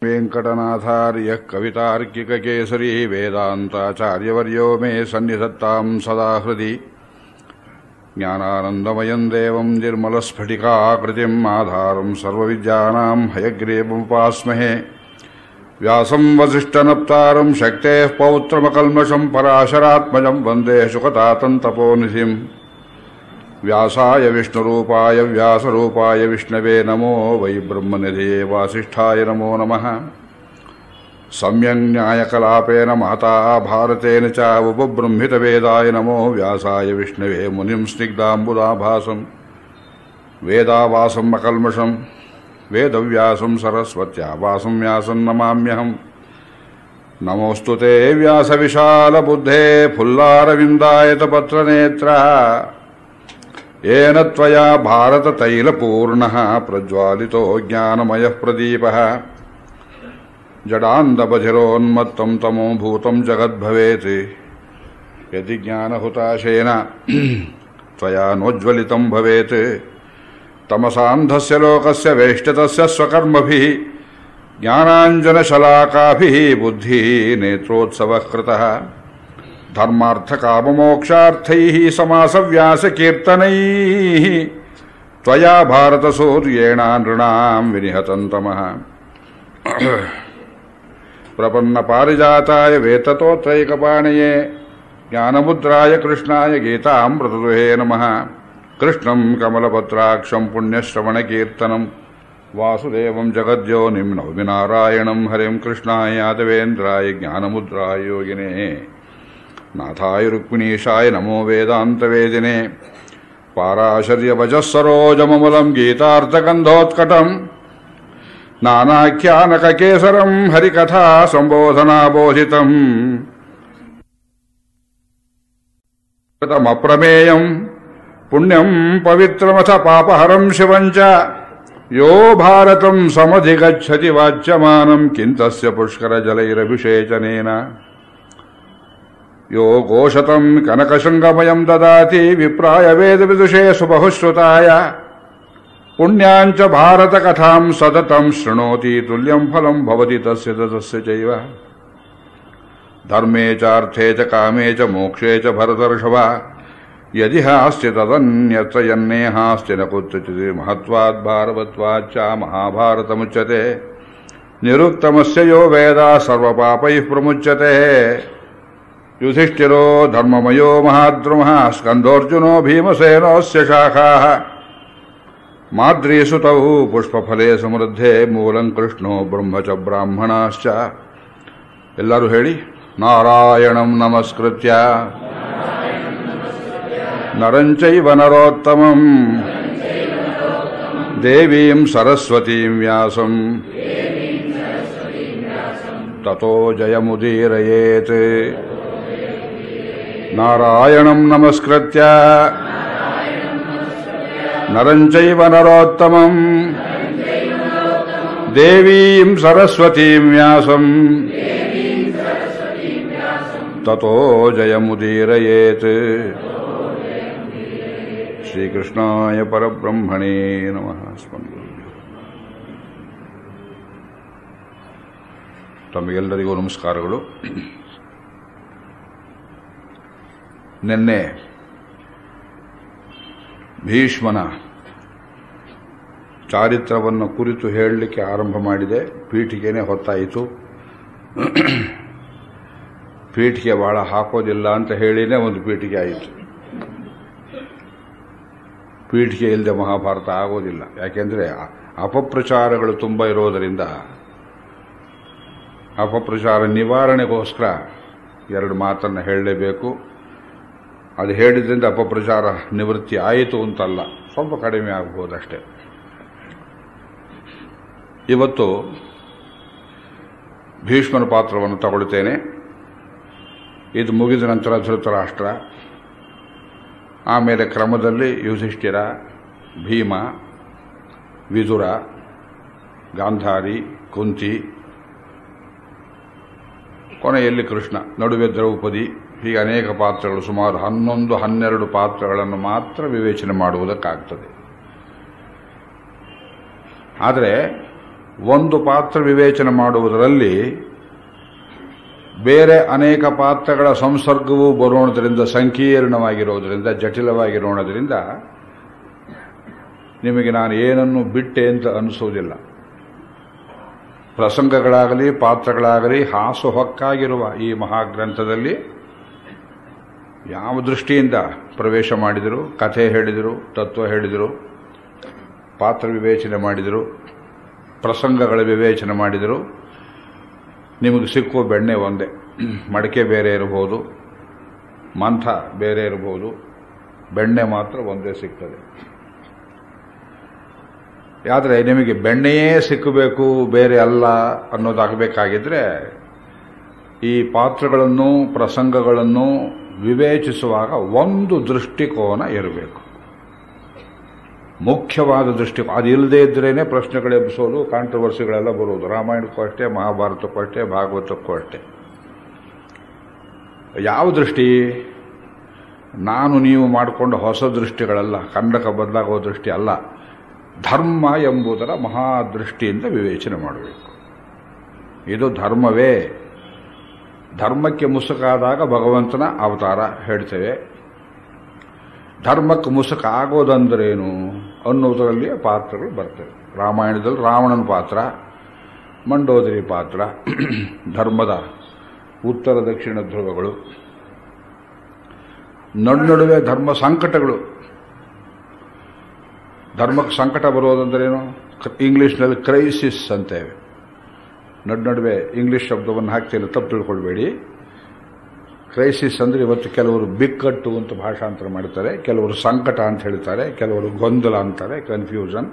वेङ्कटनाथार्यः कवितार्किककेसरी वेदान्ताचार्यवर्यो मे सन्निधत्ताम् सदा हृदि ज्ञानानन्दमयम् देवम् निर्मलस्फटिकाकृतिम् आधारम् सर्वविद्यानाम् हयग्रीवमुपास्महे व्यासम् वसिष्ठनप्तारम् शक्तेः पौत्रमकल्मषम् पराशरात्मजम् वन्दे शुकतातन्तपोनिधिम् व्यासाय विष्णुरूपाय व्यासरूपाय विष्णवे नमो वै ब्रह्मनिधये वासिष्ठाय नमो नमः सम्यङ् न्यायकलापेन महता भारतेन च उपबृंहितवेदाय नमो व्यासाय विष्णवे मुनिम् स्निग्धाम्बुदाभासम् वेदावासम् अकल्मषम् वेदव्यासम् सरस्वत्या वासम् व्यासम् नमाम्यहम् नमोऽस्तु ते व्यासविशालबुद्धे फुल्लारविन्दायतपत्रनेत्र येन त्वया भारततैलपूर्णः प्रज्वालितो ज्ञानमयः प्रदीपः जडान्दबधिरोन्मत्तम् तमोभूतम् जगद्भवेत् यदि ज्ञानहुताशेन त्वया नोज्ज्वलितम् भवेत् तमसान्धस्य लोकस्य वेष्टितस्य स्वकर्मभिः ज्ञानाञ्जनशलाकाभिः बुद्धिः नेत्रोत्सवः कृतः धर्मार्थकाममोक्षार्थैः समासव्यासकीर्तनैः त्वया भारतसूर्येण नृणाम् विनिहतम् तमः प्रपन्नपारिजाताय वेततोत्रैकपाणये ज्ञानमुद्राय कृष्णाय गीतामृतदुहे नमः कृष्णम् कमलपत्राक्षम् पुण्यश्रवणकीर्तनम् वासुदेवम् जगद्योनिम् नौमि नारायणम् हरिम् कृष्णाय यादवेन्द्राय ज्ञानमुद्राय योगिने नाथाय रुक्मिणीशाय नमो वेदान्तवेदिने पाराशर्यभजः सरोजममलम् गीतार्थगन्धोत्कटम् नानाख्यानककेसरम् हरिकथा सम्बोधनाबोधितम् कृतमप्रमेयम् पुण्यम् पवित्रमथ पापहरम् शिवम् च यो भारतम् समधिगच्छति वाच्यमानम् किम् तस्य पुष्करजलैरभिषेचनेन यो गोशतम् कनकशृङ्गमयम् ददाति विप्राय वेदविदुषे सुबहुश्रुताय पुण्याम् च भारतकथाम् सततम् शृणोति तुल्यम् फलम् भवति तस्य तस्य चैव धर्मे चार्थे च कामे च मोक्षे च भरतर्षभ यदि हास्ति तदन्यत्र यन्नेहास्ति न कुत्रचित् महत्वात् भारवत्वाच्च महाभारतमुच्यते निरुक्तमस्य यो वेदा सर्वपापैः प्रमुच्यते युधिष्ठिरो धर्ममयो महाद्रुमः स्कन्दोऽर्जुनो भीमसेनोऽस्य शाखाः माद्रीसुतौ पुष्पफले ಸಮೃದ್ಧೆ ಮೂಲಂ ಕೃಷ್ಣೋ ಬ್ರಹ್ಮ ಚ ಬ್ರಾಹ್ಮಣಾಶ್ಚ ಎಲ್ಲರೂ ಹೇಳಿ ನಾರಾಯಣಂ ನಮಸ್ಕೃತ್ಯ ನರಂಚೈವ ನರೋತ್ತಮಂ ದೇವೀಂ ಸರಸ್ವತೀಂ ವ್ಯಾಸಂ ತಥೋ ಜಯಮುದೀರಯೇತ್ ನಾರಾಯಣಂ ನಮಸ್ಕೃತ್ಯ ನರಂಚೈವ ನರೋತ್ತಮಂ ದೇವೀಂ ಸರಸ್ವತೀಂ ವ್ಯಾಸಂ ತಥೋ ಜಯಮುದೀರಯೇತ್ ಶ್ರೀಕೃಷ್ಣಾಯ ಪರಬ್ರಹ್ಮಣೇ ನಮಃ ಸ್ಮರಣೆ ತಮಗೆಲ್ಲರಿಗೂ ನಮಸ್ಕಾರಗಳು ನಿನ್ನೆ ಭೀಷ್ಮನ ಚಾರಿತ್ರವನ್ನು ಕುರಿತು ಹೇಳಲಿಕ್ಕೆ ಆರಂಭ ಮಾಡಿದೆ ಪೀಠಿಗೆನೇ ಹೊತ್ತಾಯಿತು ಪೀಠಿಗೆ ಬಹಳ ಹಾಕೋದಿಲ್ಲ ಅಂತ ಹೇಳಿನೇ ಒಂದು ಪೀಠಿಗೆ ಆಯಿತು ಪೀಠಿಗೆ ಇಲ್ಲದೆ ಮಹಾಭಾರತ ಆಗೋದಿಲ್ಲ ಯಾಕೆಂದರೆ ಅಪಪ್ರಚಾರಗಳು ತುಂಬ ಇರೋದರಿಂದ ಅಪಪ್ರಚಾರ ನಿವಾರಣೆಗೋಸ್ಕರ ಎರಡು ಮಾತನ್ನು ಹೇಳಲೇಬೇಕು ಅದು ಹೇಳಿದ್ರಿಂದ ಅಪಪ್ರಚಾರ ನಿವೃತ್ತಿ ಆಯಿತು ಅಂತಲ್ಲ ಸ್ವಲ್ಪ ಕಡಿಮೆ ಆಗ್ಬೋದಷ್ಟೇ ಇವತ್ತು ಭೀಷ್ಮನ ಪಾತ್ರವನ್ನು ತಗೊಳ್ತೇನೆ ಇದು ಮುಗಿದ ನಂತರ ಧೃತರಾಷ್ಟ್ರ ಆಮೇಲೆ ಕ್ರಮದಲ್ಲಿ ಯುಧಿಷ್ಠಿರ ಭೀಮ ವಿದುರ ಗಾಂಧಾರಿ ಕುಂತಿ ಕೊನೆಯಲ್ಲಿ ಕೃಷ್ಣ ನಡುವೆ ದ್ರೌಪದಿ ಹೀಗೆ ಅನೇಕ ಪಾತ್ರಗಳು ಸುಮಾರು ಹನ್ನೊಂದು ಹನ್ನೆರಡು ಪಾತ್ರಗಳನ್ನು ಮಾತ್ರ ವಿವೇಚನೆ ಮಾಡುವುದಕ್ಕಾಗ್ತದೆ ಆದರೆ ಒಂದು ಪಾತ್ರ ವಿವೇಚನೆ ಮಾಡುವುದರಲ್ಲಿ ಬೇರೆ ಅನೇಕ ಪಾತ್ರಗಳ ಸಂಸರ್ಗವೂ ಬರೋಣದ್ರಿಂದ ಸಂಕೀರ್ಣವಾಗಿರೋದ್ರಿಂದ ಜಟಿಲವಾಗಿರೋಣದ್ರಿಂದ ನಿಮಗೆ ನಾನು ಏನನ್ನು ಬಿಟ್ಟೆ ಅಂತ ಅನಿಸೋದಿಲ್ಲ ಪ್ರಸಂಗಗಳಾಗಲಿ ಪಾತ್ರಗಳಾಗಲಿ ಹಾಸುಹೊಕ್ಕಾಗಿರುವ ಈ ಮಹಾಗ್ರಂಥದಲ್ಲಿ ಯಾವ ದೃಷ್ಟಿಯಿಂದ ಪ್ರವೇಶ ಮಾಡಿದರು ಕಥೆ ಹೇಳಿದರು ತತ್ವ ಹೇಳಿದರು ಪಾತ್ರ ವಿವೇಚನೆ ಮಾಡಿದರು ಪ್ರಸಂಗಗಳ ವಿವೇಚನೆ ಮಾಡಿದರು ನಿಮಗೆ ಸಿಕ್ಕುವ ಬೆಣ್ಣೆ ಒಂದೇ ಮಡಿಕೆ ಬೇರೆ ಇರಬಹುದು ಮಂಥ ಬೇರೆ ಇರಬಹುದು ಬೆಣ್ಣೆ ಮಾತ್ರ ಒಂದೇ ಸಿಗ್ತದೆ ಆದರೆ ನಿಮಗೆ ಬೆಣ್ಣೆಯೇ ಸಿಕ್ಕಬೇಕು ಬೇರೆ ಅಲ್ಲ ಅನ್ನೋದಾಗಬೇಕಾಗಿದ್ರೆ ಈ ಪಾತ್ರಗಳನ್ನು ಪ್ರಸಂಗಗಳನ್ನು ವಿವೇಚಿಸುವಾಗ ಒಂದು ದೃಷ್ಟಿಕೋನ ಇರಬೇಕು ಮುಖ್ಯವಾದ ದೃಷ್ಟಿಕೋನ ಅದಿಲ್ಲದೆ ಇದ್ರೇನೆ ಪ್ರಶ್ನೆಗಳು ಎಬ್ಬಿಸೋದು ಕಾಂಟ್ರವರ್ಸಿಗಳೆಲ್ಲ ಬರೋದು ರಾಮಾಯಣಕ್ಕೂ ಅಷ್ಟೇ ಮಹಾಭಾರತಕ್ಕೂ ಅಷ್ಟೇ ಭಾಗವತಕ್ಕೂ ಅಷ್ಟೇ ಯಾವ ದೃಷ್ಟಿ ನಾನು ನೀವು ಮಾಡಿಕೊಂಡ ಹೊಸ ದೃಷ್ಟಿಗಳಲ್ಲ ಕಂಡಕ ಬದಲಾಗುವ ದೃಷ್ಟಿ ಅಲ್ಲ ಧರ್ಮ ಎಂಬುದರ ಮಹಾದೃಷ್ಟಿಯಿಂದ ವಿವೇಚನೆ ಮಾಡಬೇಕು ಇದು ಧರ್ಮವೇ ಧರ್ಮಕ್ಕೆ ಮುಸುಕಾದಾಗ ಭಗವಂತನ ಅವತಾರ ಹೇಳ್ತೇವೆ ಧರ್ಮಕ್ಕೆ ಮುಸುಕ ಆಗೋದಂದ್ರೇನು ಅನ್ನೋದರಲ್ಲಿ ಪಾತ್ರಗಳು ಬರ್ತವೆ ರಾಮಾಯಣದಲ್ಲಿ ರಾವಣನ ಪಾತ್ರ ಮಂಡೋದರಿ ಪಾತ್ರ ಧರ್ಮದ ಉತ್ತರ ದಕ್ಷಿಣ ಧ್ರುವಗಳು ನಡುವೆ ಧರ್ಮ ಸಂಕಟಗಳು ಧರ್ಮಕ್ಕೆ ಸಂಕಟ ಬರೋದಂದ್ರೇನು ಇಂಗ್ಲಿಷ್ನಲ್ಲಿ ಕ್ರೈಸಿಸ್ ಅಂತೇವೆ ನಡ್ ನಡುವೆ ಇಂಗ್ಲಿಷ್ ಶಬ್ದವನ್ನು ಹಾಕ್ತಿಲ್ಲ ತಪ್ಪು ತಿಳ್ಕೊಳ್ಬೇಡಿ ಕ್ರೈಸಿಸ್ ಅಂದರೆ ಇವತ್ತು ಕೆಲವರು ಬಿಕ್ಕಟ್ಟು ಅಂತ ಭಾಷಾಂತರ ಮಾಡ್ತಾರೆ ಕೆಲವರು ಸಂಕಟ ಅಂತ ಹೇಳ್ತಾರೆ ಕೆಲವರು ಗೊಂದಲ ಅಂತಾರೆ ಕನ್ಫ್ಯೂಷನ್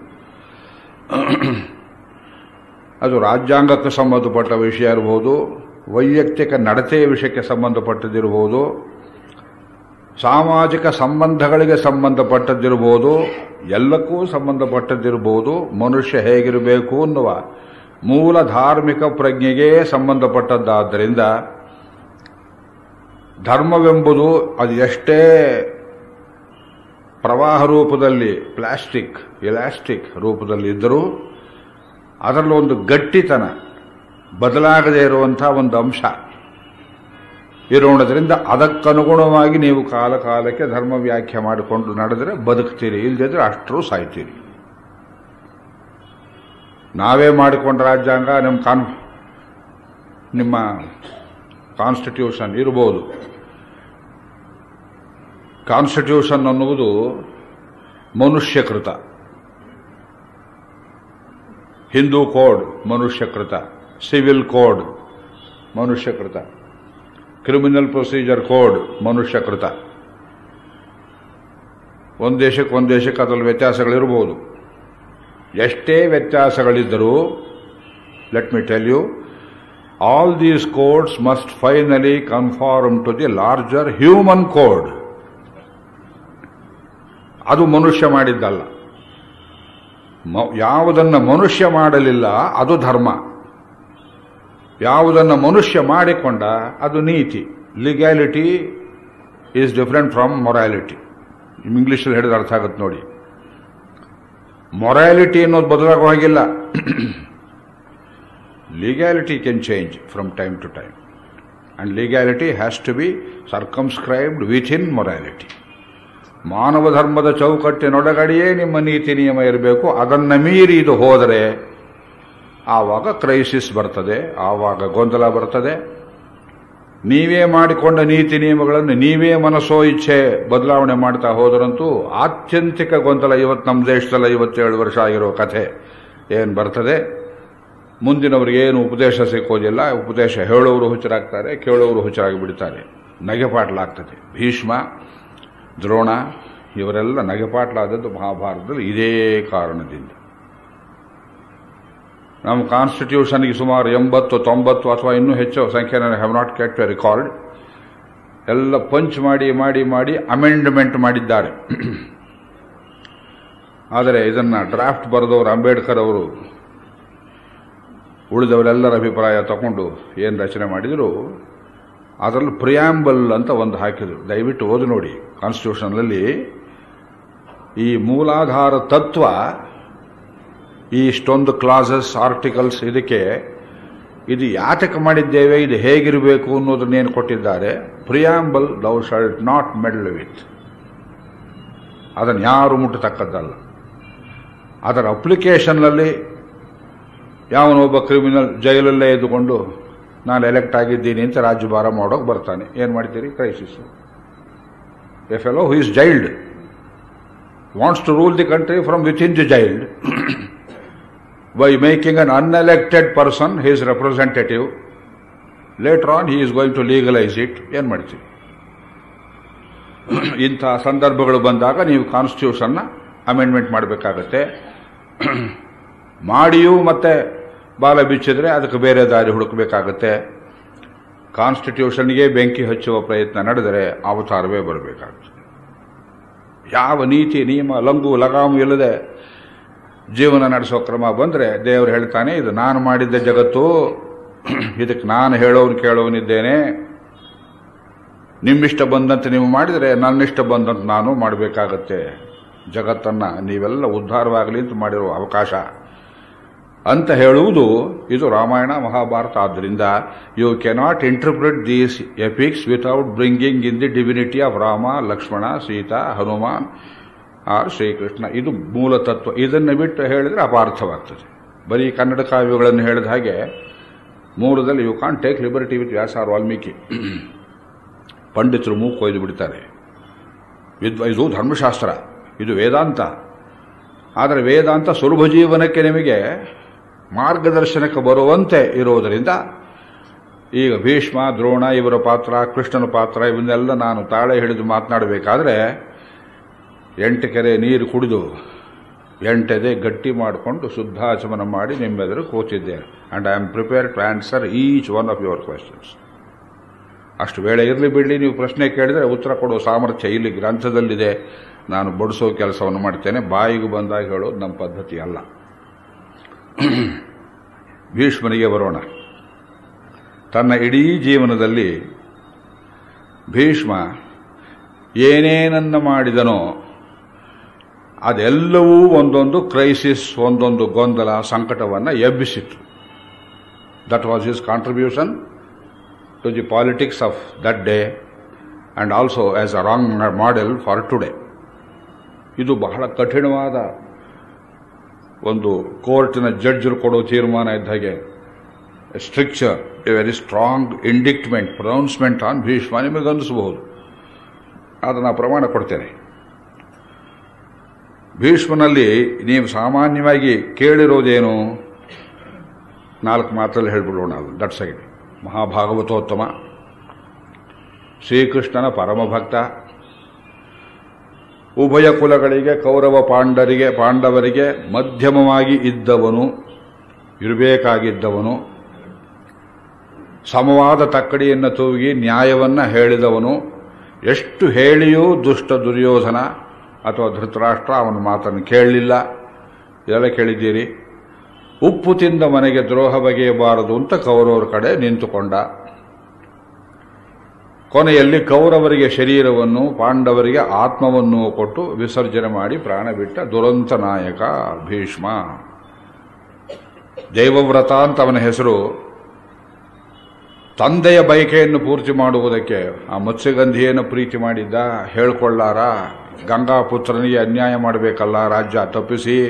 ಅದು ರಾಜ್ಯಾಂಗಕ್ಕೆ ಸಂಬಂಧಪಟ್ಟ ವಿಷಯ ಇರಬಹುದು ವೈಯಕ್ತಿಕ ನಡತೆಯ ವಿಷಯಕ್ಕೆ ಸಂಬಂಧಪಟ್ಟದಿರಬಹುದು ಸಾಮಾಜಿಕ ಸಂಬಂಧಗಳಿಗೆ ಸಂಬಂಧಪಟ್ಟದ್ದಿರಬಹುದು ಎಲ್ಲಕ್ಕೂ ಸಂಬಂಧಪಟ್ಟದ್ದಿರಬಹುದು ಮನುಷ್ಯ ಹೇಗಿರಬೇಕು ಅನ್ನುವ ಮೂಲ ಧಾರ್ಮಿಕ ಪ್ರಜ್ಞೆಗೆ ಸಂಬಂಧಪಟ್ಟದ್ದಾದ್ದರಿಂದ ಧರ್ಮವೆಂಬುದು ಅದು ಎಷ್ಟೇ ಪ್ರವಾಹ ರೂಪದಲ್ಲಿ ಪ್ಲಾಸ್ಟಿಕ್ ಎಲಾಸ್ಟಿಕ್ ರೂಪದಲ್ಲಿ ಇದ್ದರೂ ಅದರಲ್ಲಿ ಒಂದು ಗಟ್ಟಿತನ ಬದಲಾಗದೇ ಇರುವಂಥ ಒಂದು ಅಂಶ ಇರೋಣದ್ರಿಂದ ಅದಕ್ಕನುಗುಣವಾಗಿ ನೀವು ಕಾಲ ಕಾಲಕ್ಕೆ ಧರ್ಮ ವ್ಯಾಖ್ಯೆ ಮಾಡಿಕೊಂಡು ನಡೆದರೆ ಬದುಕ್ತೀರಿ ಇಲ್ಲದಿದ್ರೆ ಅಷ್ಟರೂ ಸಾಯ್ತೀರಿ ನಾವೇ ಮಾಡಿಕೊಂಡ ರಾಜ್ಯಾಂಗ ನಿಮ್ಮ ಕಾನ್ ನಿಮ್ಮ ಕಾನ್ಸ್ಟಿಟ್ಯೂಷನ್ ಇರ್ಬೋದು ಕಾನ್ಸ್ಟಿಟ್ಯೂಷನ್ ಅನ್ನುವುದು ಮನುಷ್ಯಕೃತ ಹಿಂದೂ ಕೋಡ್ ಮನುಷ್ಯಕೃತ ಸಿವಿಲ್ ಕೋಡ್ ಮನುಷ್ಯಕೃತ ಕ್ರಿಮಿನಲ್ ಪ್ರೊಸೀಜರ್ ಕೋಡ್ ಮನುಷ್ಯಕೃತ ಒಂದು ದೇಶಕ್ಕೆ ಒಂದು ದೇಶಕ್ಕೆ ಅದರಲ್ಲಿ ವ್ಯತ್ಯಾಸಗಳಿರಬಹುದು ಎಷ್ಟೇ ವ್ಯತ್ಯಾಸಗಳಿದ್ದರೂ let me tell you all these codes must finally conform to the larger human code ಅದು ಮನುಷ್ಯ ಮಾಡಿದ್ದಲ್ಲ ಯಾವುದನ್ನು ಮನುಷ್ಯ ಮಾಡಲಿಲ್ಲ ಅದು ಧರ್ಮ ಯಾವುದನ್ನು ಮನುಷ್ಯ ಮಾಡಿಕೊಂಡ ಅದು ನೀತಿ legality is different from morality ಇಂಗ್ಲೀಷಲ್ಲಿ ಹೇಳಿದ್ರೆ ಅರ್ಥ ಆಗುತ್ತೆ ನೋಡಿ ಮೊರಾಲಿಟಿ ಅನ್ನೋದು ಬದಲಾಗೋ ಹಾಗಿಲ್ಲ legality can change from time to time and legality has to be circumscribed within morality ಮಾನವ ಧರ್ಮದ ಚೌಕಟ್ಟಿನೊಳಗಡೆಯೇ ನಿಮ್ಮ ನೀತಿ ನಿಯಮ ಇರಬೇಕು ಅದನ್ನು ಮೀರಿ ಇದು ಹೋದರೆ ಆವಾಗ ಕ್ರೈಸಿಸ್ ಬರ್ತದೆ ಆವಾಗ ಗೊಂದಲ ಬರ್ತದೆ ನೀವೇ ಮಾಡಿಕೊಂಡ ನೀತಿ ನಿಯಮಗಳನ್ನು ನೀವೇ ಮನಸ್ಸೋ ಇಚ್ಛೆ ಬದಲಾವಣೆ ಮಾಡ್ತಾ ಹೋದರಂತೂ ಆತ್ಯಂತಿಕ ಗೊಂದಲ ಇವತ್ತು ನಮ್ಮ ದೇಶದಲ್ಲಿ ಐವತ್ತೇಳು ವರ್ಷ ಆಗಿರೋ ಕಥೆ ಏನು ಬರ್ತದೆ ಮುಂದಿನವ್ರಿಗೆ ಏನು ಉಪದೇಶ ಸಿಕ್ಕೋದಿಲ್ಲ ಉಪದೇಶ ಹೇಳೋರು ಹುಚ್ಚರಾಗ್ತಾರೆ ಕೇಳೋರು ಹುಚ್ಚರಾಗಿ ಬಿಡ್ತಾರೆ ನಗೆಪಾಟ್ಲಾಗ್ತದೆ ಭೀಷ್ಮ ದ್ರೋಣ ಇವರೆಲ್ಲ ನಗೆಪಾಟ್ಲಾದದ್ದು ಮಹಾಭಾರತದಲ್ಲಿ ಇದೇ ಕಾರಣದಿಂದ ನಮ್ಮ ಕಾನ್ಸ್ಟಿಟ್ಯೂಷನ್ಗೆ ಸುಮಾರು ಎಂಬತ್ತು ತೊಂಬತ್ತು ಅಥವಾ ಇನ್ನೂ ಹೆಚ್ಚು ಸಂಖ್ಯೆ ನಾನು ಹ್ಯಾವ್ ನಾಟ್ ಕೆಟ್ ರೆಕಾರ್ಡ್ ಎಲ್ಲ ಪಂಚ್ ಮಾಡಿ ಮಾಡಿ ಮಾಡಿ ಅಮೆಂಡ್ಮೆಂಟ್ ಮಾಡಿದ್ದಾರೆ ಆದರೆ ಇದನ್ನು ಡ್ರಾಫ್ಟ್ ಬರೆದವರು ಅಂಬೇಡ್ಕರ್ ಅವರು ಉಳಿದವರೆಲ್ಲರ ಅಭಿಪ್ರಾಯ ತಗೊಂಡು ಏನು ರಚನೆ ಮಾಡಿದರು ಅದರಲ್ಲಿ ಪ್ರಿಯಾಂಬಲ್ ಅಂತ ಒಂದು ಹಾಕಿದರು ದಯವಿಟ್ಟು ಓದು ನೋಡಿ ಕಾನ್ಸ್ಟಿಟ್ಯೂಷನ್ನಲ್ಲಿ ಈ ಮೂಲಾಧಾರ ತತ್ವ ಈ ಇಷ್ಟೊಂದು ಕ್ಲಾಸಸ್ ಆರ್ಟಿಕಲ್ಸ್ ಇದಕ್ಕೆ ಇದು ಯಾತಕ್ಕೆ ಮಾಡಿದ್ದೇವೆ ಇದು ಹೇಗಿರಬೇಕು ಅನ್ನೋದನ್ನೇನು ಕೊಟ್ಟಿದ್ದಾರೆ preamble thou shalt not meddle with ಅದನ್ನು ಯಾರು ಮುಟ್ಟತಕ್ಕದ್ದಲ್ಲ ಅದರ ಅಪ್ಲಿಕೇಶನ್ನಲ್ಲಿ ಯಾವನೊಬ್ಬ ಕ್ರಿಮಿನಲ್ ಜೈಲಲ್ಲೇ ಇದ್ದುಕೊಂಡು ನಾನು ಎಲೆಕ್ಟ್ ಆಗಿದ್ದೀನಿ ಅಂತ ರಾಜ್ಯಭಾರ ಮಾಡೋಕೆ ಬರ್ತಾನೆ ಏನು ಮಾಡ್ತೀರಿ crisis a fellow who is jailed wants to rule the country from within the jailed by making an unelected person his representative, later on he is going to legalize it. ಏನು ಮಾಡ್ತೀವಿ ಇಂಥ ಸಂದರ್ಭಗಳು ಬಂದಾಗ ನೀವು ಕಾನ್ಸ್ಟಿಟ್ಯೂಷನ್ನ amendment ಮಾಡಬೇಕಾಗತ್ತೆ ಮಾಡಿಯೂ ಮತ್ತೆ ಬಾಲ ಬಿಚ್ಚಿದ್ರೆ ಅದಕ್ಕೆ ಬೇರೆ ದಾರಿ ಹುಡುಕಬೇಕಾಗತ್ತೆ ಕಾನ್ಸ್ಟಿಟ್ಯೂಷನ್ಗೆ ಬೆಂಕಿ ಹಚ್ಚುವ ಪ್ರಯತ್ನ ನಡೆದರೆ ಅವತಾರವೇ ಬರಬೇಕಾಗುತ್ತೆ ಯಾವ ನೀತಿ ನಿಯಮ ಲಂಗು ಲಗಾಮು ಇಲ್ಲದೆ ಜೀವನ ನಡೆಸೋ ಕ್ರಮ ಬಂದರೆ ದೇವರು ಹೇಳ್ತಾನೆ ಇದು ನಾನು ಮಾಡಿದ್ದ ಜಗತ್ತು ಇದಕ್ಕೆ ನಾನು ಹೇಳೋನು ಕೇಳೋನಿದ್ದೇನೆ ನಿಮ್ಮಿಷ್ಟ ಬಂದಂತೆ ನೀವು ಮಾಡಿದರೆ ನನ್ನಿಷ್ಟ ಬಂದಂತೆ ನಾನು ಮಾಡಬೇಕಾಗತ್ತೆ ಜಗತ್ತನ್ನು ನೀವೆಲ್ಲ ಉದ್ಧಾರವಾಗಲಿ ಅಂತ ಮಾಡಿರುವ ಅವಕಾಶ ಅಂತ ಹೇಳುವುದು ಇದು ರಾಮಾಯಣ ಮಹಾಭಾರತ ಆದ್ದರಿಂದ you cannot interpret these epics without bringing in the divinity of Rama Lakshmana Sita Hanuman or Shri Krishna ಇದು ಮೂಲ ತತ್ವ ಇದನ್ನು ಬಿಟ್ಟು ಹೇಳಿದರೆ ಅಪಾರ್ಥವಾಗ್ತದೆ ಬರೀ ಕನ್ನಡ ಕಾವ್ಯಗಳನ್ನು ಹೇಳಿದ ಹಾಗೆ ಮೂಲದಲ್ಲಿ you can't take liberty with Vyasa or Valmiki ಪಂಡಿತರು ಮೂಗು ಕೊಯ್ದು ಬಿಡ್ತಾರೆ ವಿದ್ವ ಇದು ಧರ್ಮಶಾಸ್ತ್ರ ಇದು ವೇದಾಂತ ಆದರೆ ವೇದಾಂತ ಸುಲಭ ಜೀವನಕ್ಕೆ ನಿಮಗೆ ಮಾರ್ಗದರ್ಶನಕ್ಕೆ ಬರುವಂತೆ ಇರುವುದರಿಂದ ಈಗ ಭೀಷ್ಮ ದ್ರೋಣ ಇವರ ಪಾತ್ರ ಕೃಷ್ಣನ ಪಾತ್ರ ಇವನ್ನೆಲ್ಲ ನಾನು ತಾಳೆ ಹಿಡಿದು ಮಾತನಾಡಬೇಕಾದ್ರೆ ಎಂಟು ಕೆರೆ ನೀರು ಕುಡಿದು ಎಂಟೆದೆ ಗಟ್ಟಿ ಮಾಡಿಕೊಂಡು ಶುದ್ಧಾಚಮನ ಮಾಡಿ ನಿಮ್ಮೆದುರು ಕೂತಿದ್ದೇನೆ and I am prepare to answer each one of your questions ಅಷ್ಟು ವೇಳೆ ಇರಲಿ ಬಿಡಲಿ ನೀವು ಪ್ರಶ್ನೆ ಕೇಳಿದರೆ ಉತ್ತರ ಕೊಡುವ ಸಾಮರ್ಥ್ಯ ಇಲ್ಲಿ ಗ್ರಂಥದಲ್ಲಿದೆ ನಾನು ಬಡಿಸೋ ಕೆಲಸವನ್ನು ಮಾಡ್ತೇನೆ ಬಾಯಿಗೆ ಬಂದಾಗ ಹೇಳೋದು ನಮ್ಮ ಪದ್ಧತಿ ಅಲ್ಲ ಭೀಷ್ಮನಿಗೆ ಬರೋಣ ತನ್ನ ಇಡೀ ಜೀವನದಲ್ಲಿ ಭೀಷ್ಮ ಏನೇನನ್ನ ಮಾಡಿದನೋ ಅದೆಲ್ಲವೂ ಒಂದೊಂದು ಕ್ರೈಸಿಸ್ ಒಂದೊಂದು ಗೊಂದಲ ಸಂಕಟವನ್ನು ಎಬ್ಬಿಸಿತ್ತು that was his contribution to the politics of that day and also as a wrong model for today ಇದು ಬಹಳ ಕಠಿಣವಾದ ಒಂದು ಕೋರ್ಟಿನ ಜಡ್ಜರು ಕೊಡೋ ತೀರ್ಮಾನ ಇದ್ದ ಹಾಗೆ stricture a very strong indictment pronouncement on Bhishma ನಿಮಗೆ ಅನಿಸಬಹುದು ಅದನ್ನು ಪ್ರಮಾಣ ಕೊಡ್ತೇನೆ ಭೀಷ್ಮನಲ್ಲಿ ನೀವು ಸಾಮಾನ್ಯವಾಗಿ ಕೇಳಿರೋದೇನು ನಾಲ್ಕು ಮಾತಲ್ಲಿ ಹೇಳ್ಬಿಡೋಣ ಅದು ದಟ್ಸ್ ಸೈಡ್ ಮಹಾಭಾಗವತೋತ್ತಮ ಶ್ರೀಕೃಷ್ಣನ ಪರಮಭಕ್ತ ಉಭಯ ಕುಲಗಳಿಗೆ ಕೌರವ ಪಾಂಡರಿಗೆ ಪಾಂಡವರಿಗೆ ಮಧ್ಯಮವಾಗಿ ಇದ್ದವನು ಇರಬೇಕಾಗಿದ್ದವನು ಸಮವಾದ ತಕ್ಕಡಿಯನ್ನು ತೂಗಿ ನ್ಯಾಯವನ್ನು ಹೇಳಿದವನು ಎಷ್ಟು ಹೇಳಿಯೂ ದುಷ್ಟ ದುರ್ಯೋಧನ ಅಥವಾ ಧೃತರಾಷ್ಟ್ರ ಅವನ ಮಾತನ್ನು ಕೇಳಲಿಲ್ಲ ಇದೆಲ್ಲ ಕೇಳಿದ್ದೀರಿ ಉಪ್ಪು ತಿಂದ ಮನೆಗೆ ದ್ರೋಹ ಬಗೆಯಬಾರದು ಅಂತ ಕೌರವರ ಕಡೆ ನಿಂತುಕೊಂಡ ಕೊನೆಯಲ್ಲಿ ಕೌರವರಿಗೆ ಶರೀರವನ್ನು ಪಾಂಡವರಿಗೆ ಆತ್ಮವನ್ನು ಕೊಟ್ಟು ವಿಸರ್ಜನೆ ಮಾಡಿ ಪ್ರಾಣ ಬಿಟ್ಟ ದುರಂತ ನಾಯಕ ಭೀಷ್ಮ ದೇವವ್ರತ ಅಂತ ಅವನ ಹೆಸರು ತಂದೆಯ ಬಯಕೆಯನ್ನು ಪೂರ್ತಿ ಮಾಡುವುದಕ್ಕೆ ಆ ಮತ್ಸ್ಯಗಂಧಿಯನ್ನು ಪ್ರೀತಿ ಮಾಡಿದ್ದ ಹೇಳ್ಕೊಳ್ಳಾರ ಗಂಗಾಪುತ್ರನಿಗೆ ಅನ್ಯಾಯ ಮಾಡಬೇಕಲ್ಲ ರಾಜ್ಯ ತಪ್ಪಿಸಿ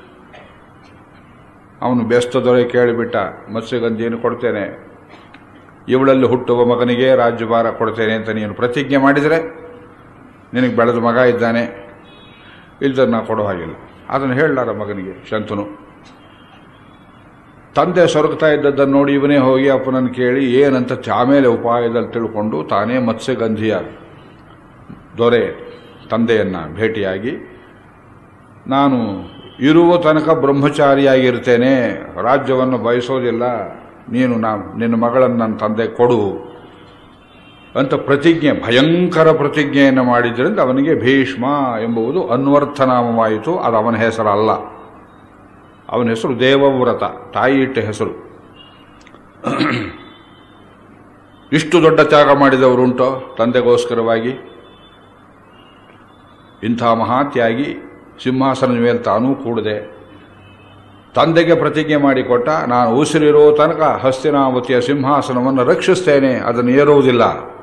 ಅವನು ಬೆಸ್ತ ದೊರೆ ಕೇಳಿಬಿಟ್ಟ ಮತ್ಸ್ಯಗಂಧಿಯನ್ನು ಕೊಡ್ತೇನೆ ಇವಳಲ್ಲಿ ಹುಟ್ಟುವ ಮಗನಿಗೆ ರಾಜ್ಯಭಾರ ಕೊಡ್ತೇನೆ ಅಂತ ನೀನು ಪ್ರತಿಜ್ಞೆ ಮಾಡಿದರೆ ನಿನಗೆ ಬೆಳೆದ ಮಗ ಇದ್ದಾನೆ ಇಲ್ದರೆ ನಾ ಕೊಡೋ ಹಾಗಿಲ್ಲ ಅದನ್ನು ಹೇಳಲಾರ ಮಗನಿಗೆ ಶಂತನು ತಂದೆ ಸೊರಗ್ತಾ ಇದ್ದದ್ದನ್ನು ನೋಡಿ ಇವನೇ ಹೋಗಿ ಅಪ್ಪನನ್ನು ಕೇಳಿ ಏನಂತ ಆಮೇಲೆ ಉಪಾಯದಲ್ಲಿ ತಿಳ್ಕೊಂಡು ತಾನೇ ಮತ್ಸ್ಯಗಂಧಿಯ ದೊರೆ ತಂದೆಯನ್ನು ಭೇಟಿಯಾಗಿ ನಾನು ಇರುವ ತನಕ ಬ್ರಹ್ಮಚಾರಿಯಾಗಿರ್ತೇನೆ ರಾಜ್ಯವನ್ನು ಬಯಸೋದಿಲ್ಲ ನೀನು ನಾ ನಿನ್ನ ಮಗಳನ್ನು ನನ್ನ ತಂದೆ ಕೊಡು ಅಂತ ಪ್ರತಿಜ್ಞೆ ಭಯಂಕರ ಪ್ರತಿಜ್ಞೆಯನ್ನು ಮಾಡಿದ್ದರಿಂದ ಅವನಿಗೆ ಭೀಷ್ಮ ಎಂಬುದು ಅನ್ವರ್ಥನಾಮವಾಯಿತು ಅದು ಅವನ ಹೆಸರಲ್ಲ ಅವನ ಹೆಸರು ದೇವವ್ರತ ತಾಯಿ ಇಟ್ಟ ಹೆಸರು ಇಷ್ಟು ದೊಡ್ಡ ತ್ಯಾಗ ಮಾಡಿದವರುಂಟೋ ತಂದೆಗೋಸ್ಕರವಾಗಿ ಇಂಥ ಮಹಾತ್ಯಾಗಿ ಸಿಂಹಾಸನದ ಮೇಲೆ ತಾನೂ ಕೂಡದೆ ತಂದೆಗೆ ಪ್ರತಿಜ್ಞೆ ಮಾಡಿಕೊಟ್ಟ ನಾನು ಉಸಿರಿರೋ ತನಕ ಹಸ್ತಿನಾವತಿಯ ಸಿಂಹಾಸನವನ್ನು ರಕ್ಷಿಸ್ತೇನೆ ಅದನ್ನು ಏರುವುದಿಲ್ಲ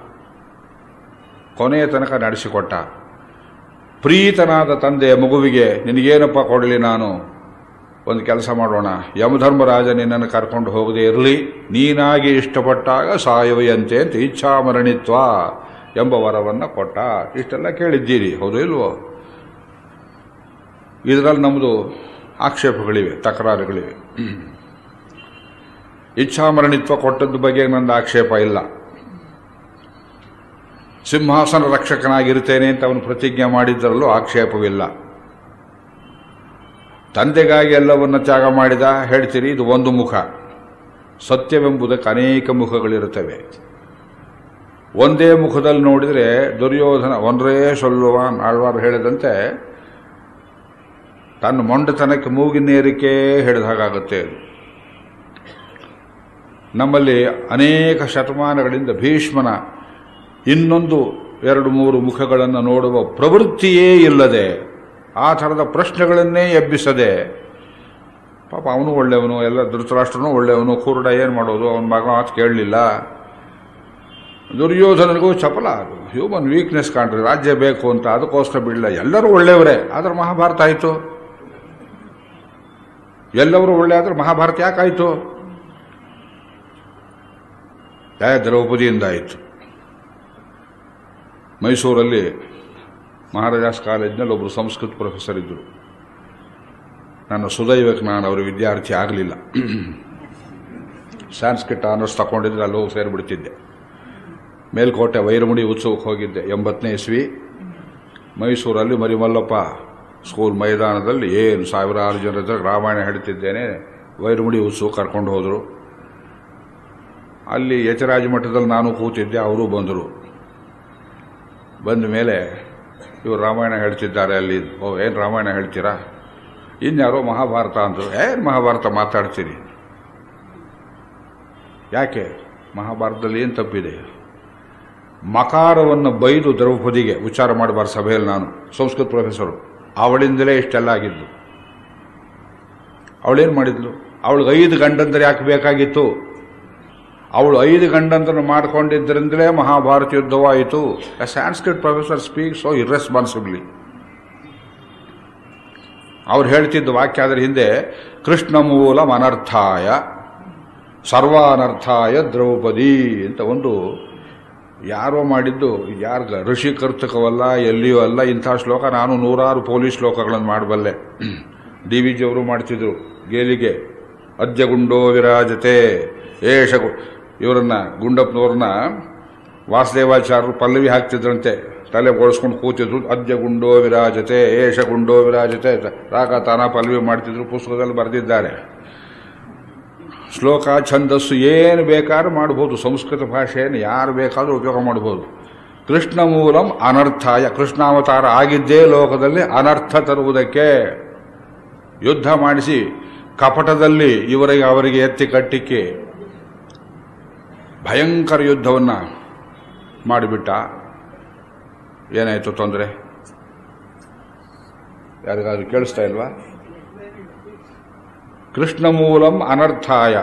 ಕೊನೆಯ ತನಕ ನಡೆಸಿಕೊಟ್ಟ ಪ್ರೀತನಾದ ತಂದೆ ಮಗುವಿಗೆ ನಿನಗೇನಪ್ಪ ಕೊಡಲಿ ನಾನು ಒಂದು ಕೆಲಸ ಮಾಡೋಣ ಯಮಧರ್ಮರಾಜ ನಿನ್ನನ್ನು ಕರ್ಕೊಂಡು ಹೋಗದೇ ಇರಲಿ ನೀನಾಗಿ ಇಷ್ಟಪಟ್ಟಾಗ ಸಾಯುವೆಯಂತೆ ಅಂತ ಇಚ್ಛಾಮರಣಿತ್ವ ಎಂಬ ವರವನ್ನು ಕೊಟ್ಟ ಇಷ್ಟೆಲ್ಲ ಕೇಳಿದ್ದೀರಿ ಹೌದು ಇಲ್ವೋ ಇದರಲ್ಲಿ ನಮ್ಮದು ಆಕ್ಷೇಪಗಳಿವೆ ತಕರಾರುಗಳಿವೆ ಇಚ್ಛಾಮರಣಿತ್ವ ಕೊಟ್ಟದ್ದು ಬಗ್ಗೆ ನಂದು ಆಕ್ಷೇಪ ಇಲ್ಲ ಸಿಂಹಾಸನ ರಕ್ಷಕನಾಗಿರ್ತೇನೆ ಅಂತ ಅವನು ಪ್ರತಿಜ್ಞೆ ಮಾಡಿದ್ದರಲ್ಲೂ ಆಕ್ಷೇಪವಿಲ್ಲ ತಂದೆಗಾಗಿ ಎಲ್ಲವನ್ನ ತ್ಯಾಗ ಮಾಡಿದ ಹೇಳ್ತೀರಿ ಇದು ಒಂದು ಮುಖ ಸತ್ಯವೆಂಬುದಕ್ಕೆ ಅನೇಕ ಮುಖಗಳಿರುತ್ತವೆ ಒಂದೇ ಮುಖದಲ್ಲಿ ನೋಡಿದರೆ ದುರ್ಯೋಧನ ಒಂದರೇ ಸೊಲ್ಲುವ ಆಳ್ವಾರ್ ಹೇಳಿದಂತೆ ತನ್ನ ಮೊಂಡತನಕ್ಕೆ ಮೂಗಿನೇರಿಕೆ ಹಿಡಿದ ಹಾಗಾಗುತ್ತೆ ಅದು ನಮ್ಮಲ್ಲಿ ಅನೇಕ ಶತಮಾನಗಳಿಂದ ಭೀಷ್ಮನ ಇನ್ನೊಂದು ಎರಡು ಮೂರು ಮುಖಗಳನ್ನು ನೋಡುವ ಪ್ರವೃತ್ತಿಯೇ ಇಲ್ಲದೆ ಆ ಥರದ ಪ್ರಶ್ನೆಗಳನ್ನೇ ಎಬ್ಬಿಸದೆ ಪಾಪ ಅವನು ಒಳ್ಳೆಯವನು ಎಲ್ಲ ಧೃತರಾಷ್ಟ್ರನು ಒಳ್ಳೆಯವನು ಕುರುಡ ಏನು ಮಾಡೋದು ಅವನ ಮಗ ಮಾತು ಕೇಳಲಿಲ್ಲ ದುರ್ಯೋಧನನಿಗೂ ಚಪಲ ಅದು ಹ್ಯೂಮನ್ ವೀಕ್ನೆಸ್ ಕಾಣ್ರಿ ರಾಜ್ಯ ಬೇಕು ಅಂತ ಅದಕ್ಕೋಸ್ಕರ ಬಿಡಲ್ಲ ಎಲ್ಲರೂ ಒಳ್ಳೆಯವರೇ ಆದ್ರೆ ಮಹಾಭಾರತ ಆಯಿತು ಎಲ್ಲವರು ಒಳ್ಳೆ ಆದ್ರೆ ಮಹಾಭಾರತ ಯಾಕಾಯಿತು ಯಾವ ದ್ರೌಪದಿಯಿಂದ ಆಯಿತು ಮೈಸೂರಲ್ಲಿ ಮಹಾರಾಜಾಸ್ ಕಾಲೇಜ್ನಲ್ಲಿ ಒಬ್ಬರು ಸಂಸ್ಕೃತ ಪ್ರೊಫೆಸರ್ ಇದ್ದರು ನನ್ನ ಸುದೈವಕ್ಕೆ ನಾನು ಅವರ ವಿದ್ಯಾರ್ಥಿ ಆಗಲಿಲ್ಲ ಸಾಂಸ್ಕ್ರಿಟ್ ಆನರ್ಸ್ ತಗೊಂಡಿದ್ರೆ ಅಲ್ಲಿ ಹೋಗಿ ಸೇರಿಬಿಡ್ತಿದ್ದೆ ಮೇಲ್ಕೋಟೆ ವೈರಮುಡಿ ಉತ್ಸವಕ್ಕೆ ಹೋಗಿದ್ದೆ ಎಂಬತ್ತನೇ ಇಸ್ವಿ ಮೈಸೂರಲ್ಲಿ ಮರಿಮಲ್ಲಪ್ಪ ಸ್ಕೂಲ್ ಮೈದಾನದಲ್ಲಿ ಏನು ಸಾವಿರಾರು ಜನರ ಜೊತೆ ರಾಮಾಯಣ ಹೇಳ್ತಿದ್ದೇನೆ ವೈರಮುಡಿ ಉತ್ಸವ ಕರ್ಕೊಂಡು ಹೋದರು ಅಲ್ಲಿ ಯಚರಾಜ ಮಠದಲ್ಲಿ ನಾನು ಕೂತಿದ್ದೆ ಅವರು ಬಂದರು ಬಂದ ಮೇಲೆ ಇವರು ರಾಮಾಯಣ ಹೇಳ್ತಿದ್ದಾರೆ ಅಲ್ಲಿ ಓ ಏನು ರಾಮಾಯಣ ಹೇಳ್ತೀರಾ ಇನ್ಯಾರೋ ಮಹಾಭಾರತ ಅಂದರು ಏನು ಮಹಾಭಾರತ ಮಾತಾಡ್ತೀರಿ ಯಾಕೆ ಮಹಾಭಾರತದಲ್ಲಿ ಏನು ತಪ್ಪಿದೆ ಮಕಾರವನ್ನು ಬೈದು ದ್ರೌಪದಿಗೆ ಉಚ್ಚಾರ ಮಾಡಬಾರ್ದು ಸಭೆಯಲ್ಲಿ ನಾನು ಸಂಸ್ಕೃತ ಪ್ರೊಫೆಸರು ಅವಳಿಂದಲೇ ಇಷ್ಟೆಲ್ಲ ಆಗಿದ್ದು ಅವಳೇನು ಮಾಡಿದ್ಲು ಅವಳಿಗೆ ಐದು ಗಂಡಂದ್ರೆ ಯಾಕೆ ಬೇಕಾಗಿತ್ತು ಅವಳು ಐದು ಗಂಡಂತರನ್ನು ಮಾಡಿಕೊಂಡಿದ್ದರಿಂದಲೇ ಮಹಾಭಾರತ ಯುದ್ಧವಾಯಿತು a Sanskrit professor speak so irresponsibly ಅವ್ರು ಹೇಳ್ತಿದ್ದ ವಾಕ್ಯ ಅದರ ಹಿಂದೆ ಕೃಷ್ಣ ಮೂಲ ಅನರ್ಥಾಯ ಸರ್ವಾನರ್ಥಾಯ ದ್ರೌಪದಿ ಅಂತ ಒಂದು ಯಾರೋ ಮಾಡಿದ್ದು ಯಾರ್ಗ ಋಷಿ ಕರ್ತಕವಲ್ಲ ಎಲ್ಲಿಯೂ ಅಲ್ಲ ಇಂಥ ಶ್ಲೋಕ ನಾನು ನೂರಾರು ಪೊಲೀಸ್ ಶ್ಲೋಕಗಳನ್ನು ಮಾಡಬಲ್ಲೆ ಡಿ ವಿ ಜಿ ಅವರು ಮಾಡ್ತಿದ್ರು ಗೇಲಿಗೆ ಅದ್ಯಗುಂಡೋ ವಿರಾಜತೆ ಏಷ ಗು- ಇವರನ್ನ ಗುಂಡಪ್ಪನವ್ರನ್ನ ವಾಸುದೇವಾಚಾರ್ಯರು ಪಲ್ಲವಿ ಹಾಕ್ತಿದ್ರಂತೆ ತಲೆ ಬೋಳಿಸ್ಕೊಂಡು ಕೂತಿದ್ರು ಅದ್ಯ ಗುಂಡೋ ವಿರಾಜತೆ ಏಷ ಗುಂಡೋ ವಿರಾಜತೆ ರಾಗ ತಾನ ಪಲ್ಲವಿ ಮಾಡ್ತಿದ್ರು ಪುಸ್ತಕದಲ್ಲಿ ಬರೆದಿದ್ದಾರೆ ಶ್ಲೋಕ ಛಂದಸ್ಸು ಏನು ಬೇಕಾದ್ರೂ ಮಾಡ್ಬೋದು ಸಂಸ್ಕೃತ ಭಾಷೆಯನ್ನು ಯಾರು ಬೇಕಾದರೂ ಉಪಯೋಗ ಮಾಡ್ಬೋದು ಕೃಷ್ಣ ಮೂಲಂ ಅನರ್ಥಾಯ ಕೃಷ್ಣಾವತಾರ ಆಗಿದ್ದೇ ಲೋಕದಲ್ಲಿ ಅನರ್ಥ ತರುವುದಕ್ಕೆ ಯುದ್ಧ ಮಾಡಿಸಿ ಕಪಟದಲ್ಲಿ ಇವರಿಗೆ ಅವರಿಗೆ ಎತ್ತಿ ಕಟ್ಟಿಕ್ಕೆ ಭಯಂಕರ ಯುದ್ಧವನ್ನು ಮಾಡಿಬಿಟ್ಟ ಏನಾಯಿತು ತೊಂದರೆ ಯಾರಿಗಾದ್ರೂ ಕೇಳಿಸ್ತಾ ಇಲ್ವಾ ಕೃಷ್ಣ ಮೂಲಂ ಅನರ್ಥಾಯ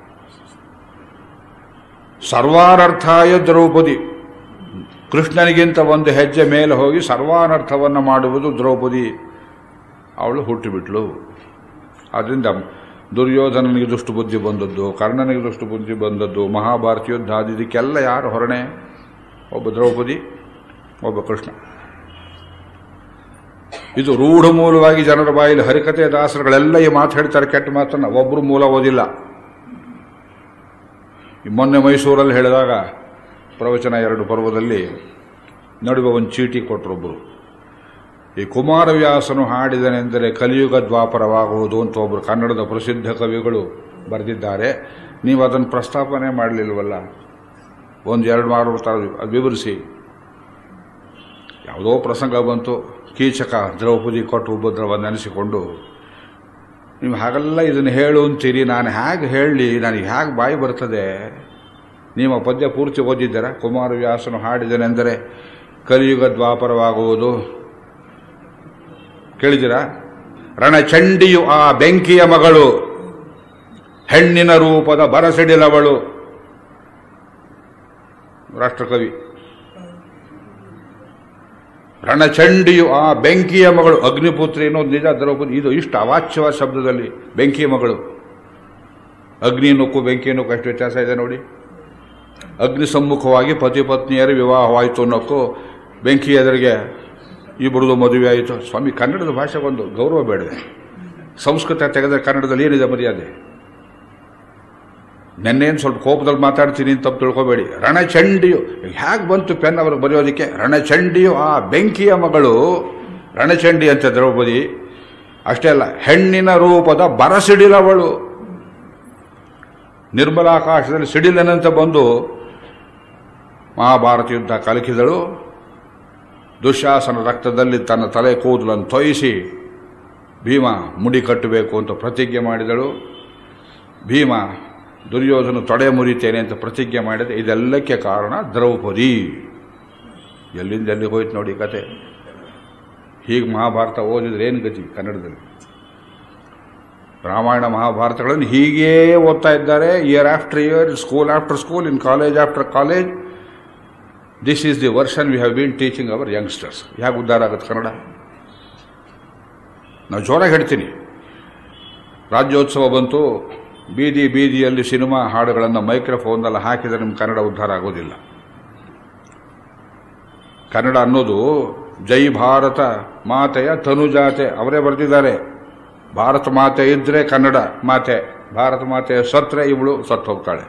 ಸರ್ವಾನರ್ಥಾಯ ದ್ರೌಪದಿ ಕೃಷ್ಣನಿಗಿಂತ ಒಂದು ಹೆಜ್ಜೆ ಮೇಲೆ ಹೋಗಿ ಸರ್ವಾನರ್ಥವನ್ನು ಮಾಡುವುದು ದ್ರೌಪದಿ ಅವಳು ಹುಟ್ಟಿಬಿಟ್ಲು ಅದರಿಂದ ದುರ್ಯೋಧನನಿಗೆ ದುಷ್ಟು ಬುದ್ಧಿ ಬಂದದ್ದು ಕರ್ಣನಿಗೆ ದುಷ್ಟು ಬುದ್ಧಿ ಬಂದದ್ದು ಮಹಾಭಾರತ ಯುದ್ಧ ಅದು ಇದಕ್ಕೆಲ್ಲ ಯಾರು ಹೊರಣೆ ಒಬ್ಬ ದ್ರೌಪದಿ ಒಬ್ಬ ಕೃಷ್ಣ ಇದು ರೂಢ ಮೂಲವಾಗಿ ಜನರ ಬಾಯಲ್ಲಿ ಹರಿಕತೆ ದಾಸರುಗಳೆಲ್ಲ ಈ ಮಾತು ಹೇಳ್ತಾರೆ ಕೆಟ್ಟ ಮಾತನ್ನ ಒಬ್ಬರು ಮೂಲ ಓದಿಲ್ಲ ಈ ಮೊನ್ನೆ ಮೈಸೂರಲ್ಲಿ ಹೇಳಿದಾಗ ಪ್ರವಚನ ಎರಡು ಪರ್ವದಲ್ಲಿ ನಡುವೆ ಒಂದು ಚೀಟಿ ಕೊಟ್ಟರೊಬ್ಬರು ಈ ಕುಮಾರವ್ಯಾಸನು ಹಾಡಿದನೆಂದರೆ ಕಲಿಯುಗ ದ್ವಾಪರವಾಗುವುದು ಅಂತ ಒಬ್ಬರು ಕನ್ನಡದ ಪ್ರಸಿದ್ಧ ಕವಿಗಳು ಬರೆದಿದ್ದಾರೆ ನೀವು ಅದನ್ನು ಪ್ರಸ್ತಾಪನೆ ಮಾಡಲಿಲ್ವಲ್ಲ ಒಂದು ಎರಡು ಮಾರು ಅದು ವಿವರಿಸಿ ಯಾವುದೋ ಪ್ರಸಂಗ ಬಂತು ಕೀಚಕ ದ್ರೌಪದಿ ಕೊಟ್ಟು ಉಪದ್ರವ ನೆನೆಸಿಕೊಂಡು ನೀವು ಹಾಗೆಲ್ಲ ಇದನ್ನು ಹೇಳು ಅಂತೀರಿ ನಾನು ಹೇಗೆ ಹೇಳಲಿ ನನಗೆ ಹೇಗೆ ಬಾಯಿ ಬರ್ತದೆ ನೀವು ಆ ಪದ್ಯ ಪೂರ್ತಿ ಓದಿದ್ದೀರಾ ಕುಮಾರವ್ಯಾಸನು ಹಾಡಿದನೆಂದರೆ ಕಲಿಯುಗ ದ್ವಾಪರವಾಗುವುದು ಕೇಳಿದಿರಾ ರಣಚಂಡಿಯು ಆ ಬೆಂಕಿಯ ಮಗಳು ಹೆಣ್ಣಿನ ರೂಪದ ಬರಸಿಡಿಲವಳು ರಾಷ್ಟ್ರಕವಿ ರಣಚಂಡಿಯು ಆ ಬೆಂಕಿಯ ಮಗಳು ಅಗ್ನಿಪುತ್ರಿ ಅನ್ನೋದು ನಿಜ ದ್ರೌಪದಿ ಇದು ಇಷ್ಟು ಅವಾಚ್ಯವಾದ ಶಬ್ದದಲ್ಲಿ ಬೆಂಕಿಯ ಮಗಳು ಅಗ್ನಿ ನುಕ್ಕು ಬೆಂಕಿ ನುಕ್ಕು ಅಷ್ಟು ವ್ಯತ್ಯಾಸ ಇದೆ ನೋಡಿ ಅಗ್ನಿ ಸಮ್ಮುಖವಾಗಿ ಪತಿ ಪತ್ನಿಯರ ವಿವಾಹವಾಯಿತು ಅನ್ನೋಕ್ಕೂ ಬೆಂಕಿ ಎದುರಿಗೆ ಇಬ್ಬರದು ಮದುವೆ ಆಯಿತು ಸ್ವಾಮಿ ಕನ್ನಡದ ಭಾಷೆಗೊಂದು ಗೌರವ ಬೇಡದೆ ಸಂಸ್ಕೃತ ತೆಗೆದ್ರೆ ಕನ್ನಡದಲ್ಲಿ ಏನಿದೆ ಮರ್ಯಾದೆ ನೆನ್ನೇನು ಸ್ವಲ್ಪ ಕೋಪದಲ್ಲಿ ಮಾತಾಡ್ತೀನಿ ಅಂತ ತಪ್ಪು ತಿಳ್ಕೊಬೇಡಿ ರಣಚಂಡಿಯು ಹೇಗೆ ಬಂತು ಪೆನ್ ಅವ್ರಿಗೆ ಬರೆಯೋದಕ್ಕೆ ರಣಚಂಡಿಯು ಆ ಬೆಂಕಿಯ ಮಗಳು ರಣಚಂಡಿ ಅಂತ ದ್ರೌಪದಿ ಅಷ್ಟೇ ಅಲ್ಲ ಹೆಣ್ಣಿನ ರೂಪದ ಬರಸಿಡಿಲವಳು ನಿರ್ಮಲಾಕಾಶದಲ್ಲಿ ಸಿಡಿಲನಂತೆ ಬಂದು ಮಹಾಭಾರತ ಯುದ್ಧ ಕಲಕಿದಳು ದುಶ್ಯಾಸನ ರಕ್ತದಲ್ಲಿ ತನ್ನ ತಲೆ ಕೂದಲನ್ನು ತೊಯಿಸಿ ಭೀಮ ಮುಡಿ ಕಟ್ಟಬೇಕು ಅಂತ ಪ್ರತಿಜ್ಞೆ ಮಾಡಿದಳು ಭೀಮ ದುರ್ಯೋಧನ ತೊಡೆ ಮುರಿತೇನೆ ಅಂತ ಪ್ರತಿಜ್ಞೆ ಮಾಡಿದೆ ಇದೆಲ್ಲಕ್ಕೆ ಕಾರಣ ದ್ರೌಪದಿ ಎಲ್ಲಿಂದ ಎಲ್ಲಿಗೆ ಹೋಯ್ತು ನೋಡಿ ಕತೆ ಹೀಗೆ ಮಹಾಭಾರತ ಓದಿದ್ರೆ ಏನು ಗತಿ ಕನ್ನಡದಲ್ಲಿ ರಾಮಾಯಣ ಮಹಾಭಾರತಗಳನ್ನು ಹೀಗೇ ಓದ್ತಾ ಇದ್ದಾರೆ year after year school after school in college after college this is the version we have been teaching our youngsters ಹೇಗೆ ಉದ್ಧಾರ ಆಗುತ್ತೆ ಕನ್ನಡ ನಾವು ಜೋರಾಗಿ ಹೇಳ್ತೀನಿ ರಾಜ್ಯೋತ್ಸವ ಬಂತು ಬೀದಿ ಬೀದಿಯಲ್ಲಿ ಸಿನಿಮಾ ಹಾಡುಗಳನ್ನು ಮೈಕ್ರೋಫೋನ್ನಲ್ಲಿ ಹಾಕಿದರೆ ನಿಮ್ಮ ಕನ್ನಡ ಉದ್ಧಾರ ಆಗೋದಿಲ್ಲ ಕನ್ನಡ ಅನ್ನೋದು ಜೈ ಭಾರತ ಮಾತೆಯ ತನುಜಾತೆ ಅವರೇ ಬರೆದಿದ್ದಾರೆ ಭಾರತ ಮಾತೆ ಇದ್ರೆ ಕನ್ನಡ ಮಾತೆ ಭಾರತ ಮಾತೆಯ ಸತ್ರೆ ಇವಳು ಸತ್ತು ಹೋಗ್ತಾಳೆ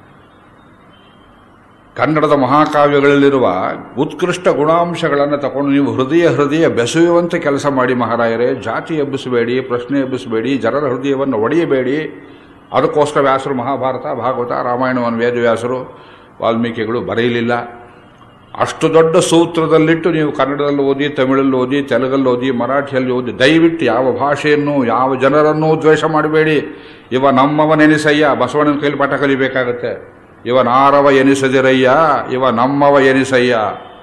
ಕನ್ನಡದ ಮಹಾಕಾವ್ಯಗಳಲ್ಲಿರುವ ಉತ್ಕೃಷ್ಟ ಗುಣಾಂಶಗಳನ್ನು ತಗೊಂಡು ನೀವು ಹೃದಯ ಹೃದಯ ಬೆಸೆಯುವಂತೆ ಕೆಲಸ ಮಾಡಿ ಮಹಾರಾಯರೇ ಜಾತಿ ಎಬ್ಬಿಸಬೇಡಿ ಪ್ರಶ್ನೆ ಎಬ್ಬಿಸಬೇಡಿ ಜನರ ಹೃದಯವನ್ನು ಒಡೆಯಬೇಡಿ ಅದಕ್ಕೋಸ್ಕರ ವ್ಯಾಸರು ಮಹಾಭಾರತ ಭಾಗವತ ರಾಮಾಯಣವನ್ನು ವೇದವ್ಯಾಸರು ವಾಲ್ಮೀಕಿಗಳು ಬರೆಯಲಿಲ್ಲ ಅಷ್ಟು ದೊಡ್ಡ ಸೂತ್ರದಲ್ಲಿಟ್ಟು ನೀವು ಕನ್ನಡದಲ್ಲಿ ಓದಿ ತಮಿಳಲ್ಲಿ ಓದಿ ತೆಲುಗಲ್ಲಿ ಓದಿ ಮರಾಠಿಯಲ್ಲಿ ಓದಿ ದಯವಿಟ್ಟು ಯಾವ ಭಾಷೆಯನ್ನು ಯಾವ ಜನರನ್ನೂ ದ್ವೇಷ ಮಾಡಬೇಡಿ ಇವ ನಮ್ಮವನೆನಿಸಯ್ಯ ಬಸವಣ್ಣನ ಕೈಲಿ ಪಾಠ ಕಲಿಬೇಕಾಗತ್ತೆ ಇವ ನಾರವ ಎನಿಸದಿರಯ್ಯ ಇವ ನಮ್ಮವ ಎನಿಸಯ್ಯ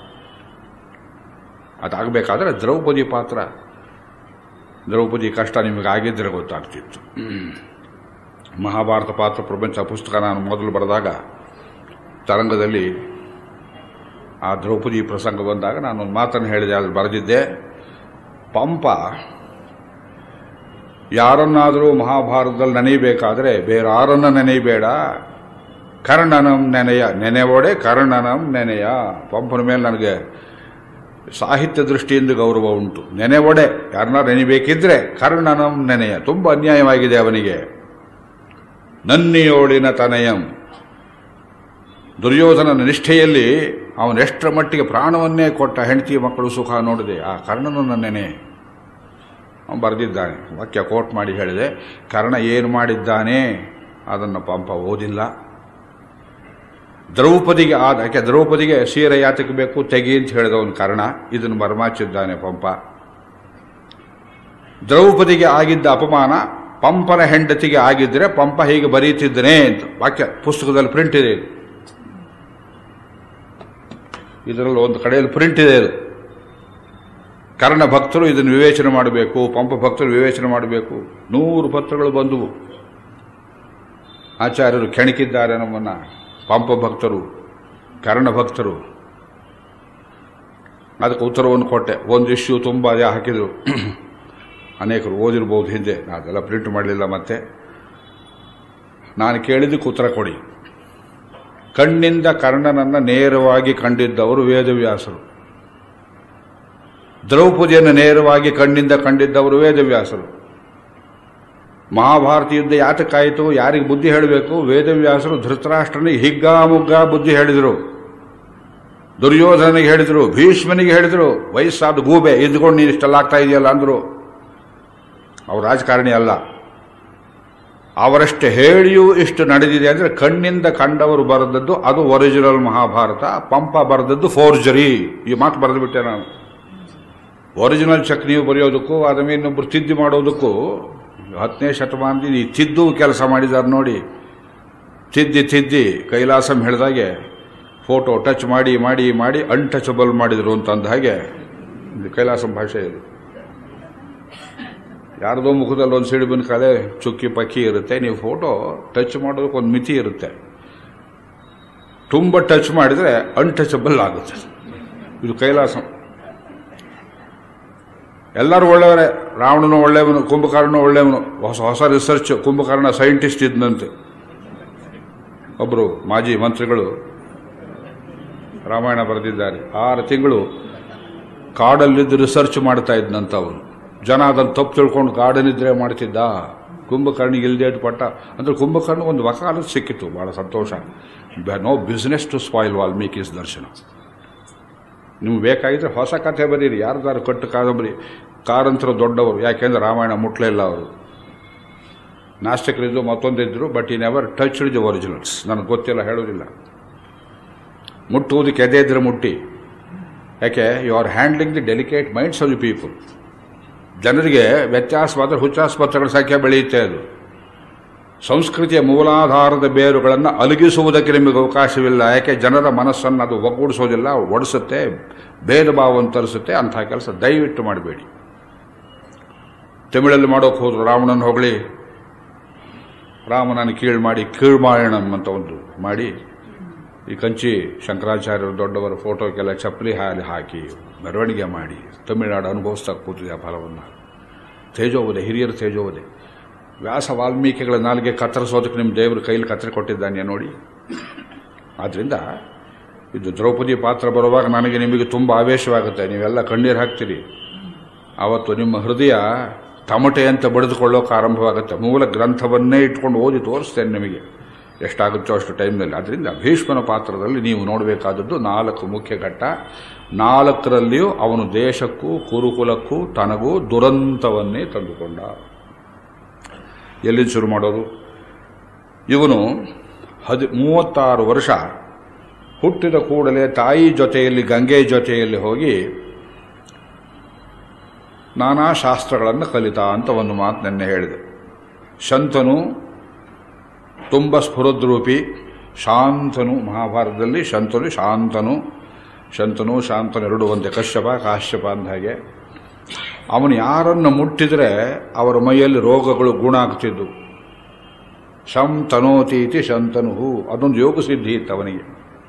ಅದಾಗಬೇಕಾದ್ರೆ ದ್ರೌಪದಿ ಪಾತ್ರ ದ್ರೌಪದಿ ಕಷ್ಟ ನಿಮಗೆ ಆಗಿದ್ದರೆ ಗೊತ್ತಾಗ್ತಿತ್ತು ಮಹಾಭಾರತ ಪಾತ್ರ ಪ್ರಪಂಚ ಪುಸ್ತಕ ನಾನು ಮೊದಲು ಬರೆದಾಗ ತರಂಗದಲ್ಲಿ ಆ ದ್ರೌಪದಿ ಪ್ರಸಂಗ ಬಂದಾಗ ನಾನೊಂದು ಮಾತನ್ನು ಹೇಳಿದೆ ಅಲ್ಲಿ ಬರೆದಿದ್ದೆ ಪಂಪ ಯಾರನ್ನಾದರೂ ಮಹಾಭಾರತದಲ್ಲಿ ನೆನೆಯಬೇಕಾದ್ರೆ ಬೇರಾರನ್ನ ನೆನೆಯಬೇಡ ಕರ್ಣನಂ ನೆನೆಯ ನೆನೆವೊಡೆ ಕರ್ಣನಂ ನೆನೆಯ ಪಂಪನ ಮೇಲೆ ನನಗೆ ಸಾಹಿತ್ಯ ದೃಷ್ಟಿಯಿಂದ ಗೌರವ ಉಂಟು ನೆನೆವೊಡೆ ಯಾರನ್ನ ನೆನೆಯಬೇಕಿದ್ರೆ ಕರ್ಣನಂ ನೆನೆಯ ತುಂಬ ಅನ್ಯಾಯವಾಗಿದೆ ಅವನಿಗೆ ನನ್ನಿಯೋಳಿನ ತನಯಂ ದುರ್ಯೋಧನನ ನಿಷ್ಠೆಯಲ್ಲಿ ಅವನೆಷ್ಟರ ಮಟ್ಟಿಗೆ ಪ್ರಾಣವನ್ನೇ ಕೊಟ್ಟ ಹೆಂಡತಿ ಮಕ್ಕಳು ಸುಖ ನೋಡಿದೆ ಆ ಕರ್ಣನನ್ನು ನೆನೆ ಅವನು ಬರೆದಿದ್ದಾನೆ ವಾಕ್ಯ ಕೋಟ್ ಮಾಡಿ ಹೇಳಿದೆ ಕರ್ಣ ಏನು ಮಾಡಿದ್ದಾನೆ ಅದನ್ನು ಪಂಪ ಓದಿಲ್ಲ ದ್ರೌಪದಿಗೆ ಆದ ಯಾಕೆ ದ್ರೌಪದಿಗೆ ಸೀರೆ ಯಾತಕ್ಕೆ ಬೇಕು ತೆಗಿ ಅಂತ ಹೇಳಿದವನು ಕರ್ಣ ಇದನ್ನು ಮರ್ಮಾಚಿದ್ದಾನೆ ಪಂಪ ದ್ರೌಪದಿಗೆ ಆಗಿದ್ದ ಅಪಮಾನ ಪಂಪನ ಹೆಂಡತಿಗೆ ಆಗಿದ್ದರೆ ಪಂಪ ಹೀಗೆ ಬರೀತಿದ್ದನೆ ಅಂತ ವಾಕ್ಯ ಪುಸ್ತಕದಲ್ಲಿ ಪ್ರಿಂಟ್ ಇದೆ ಇದು ಇದರಲ್ಲಿ ಒಂದು ಕಡೆಯಲ್ಲಿ ಪ್ರಿಂಟ್ ಇದೆ ಇದು ಕರ್ಣ ಭಕ್ತರು ಇದನ್ನು ವಿವೇಚನೆ ಮಾಡಬೇಕು ಪಂಪ ಭಕ್ತರು ವಿವೇಚನೆ ಮಾಡಬೇಕು ನೂರು ಪತ್ರಗಳು ಬಂದವು ಆಚಾರ್ಯರು ಕೆಣಕಿದ್ದಾರೆ ನಮ್ಮನ್ನ ಪಂಪ ಭಕ್ತರು ಕರ್ಣ ಭಕ್ತರು ಅದಕ್ಕೆ ಉತ್ತರವನ್ನು ಕೊಟ್ಟೆ ಒಂದು ಇಶ್ಯೂ ತುಂಬ ಅದೇ ಹಾಕಿದರು ಅನೇಕರು ಓದಿರ್ಬೋದು ಹಿಂದೆ ನಾನು ಅದೆಲ್ಲ ಪ್ರಿಂಟ್ ಮಾಡಲಿಲ್ಲ ಮತ್ತೆ ನಾನು ಕೇಳಿದ್ದಕ್ಕೆ ಉತ್ತರ ಕೊಡಿ ಕಣ್ಣಿಂದ ಕರ್ಣನನ್ನು ನೇರವಾಗಿ ಕಂಡಿದ್ದವರು ವೇದವ್ಯಾಸರು ದ್ರೌಪದಿಯನ್ನು ನೇರವಾಗಿ ಕಣ್ಣಿಂದ ಕಂಡಿದ್ದವರು ವೇದವ್ಯಾಸರು ಮಹಾಭಾರತ ಯುದ್ಧ ಯಾತಕ್ಕಾಯಿತು ಯಾರಿಗೆ ಬುದ್ಧಿ ಹೇಳಬೇಕು ವೇದವ್ಯಾಸರು ಧೃತರಾಷ್ಟ್ರನಿಗೆ ಹಿಗ್ಗಾಮುಗ್ಗಾ ಬುದ್ಧಿ ಹೇಳಿದರು ದುರ್ಯೋಧನಿಗೆ ಹೇಳಿದರು ಭೀಷ್ಮನಿಗೆ ಹೇಳಿದರು ವಯಸ್ಸಾದ ಗೂಬೆ ಇದ್ಕೊಂಡು ನೀನು ಇಷ್ಟೆಲ್ಲ ಆಗ್ತಾ ಇದೆಯಲ್ಲ ಅಂದರು ಅವ್ರು ರಾಜಕಾರಣಿ ಅಲ್ಲ ಅವರಷ್ಟು ಹೇಳಿಯೂ ಇಷ್ಟು ನಡೆದಿದೆ ಅಂದರೆ ಕಣ್ಣಿಂದ ಕಂಡವರು ಬರೆದದ್ದು ಅದು ಒರಿಜಿನಲ್ ಮಹಾಭಾರತ ಪಂಪ ಬರೆದದ್ದು ಫೋರ್ಜರಿ ಈ ಮಾತು ಬರೆದು ಬಿಟ್ಟೆ ನಾನು ಒರಿಜಿನಲ್ ಚೆಕ್ ನೀವು ಬರೆಯೋದಕ್ಕೂ ಅದ ಮೇಲೆ ಇನ್ನೊಬ್ರು ತಿದ್ದಿ ಮಾಡೋದಕ್ಕೂ ಹತ್ತನೇ ಶತಮಾನದಿಂದ ಈ ತಿದ್ದು ಕೆಲಸ ಮಾಡಿದ್ದಾರೆ ನೋಡಿ ತಿದ್ದಿ ತಿದ್ದಿ ಕೈಲಾಸಂ ಹೇಳಿದಾಗೆ ಫೋಟೋ ಟಚ್ ಮಾಡಿ ಮಾಡಿ ಮಾಡಿ ಅನ್ಟಚಬಲ್ ಮಾಡಿದ್ರು ಅಂತ ಅಂದ ಹಾಗೆ ಇದು ಕೈಲಾಸಂ ಭಾಷೆ ಇದು ಯಾರ್ದೋ ಮುಖದಲ್ಲಿ ಒಂದು ಸಿಡಿಬಿನ ಕಲೆ ಚುಕ್ಕಿ ಪಕ್ಕಿ ಇರುತ್ತೆ ನೀವು ಫೋಟೋ ಟಚ್ ಮಾಡೋದಕ್ಕೆ ಒಂದು ಮಿತಿ ಇರುತ್ತೆ ತುಂಬ ಟಚ್ ಮಾಡಿದರೆ ಅನ್ಟಚಬಲ್ ಆಗುತ್ತೆ ಇದು ಕೈಲಾಸ ಎಲ್ಲರೂ ಒಳ್ಳೆಯವರೇ ರಾವಣನು ಒಳ್ಳೆಯವನು ಕುಂಭಕರ್ಣನು ಒಳ್ಳೆಯವನು ಹೊಸ ಹೊಸ ರಿಸರ್ಚ್ ಕುಂಭಕರ್ಣ ಸೈಂಟಿಸ್ಟ್ ಇದ್ದಂತೆ ಒಬ್ಬರು ಮಾಜಿ ಮಂತ್ರಿಗಳು ರಾಮಾಯಣ ಬರೆದಿದ್ದಾರೆ ಆರು ತಿಂಗಳು ಕಾಡಲ್ಲಿದ್ದು ರಿಸರ್ಚ್ ಮಾಡ್ತಾ ಇದ್ನಂತ ಅವನು ಜನ ಅದನ್ನು ತಪ್ಪು ತಿಳ್ಕೊಂಡು ಕಾಡನಿದ್ರೆ ಮಾಡ್ತಿದ್ದ ಕುಂಭಕರ್ಣಿಗೆ ಇಲ್ದೇ ಪಟ್ಟ ಅಂದ್ರೆ ಕುಂಭಕರ್ಣ ಒಂದು ವಕಾಲತ್ ಸಿಕ್ಕಿತ್ತು ಬಹಳ ಸಂತೋಷ no business to spoil Valmiki's ದರ್ಶನ ನಿಮ್ಗೆ ಬೇಕಾಗಿದ್ರೆ ಹೊಸ ಕಥೆ ಬರೀರಿ ಯಾರ್ದಾರು ಕಟ್ಟು ಕಾದಂಬರಿ ಕಾರಂತರು ದೊಡ್ಡವರು ಯಾಕೆಂದ್ರೆ ರಾಮಾಯಣ ಮುಟ್ಲೇ ಇಲ್ಲ ಅವರು ನಾಸ್ತಿಕರಿದ್ದು ಮತ್ತೊಂದಿದ್ರು but he never touched the originals ನನಗೆ ಗೊತ್ತಿಲ್ಲ ಹೇಳೋದಿಲ್ಲ ಮುಟ್ಟುವುದಕ್ಕೆ ಎದೆ ಇದ್ರೆ ಮುಟ್ಟಿ ಯಾಕೆ you are handling the delicate minds of the people ಜನರಿಗೆ ವ್ಯತ್ಯಾಸವಾದ ಹುಚ್ಚಾಸ್ಪತ್ರೆಗಳ ಸಂಖ್ಯೆ ಬೆಳೆಯುತ್ತೆ ಅದು ಸಂಸ್ಕೃತಿಯ ಮೂಲಾಧಾರದ ಬೇರುಗಳನ್ನು ಅಲಗಿಸುವುದಕ್ಕೆ ನಿಮಗೆ ಅವಕಾಶವಿಲ್ಲ ಯಾಕೆ ಜನರ ಮನಸ್ಸನ್ನು ಅದು ಒಗ್ಗೂಡಿಸೋದಿಲ್ಲ ಒಡಿಸುತ್ತೆ ಭೇದ ಭಾವವನ್ನು ತರಿಸುತ್ತೆ ಅಂಥ ಕೆಲಸ ದಯವಿಟ್ಟು ಮಾಡಬೇಡಿ ತಮಿಳಲ್ಲಿ ಮಾಡೋಕೆ ಹೋದ್ರು ರಾವಣನ ಹೊಗಳಿ ರಾಮನನ್ನು ಕೀಳು ಮಾಡಿ ಕೀಳು ಮಾಡೋಣ ಅಂತ ಒಂದು ಮಾಡಿ ಈ ಕಂಚಿ ಶಂಕರಾಚಾರ್ಯರು ದೊಡ್ಡವರ ಫೋಟೋಕ್ಕೆಲ್ಲ ಚಪ್ಪಲಿ ಹಾಲಿ ಹಾಕಿ ಮೆರವಣಿಗೆ ಮಾಡಿ ತಮಿಳುನಾಡು ಅನುಭವಿಸ್ತಾ ಕೂತಿದೆ ಆ ಫಲವನ್ನು ತೇಜೋವದೆ ಹಿರಿಯರು ತೇಜೋವದೆ ವ್ಯಾಸ ವಾಲ್ಮೀಕಿಗಳ ನಾಲಿಗೆ ಕತ್ತರಿಸೋದಕ್ಕೆ ನಿಮ್ಮ ದೇವರು ಕೈಲಿ ಕತ್ತರಿ ಕೊಟ್ಟಿದ್ದಾನೆ ನೋಡಿ ಆದ್ದರಿಂದ ಇದು ದ್ರೌಪದಿ ಪಾತ್ರ ಬರುವಾಗ ನನಗೆ ನಿಮಗೆ ತುಂಬ ಆವೇಶವಾಗುತ್ತೆ ನೀವೆಲ್ಲ ಕಣ್ಣೀರು ಹಾಕ್ತೀರಿ ಆವತ್ತು ನಿಮ್ಮ ಹೃದಯ ತಮಟೆ ಅಂತ ಬಡಿದುಕೊಳ್ಳೋಕೆ ಆರಂಭವಾಗುತ್ತೆ ಮೂಲ ಗ್ರಂಥವನ್ನೇ ಇಟ್ಕೊಂಡು ಓದಿ ತೋರಿಸ್ತೇನೆ ನಿಮಗೆ ಎಷ್ಟಾಗುತ್ತೋ ಅಷ್ಟು ಟೈಮ್ನಲ್ಲಿ ಅದರಿಂದ ಭೀಷ್ಮನ ಪಾತ್ರದಲ್ಲಿ ನೀವು ನೋಡಬೇಕಾದದ್ದು ನಾಲ್ಕು ಮುಖ್ಯ ಘಟ್ಟ ನಾಲ್ಕರಲ್ಲಿಯೂ ಅವನು ದೇಶಕ್ಕೂ ಕುರುಕುಲಕ್ಕೂ ತನಗೂ ದುರಂತವನ್ನೇ ತಂದುಕೊಂಡ ಎಲ್ಲಿ ಶುರು ಮಾಡೋದು ಇವನು ಹದಿ ಮೂವತ್ತಾರು ವರ್ಷ ಹುಟ್ಟಿದ ಕೂಡಲೇ ತಾಯಿ ಜೊತೆಯಲ್ಲಿ ಗಂಗೆ ಜೊತೆಯಲ್ಲಿ ಹೋಗಿ ನಾನಾ ಶಾಸ್ತ್ರಗಳನ್ನು ಕಲಿತ ಅಂತ ಒಂದು ಮಾತು ನೆನ್ನೆ ಹೇಳಿದೆ ಶಂತನು ತುಂಬ ಸ್ಫುರದ್ರೂಪಿ ಶಾಂತನು ಮಹಾಭಾರತದಲ್ಲಿ ಶಂತನು ಶಾಂತನು ಶಂತನು ಶಾಂತನು ಎರಡು ಒಂದೇ ಕಶ್ಯಪ ಕಾಶ್ಯಪ ಅಂದ ಹಾಗೆ ಅವನು ಯಾರನ್ನು ಮುಟ್ಟಿದರೆ ಅವರ ಮೈಯಲ್ಲಿ ರೋಗಗಳು ಗುಣ ಆಗ್ತಿದ್ದು ಶಂ ತನೋತೀತಿ ಶಂತನು ಅದೊಂದು ಯೋಗ ಸಿದ್ಧಿ ಇತ್ತು ಅವನಿಗೆ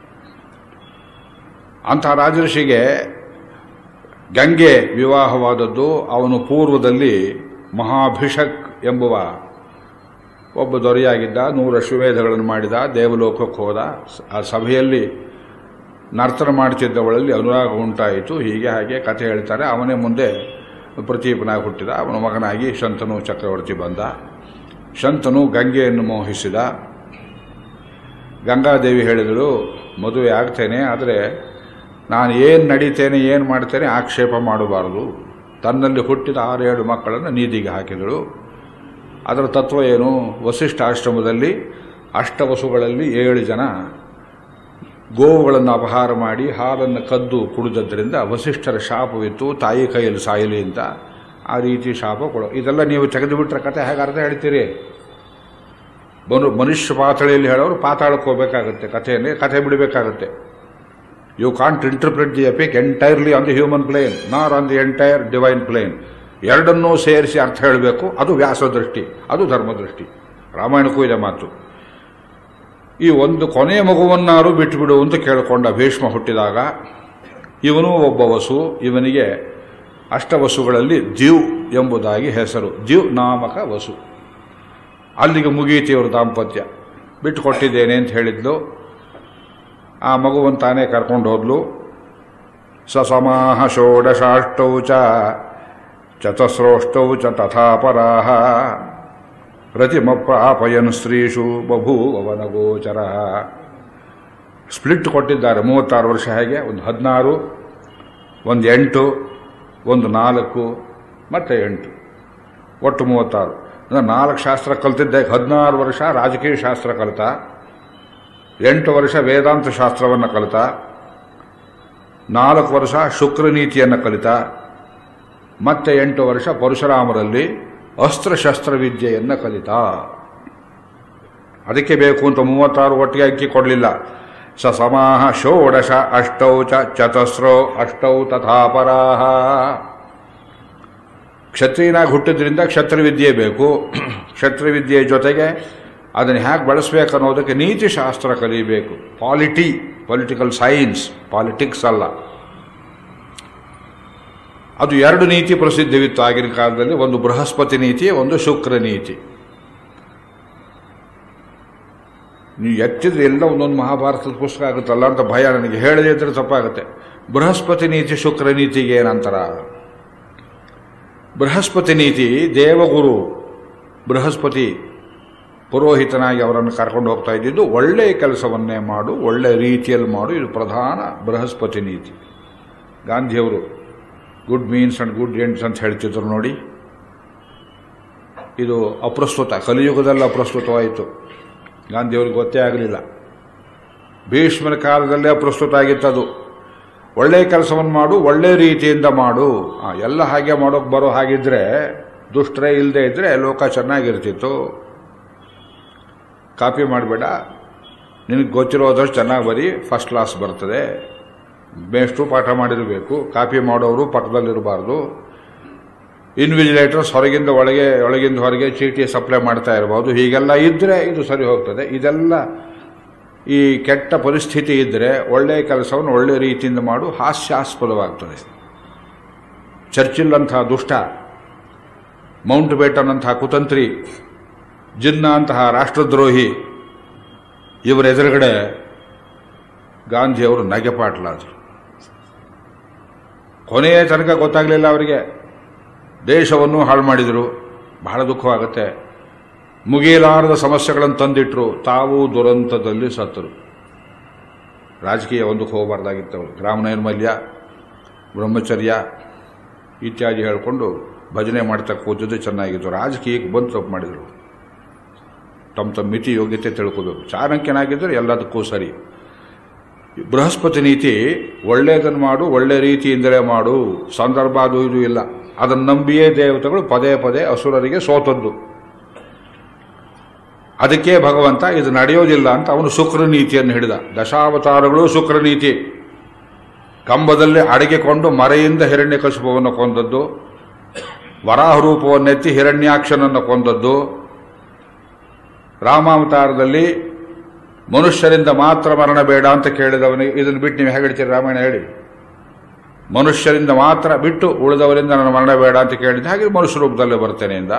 ಅಂಥ ರಾಜಋಷಿಗೆ ಗಂಗೆ ವಿವಾಹವಾದದ್ದು ಅವನು ಪೂರ್ವದಲ್ಲಿ ಮಹಾಭಿಷಕ್ ಎಂಬುವ ಒಬ್ಬ ದೊರೆಯಾಗಿದ್ದ ನೂರು ಅಶ್ವಮೇಧಗಳನ್ನು ಮಾಡಿದ ದೇವಲೋಕಕ್ಕೆ ಹೋದ ಆ ಸಭೆಯಲ್ಲಿ ನರ್ತನ ಮಾಡ್ತಿದ್ದವಳಲ್ಲಿ ಅನುರಾಗ ಉಂಟಾಯಿತು ಹೀಗೆ ಹಾಗೆ ಕಥೆ ಹೇಳ್ತಾರೆ ಅವನೇ ಮುಂದೆ ಪ್ರತೀಪನಾಗಿ ಹುಟ್ಟಿದ ಅವನ ಮಗನಾಗಿ ಶಂತನು ಚಕ್ರವರ್ತಿ ಬಂದ ಶಂತನು ಗಂಗೆಯನ್ನು ಮೋಹಿಸಿದ ಗಂಗಾದೇವಿ ಹೇಳಿದಳು ಮದುವೆ ಆಗ್ತೇನೆ ಆದರೆ ನಾನು ಏನು ನಡೀತೇನೆ ಏನು ಮಾಡ್ತೇನೆ ಆಕ್ಷೇಪ ಮಾಡಬಾರದು ತನ್ನಲ್ಲಿ ಹುಟ್ಟಿದ ಆರೇಳು ಮಕ್ಕಳನ್ನು ನೀದಿಗೆ ಹಾಕಿದಳು ಅದರ ತತ್ವ ಏನು ವಸಿಷ್ಠ ಆಶ್ರಮದಲ್ಲಿ ಅಷ್ಟವಸುಗಳಲ್ಲಿ ಏಳು ಜನ ಗೋವುಗಳನ್ನು ಅಪಹಾರ ಮಾಡಿ ಹಾಲನ್ನು ಕದ್ದು ಕುಡಿದದ್ದರಿಂದ ವಸಿಷ್ಠರ ಶಾಪವಿತ್ತು ತಾಯಿ ಕೈಯಲ್ಲಿ ಸಾಯಲಿ ಅಂತ ಆ ರೀತಿ ಶಾಪ ಕೊಡೋ ಇದೆಲ್ಲ ನೀವು ತೆಗೆದುಬಿಟ್ರೆ ಕತೆ ಹೇಗೆ ಅರ್ಥ ಹೇಳ್ತೀರಿ ಮನು ಮನುಷ್ಯ ಪಾತಾಳೆಯಲ್ಲಿ ಹೇಳೋರು ಪಾತಾಳಕ್ಕೆ ಹೋಗಬೇಕಾಗುತ್ತೆ ಕಥೆಯಲ್ಲಿ ಕಥೆ ಬಿಡಬೇಕಾಗುತ್ತೆ you can't interpret the epic entirely on the human plane nor on the entire divine plane ಎರಡನ್ನೂ ಸೇರಿಸಿ ಅರ್ಥ ಹೇಳಬೇಕು ಅದು ವ್ಯಾಸ ದೃಷ್ಟಿ ಅದು ಧರ್ಮದೃಷ್ಟಿ ರಾಮಾಯಣಕ್ಕೂ ಇದೆ ಮಾತು ಈ ಒಂದು ಕೊನೆಯ ಮಗುವನ್ನಾರು ಬಿಟ್ಟುಬಿಡು ಅಂತ ಕೇಳಿಕೊಂಡ ಭೀಷ್ಮ ಹುಟ್ಟಿದಾಗ ಇವನು ಒಬ್ಬ ವಸು ಇವನಿಗೆ ಅಷ್ಟವಸುಗಳಲ್ಲಿ ದ್ಯೂ ಎಂಬುದಾಗಿ ಹೆಸರು ದ್ಯೂ ನಾಮಕ ವಸು ಅಲ್ಲಿಗೆ ಮುಗೀತಿ ಇವರು ದಾಂಪತ್ಯ ಬಿಟ್ಟುಕೊಟ್ಟಿದ್ದೇನೆ ಅಂತ ಹೇಳಿದ್ಲು ಆ ಮಗುವನ್ನು ತಾನೇ ಕರ್ಕೊಂಡು ಹೋದ್ಲು ಸಸಮಾಹ ಷೋಡಶಾಷ್ಟೌ ಚ ಚತಸ್ರೋಷ್ಟೌ ಚ ತಥಾಪರಾಹ ರತಿಮಪ್ರಾಪಯನ್ ಸ್ತ್ರೀಷು ಬಭೂವನ ಗೋಚರ ಸ್ಪ್ಲಿಟ್ ಕೊಟ್ಟಿದ್ದಾರೆ ಮೂವತ್ತಾರು ವರ್ಷ ಹೇಗೆ ಒಂದು ಹದಿನಾರು ಒಂದು ಎಂಟು ಒಂದು ನಾಲ್ಕು ಮತ್ತೆ ಎಂಟು ಒಟ್ಟು ಮೂವತ್ತಾರು ಅಂದರೆ ನಾಲ್ಕು ಶಾಸ್ತ್ರ ಕಲ್ತಿದ್ದೆ ಹದಿನಾರು ವರ್ಷ ರಾಜಕೀಯ ಶಾಸ್ತ್ರ ಕಲಿತ ಎಂಟು ವರ್ಷ ವೇದಾಂತ ಶಾಸ್ತ್ರವನ್ನು ಕಲಿತ ನಾಲ್ಕು ವರ್ಷ ಶುಕ್ರ ನೀತಿಯನ್ನು ಕಲಿತ ಮತ್ತೆ ಎಂಟು ವರ್ಷ ಪರಶುರಾಮರಲ್ಲಿ ಅಸ್ತ್ರಶಸ್ತ್ರ ವಿದ್ಯೆಯನ್ನು ಕಲಿತ ಅದಕ್ಕೆ ಬೇಕು ಅಂತ ಮೂವತ್ತಾರು ಒಟ್ಟಿಗೆ ಅಕ್ಕಿ ಕೊಡಲಿಲ್ಲ ಸ ಸಮಾಹ ಷೋಡಶ ಅಷ್ಟೌ ಚ ಚತಸ್ರೋ ಅಷ್ಟೌ ತಥಾಪರಾಹ ಕ್ಷತ್ರಿಯನಾಗಿ ಹುಟ್ಟಿದ್ರಿಂದ ಕ್ಷತ್ರವಿದ್ಯೆ ಬೇಕು ಕ್ಷತ್ರವಿದ್ಯೆ ಜೊತೆಗೆ ಅದನ್ನು ಹೇಗೆ ಬಳಸಬೇಕು ಅನ್ನೋದಕ್ಕೆ ನೀತಿಶಾಸ್ತ್ರ ಕಲಿಬೇಕು ಪಾಲಿಟಿ ಪೊಲಿಟಿಕಲ್ ಸೈನ್ಸ್ ಪಾಲಿಟಿಕ್ಸ್ ಅಲ್ಲ ಅದು ಎರಡು ನೀತಿ ಪ್ರಸಿದ್ಧವಿತ್ತು ಆಗಿನ ಕಾಲದಲ್ಲಿ ಒಂದು ಬೃಹಸ್ಪತಿ ನೀತಿ ಒಂದು ಶುಕ್ರ ನೀತಿ ನೀವು ಎತ್ತಿದ್ರೆ ಎಲ್ಲ ಒಂದೊಂದು ಮಹಾಭಾರತದ ಪುಸ್ತಕ ಆಗುತ್ತಲ್ಲ ಅಂತ ಭಯ ನನಗೆ ಹೇಳದೇ ಇದ್ರೆ ತಪ್ಪಾಗುತ್ತೆ ಬೃಹಸ್ಪತಿ ನೀತಿ ಶುಕ್ರ ನೀತಿಗೆ ಏನಂತರ ಬೃಹಸ್ಪತಿ ನೀತಿ ದೇವಗುರು ಬೃಹಸ್ಪತಿ ಪುರೋಹಿತನಾಗಿ ಅವರನ್ನು ಕರ್ಕೊಂಡು ಹೋಗ್ತಾ ಇದ್ದಿದ್ದು ಒಳ್ಳೆಯ ಕೆಲಸವನ್ನೇ ಮಾಡು ಒಳ್ಳೆಯ ರೀತಿಯಲ್ಲಿ ಮಾಡು ಇದು ಪ್ರಧಾನ ಬೃಹಸ್ಪತಿ ನೀತಿ ಗಾಂಧಿಯವರು good means and good ends ಅಂತ ಹೇಳ್ತಿದ್ರು ನೋಡಿ ಇದು ಅಪ್ರಸ್ತುತ ಕಲಿಯುಗದಲ್ಲಿ ಅಪ್ರಸ್ತುತವಾಯಿತು ಗಾಂಧಿಯವ್ರಿಗೆ ಗೊತ್ತೇ ಆಗಲಿಲ್ಲ ಭೀಷ್ಮನ ಕಾಲದಲ್ಲೇ ಅಪ್ರಸ್ತುತ ಆಗಿತ್ತದು ಒಳ್ಳೆಯ ಕೆಲಸವನ್ನು ಮಾಡು ಒಳ್ಳೆ ರೀತಿಯಿಂದ ಮಾಡು ಆ, ಎಲ್ಲ ಹಾಗೆ ಮಾಡೋಕೆ ಬರೋ ಹಾಗಿದ್ರೆ ದುಷ್ಟರೇ ಇಲ್ಲದೆ ಇದ್ರೆ ಲೋಕ ಚೆನ್ನಾಗಿರ್ತಿತ್ತು ಕಾಪಿ ಮಾಡಬೇಡ ನಿನಗೆ ಗೊತ್ತಿರೋದಷ್ಟು ಚೆನ್ನಾಗಿ ಬರೀ ಫಸ್ಟ್ ಕ್ಲಾಸ್ ಬರ್ತದೆ ಬೇಷ್ಟು ಪಾಠ ಮಾಡಿರಬೇಕು ಕಾಪಿ ಮಾಡೋರು ಪಕ್ಕದಲ್ಲಿರಬಾರ್ದು ಇನ್ವಿಜಿಲೇಟರ್ಸ್ ಹೊರಗಿಂದ ಒಳಗೆ ಒಳಗಿಂದ ಹೊರಗೆ ಚೀಟಿ ಸಪ್ಲೈ ಮಾಡ್ತಾ ಇರಬಹುದು ಹೀಗೆಲ್ಲ ಇದ್ದರೆ ಇದು ಸರಿ ಹೋಗ್ತದೆ ಇದೆಲ್ಲ ಈ ಕೆಟ್ಟ ಪರಿಸ್ಥಿತಿ ಇದ್ದರೆ ಒಳ್ಳೆಯ ಕೆಲಸವನ್ನು ಒಳ್ಳೆಯ ರೀತಿಯಿಂದ ಮಾಡು ಹಾಸ್ಯಾಸ್ಪದವಾಗ್ತದೆ ಚರ್ಚಿಲ್ ಅಂತಹ ದುಷ್ಟ ಮೌಂಟ್ ಬೇಟನ್ ಅಂತಹ ಕುತಂತ್ರಿ ಜಿನ್ನ ಅಂತಹ ರಾಷ್ಟ್ರದ್ರೋಹಿ ಇವರ ಎದುರುಗಡೆ ಗಾಂಧಿಯವರು ನಗೆಪಾಟ್ಲಾದರು ಕೊನೆಯ ತನಕ ಗೊತ್ತಾಗಲಿಲ್ಲ ಅವರಿಗೆ ದೇಶವನ್ನು ಹಾಳು ಮಾಡಿದರು ಬಹಳ ದುಃಖವಾಗುತ್ತೆ ಮುಗಿಯಲಾರದ ಸಮಸ್ಯೆಗಳನ್ನು ತಂದಿಟ್ಟರು ತಾವು ದುರಂತದಲ್ಲಿ ಸತ್ತರು ರಾಜಕೀಯ ಒಂದಕ್ಕೆ ಹೋಗಬಾರ್ದಾಗಿತ್ತು ಅವರು ಗ್ರಾಮ ನೈರ್ಮಲ್ಯ ಬ್ರಹ್ಮಚರ್ಯ ಇತ್ಯಾದಿ ಹೇಳಿಕೊಂಡು ಭಜನೆ ಮಾಡ್ತಾ ಕೂತಿದ್ದು ಚೆನ್ನಾಗಿತ್ತು ರಾಜಕೀಯಕ್ಕೆ ಬಂದು ತಪ್ಪು ಮಾಡಿದರು ತಮ್ಮ ತಮ್ಮ ಮಿತಿ ಯೋಗ್ಯತೆ ತಿಳ್ಕೋಬೇಕು ಚಾಣಕ್ಯನಾಗಿದ್ದರೆ ಎಲ್ಲದಕ್ಕೂ ಸರಿ ಬೃಹಸ್ಪತಿ ನೀತಿ ಒಳ್ಳೆಯದನ್ನು ಮಾಡು ಒಳ್ಳೆ ರೀತಿಯಿಂದಲೇ ಮಾಡು ಸಂದರ್ಭ ಅದು ಇದು ಇಲ್ಲ ಅದನ್ನು ನಂಬಿಯೇ ದೇವತೆಗಳು ಪದೇ ಪದೇ ಅಸುರರಿಗೆ ಸೋತದ್ದು ಅದಕ್ಕೆ ಭಗವಂತ ಇದು ನಡೆಯೋದಿಲ್ಲ ಅಂತ ಅವನು ಶುಕ್ರ ನೀತಿಯನ್ನು ಹಿಡಿದ ದಶಾವತಾರಗಳು ಶುಕ್ರ ನೀತಿ ಕಂಬದಲ್ಲಿ ಅಡಗಿಕೊಂಡು ಮರೆಯಿಂದ ಹಿರಣ್ಯಕಶಿಪವನ್ನು ಕೊಂದದ್ದು ವರಾಹ ರೂಪವನ್ನೆತ್ತಿ ಹಿರಣ್ಯಾಕ್ಷನನ್ನು ಕೊಂದದ್ದು ರಾಮಾವತಾರದಲ್ಲಿ ಮನುಷ್ಯರಿಂದ ಮಾತ್ರ ಮರಣ ಬೇಡ ಅಂತ ಕೇಳಿದವನಿಗೆ ಇದನ್ನು ಬಿಟ್ಟು ನೀವು ಹೇಗೆ ಹೇಳ್ತೀರಿ ರಾಮಾಯಣ ಹೇಳಿ ಮನುಷ್ಯರಿಂದ ಮಾತ್ರ ಬಿಟ್ಟು ಉಳಿದವರಿಂದ ನನ್ನ ಮರಣ ಬೇಡ ಅಂತ ಕೇಳಿದ ಹಾಗೆ ಮನುಷ್ಯ ರೂಪದಲ್ಲೇ ಬರ್ತೇನೆ ಇಂದ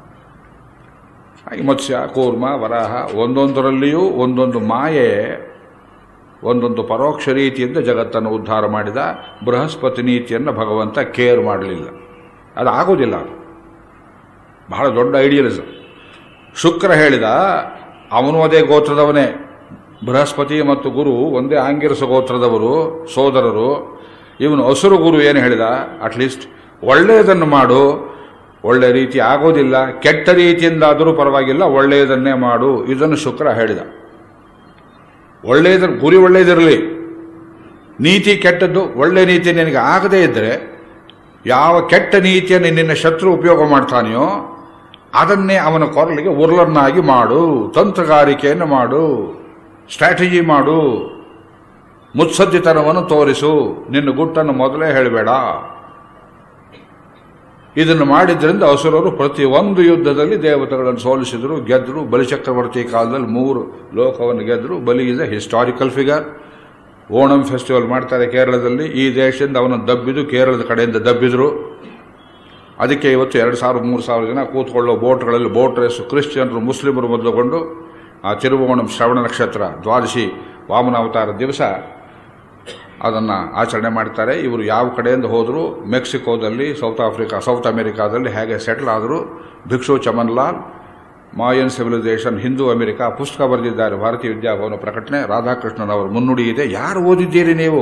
ಹಾಗೆ ಮತ್ಸ್ಯ ಕೂರ್ಮ ವರಾಹ ಒಂದೊಂದರಲ್ಲಿಯೂ ಒಂದೊಂದು ಮಾಯೆ ಒಂದೊಂದು ಪರೋಕ್ಷ ರೀತಿಯಿಂದ ಜಗತ್ತನ್ನು ಉದ್ಧಾರ ಮಾಡಿದ ಬೃಹಸ್ಪತಿ ನೀತಿಯನ್ನು ಭಗವಂತ ಕೇರ್ ಮಾಡಲಿಲ್ಲ ಅದು ಆಗೋದಿಲ್ಲ ಅದು ಬಹಳ ದೊಡ್ಡ ಐಡಿಯಲಿಸಮ್ ಶುಕ್ರ ಹೇಳಿದ ಅವನು ಅದೇ ಗೋತ್ರದವನೇ ಬೃಹಸ್ಪತಿ ಮತ್ತು ಗುರು ಒಂದೇ ಆಂಗಿರಸ ಗೋತ್ರದವರು ಸೋದರರು ಇವನು ಹಸುರು ಗುರು ಏನು ಹೇಳಿದ ಅಟ್ಲೀಸ್ಟ್ ಒಳ್ಳೆಯದನ್ನು ಮಾಡು ಒಳ್ಳೆ ರೀತಿ ಆಗೋದಿಲ್ಲ ಕೆಟ್ಟ ರೀತಿಯಿಂದಾದರೂ ಪರವಾಗಿಲ್ಲ ಒಳ್ಳೆಯದನ್ನೇ ಮಾಡು ಇದನ್ನು ಶುಕ್ರ ಹೇಳಿದ ಒಳ್ಳೆಯದ ಗುರಿ ಒಳ್ಳೆಯದಿರಲಿ ನೀತಿ ಕೆಟ್ಟದ್ದು ಒಳ್ಳೆ ನೀತಿ ನಿನಗೆ ಆಗದೇ ಇದ್ದರೆ ಯಾವ ಕೆಟ್ಟ ನೀತಿಯನ್ನು ನಿನ್ನ ಶತ್ರು ಉಪಯೋಗ ಮಾಡ್ತಾನೆಯೋ ಅದನ್ನೇ ಅವನ ಕೊರಳಿಗೆ ಉರ್ಲನ್ನಾಗಿ ಮಾಡು ತಂತ್ರಗಾರಿಕೆಯನ್ನು ಮಾಡು ಸ್ಟ್ರಾಟಜಿ ಮಾಡು ಮುತ್ಸದ್ದಿತನವನ್ನು ತೋರಿಸು ನಿನ್ನ ಗುಟ್ಟನ್ನು ಮೊದಲೇ ಹೇಳಬೇಡ ಇದನ್ನು ಮಾಡಿದ್ರಿಂದ ಅಸುರರು ಪ್ರತಿ ಒಂದು ಯುದ್ಧದಲ್ಲಿ ದೇವತೆಗಳನ್ನು ಸೋಲಿಸಿದರು ಗೆದ್ದರು ಬಲಿಚಕ್ರವರ್ತಿ ಕಾಲದಲ್ಲಿ ಮೂರು ಲೋಕವನ್ನು ಗೆದ್ದರು Bali is a historical figure Onam festival ಮಾಡ್ತಾರೆ ಕೇರಳದಲ್ಲಿ ಈ ದೇಶದಿಂದ ಅವನ ದಬ್ಬಿದು ಕೇರಳದ ಕಡೆಯಿಂದ ದಬ್ಬಿದ್ರು ಅದಕ್ಕೆ ಇವತ್ತು ಎರಡು ಸಾವಿರ ಮೂರು ಸಾವಿರ ಜನ ಕೂತ್ಕೊಳ್ಳೋ ಬೋಟ್ಗಳಲ್ಲಿ ಬೋಟ್ ರೇಸು ಕ್ರಿಶ್ಚಿಯನ್ರು ಮುಸ್ಲಿಮರು ಮೊದಲುಗೊಂಡು ಆ ತಿರುವೋಣಂ ಶ್ರವಣ ನಕ್ಷತ್ರ ದ್ವಾದಶಿ ವಾಮನಾವತಾರ ದಿವಸ ಅದನ್ನು ಆಚರಣೆ ಮಾಡ್ತಾರೆ ಇವರು ಯಾವ ಕಡೆಯಿಂದ ಹೋದರೂ ಮೆಕ್ಸಿಕೋದಲ್ಲಿ ಸೌತ್ ಆಫ್ರಿಕಾ ಸೌತ್ ಅಮೆರಿಕಾದಲ್ಲಿ ಹೇಗೆ ಸೆಟ್ಲ್ ಆದರು Bhikshu Chamanlal Mayan civilization Hindu America ಪುಸ್ತಕ ಬರೆದಿದ್ದಾರೆ ಭಾರತೀಯ ವಿದ್ಯಾಭವನ ಪ್ರಕಟಣೆ ರಾಧಾಕೃಷ್ಣನ್ ಅವರ ಮುನ್ನುಡಿ ಇದೆ ಯಾರು ಓದಿದ್ದೀರಿ ನೀವು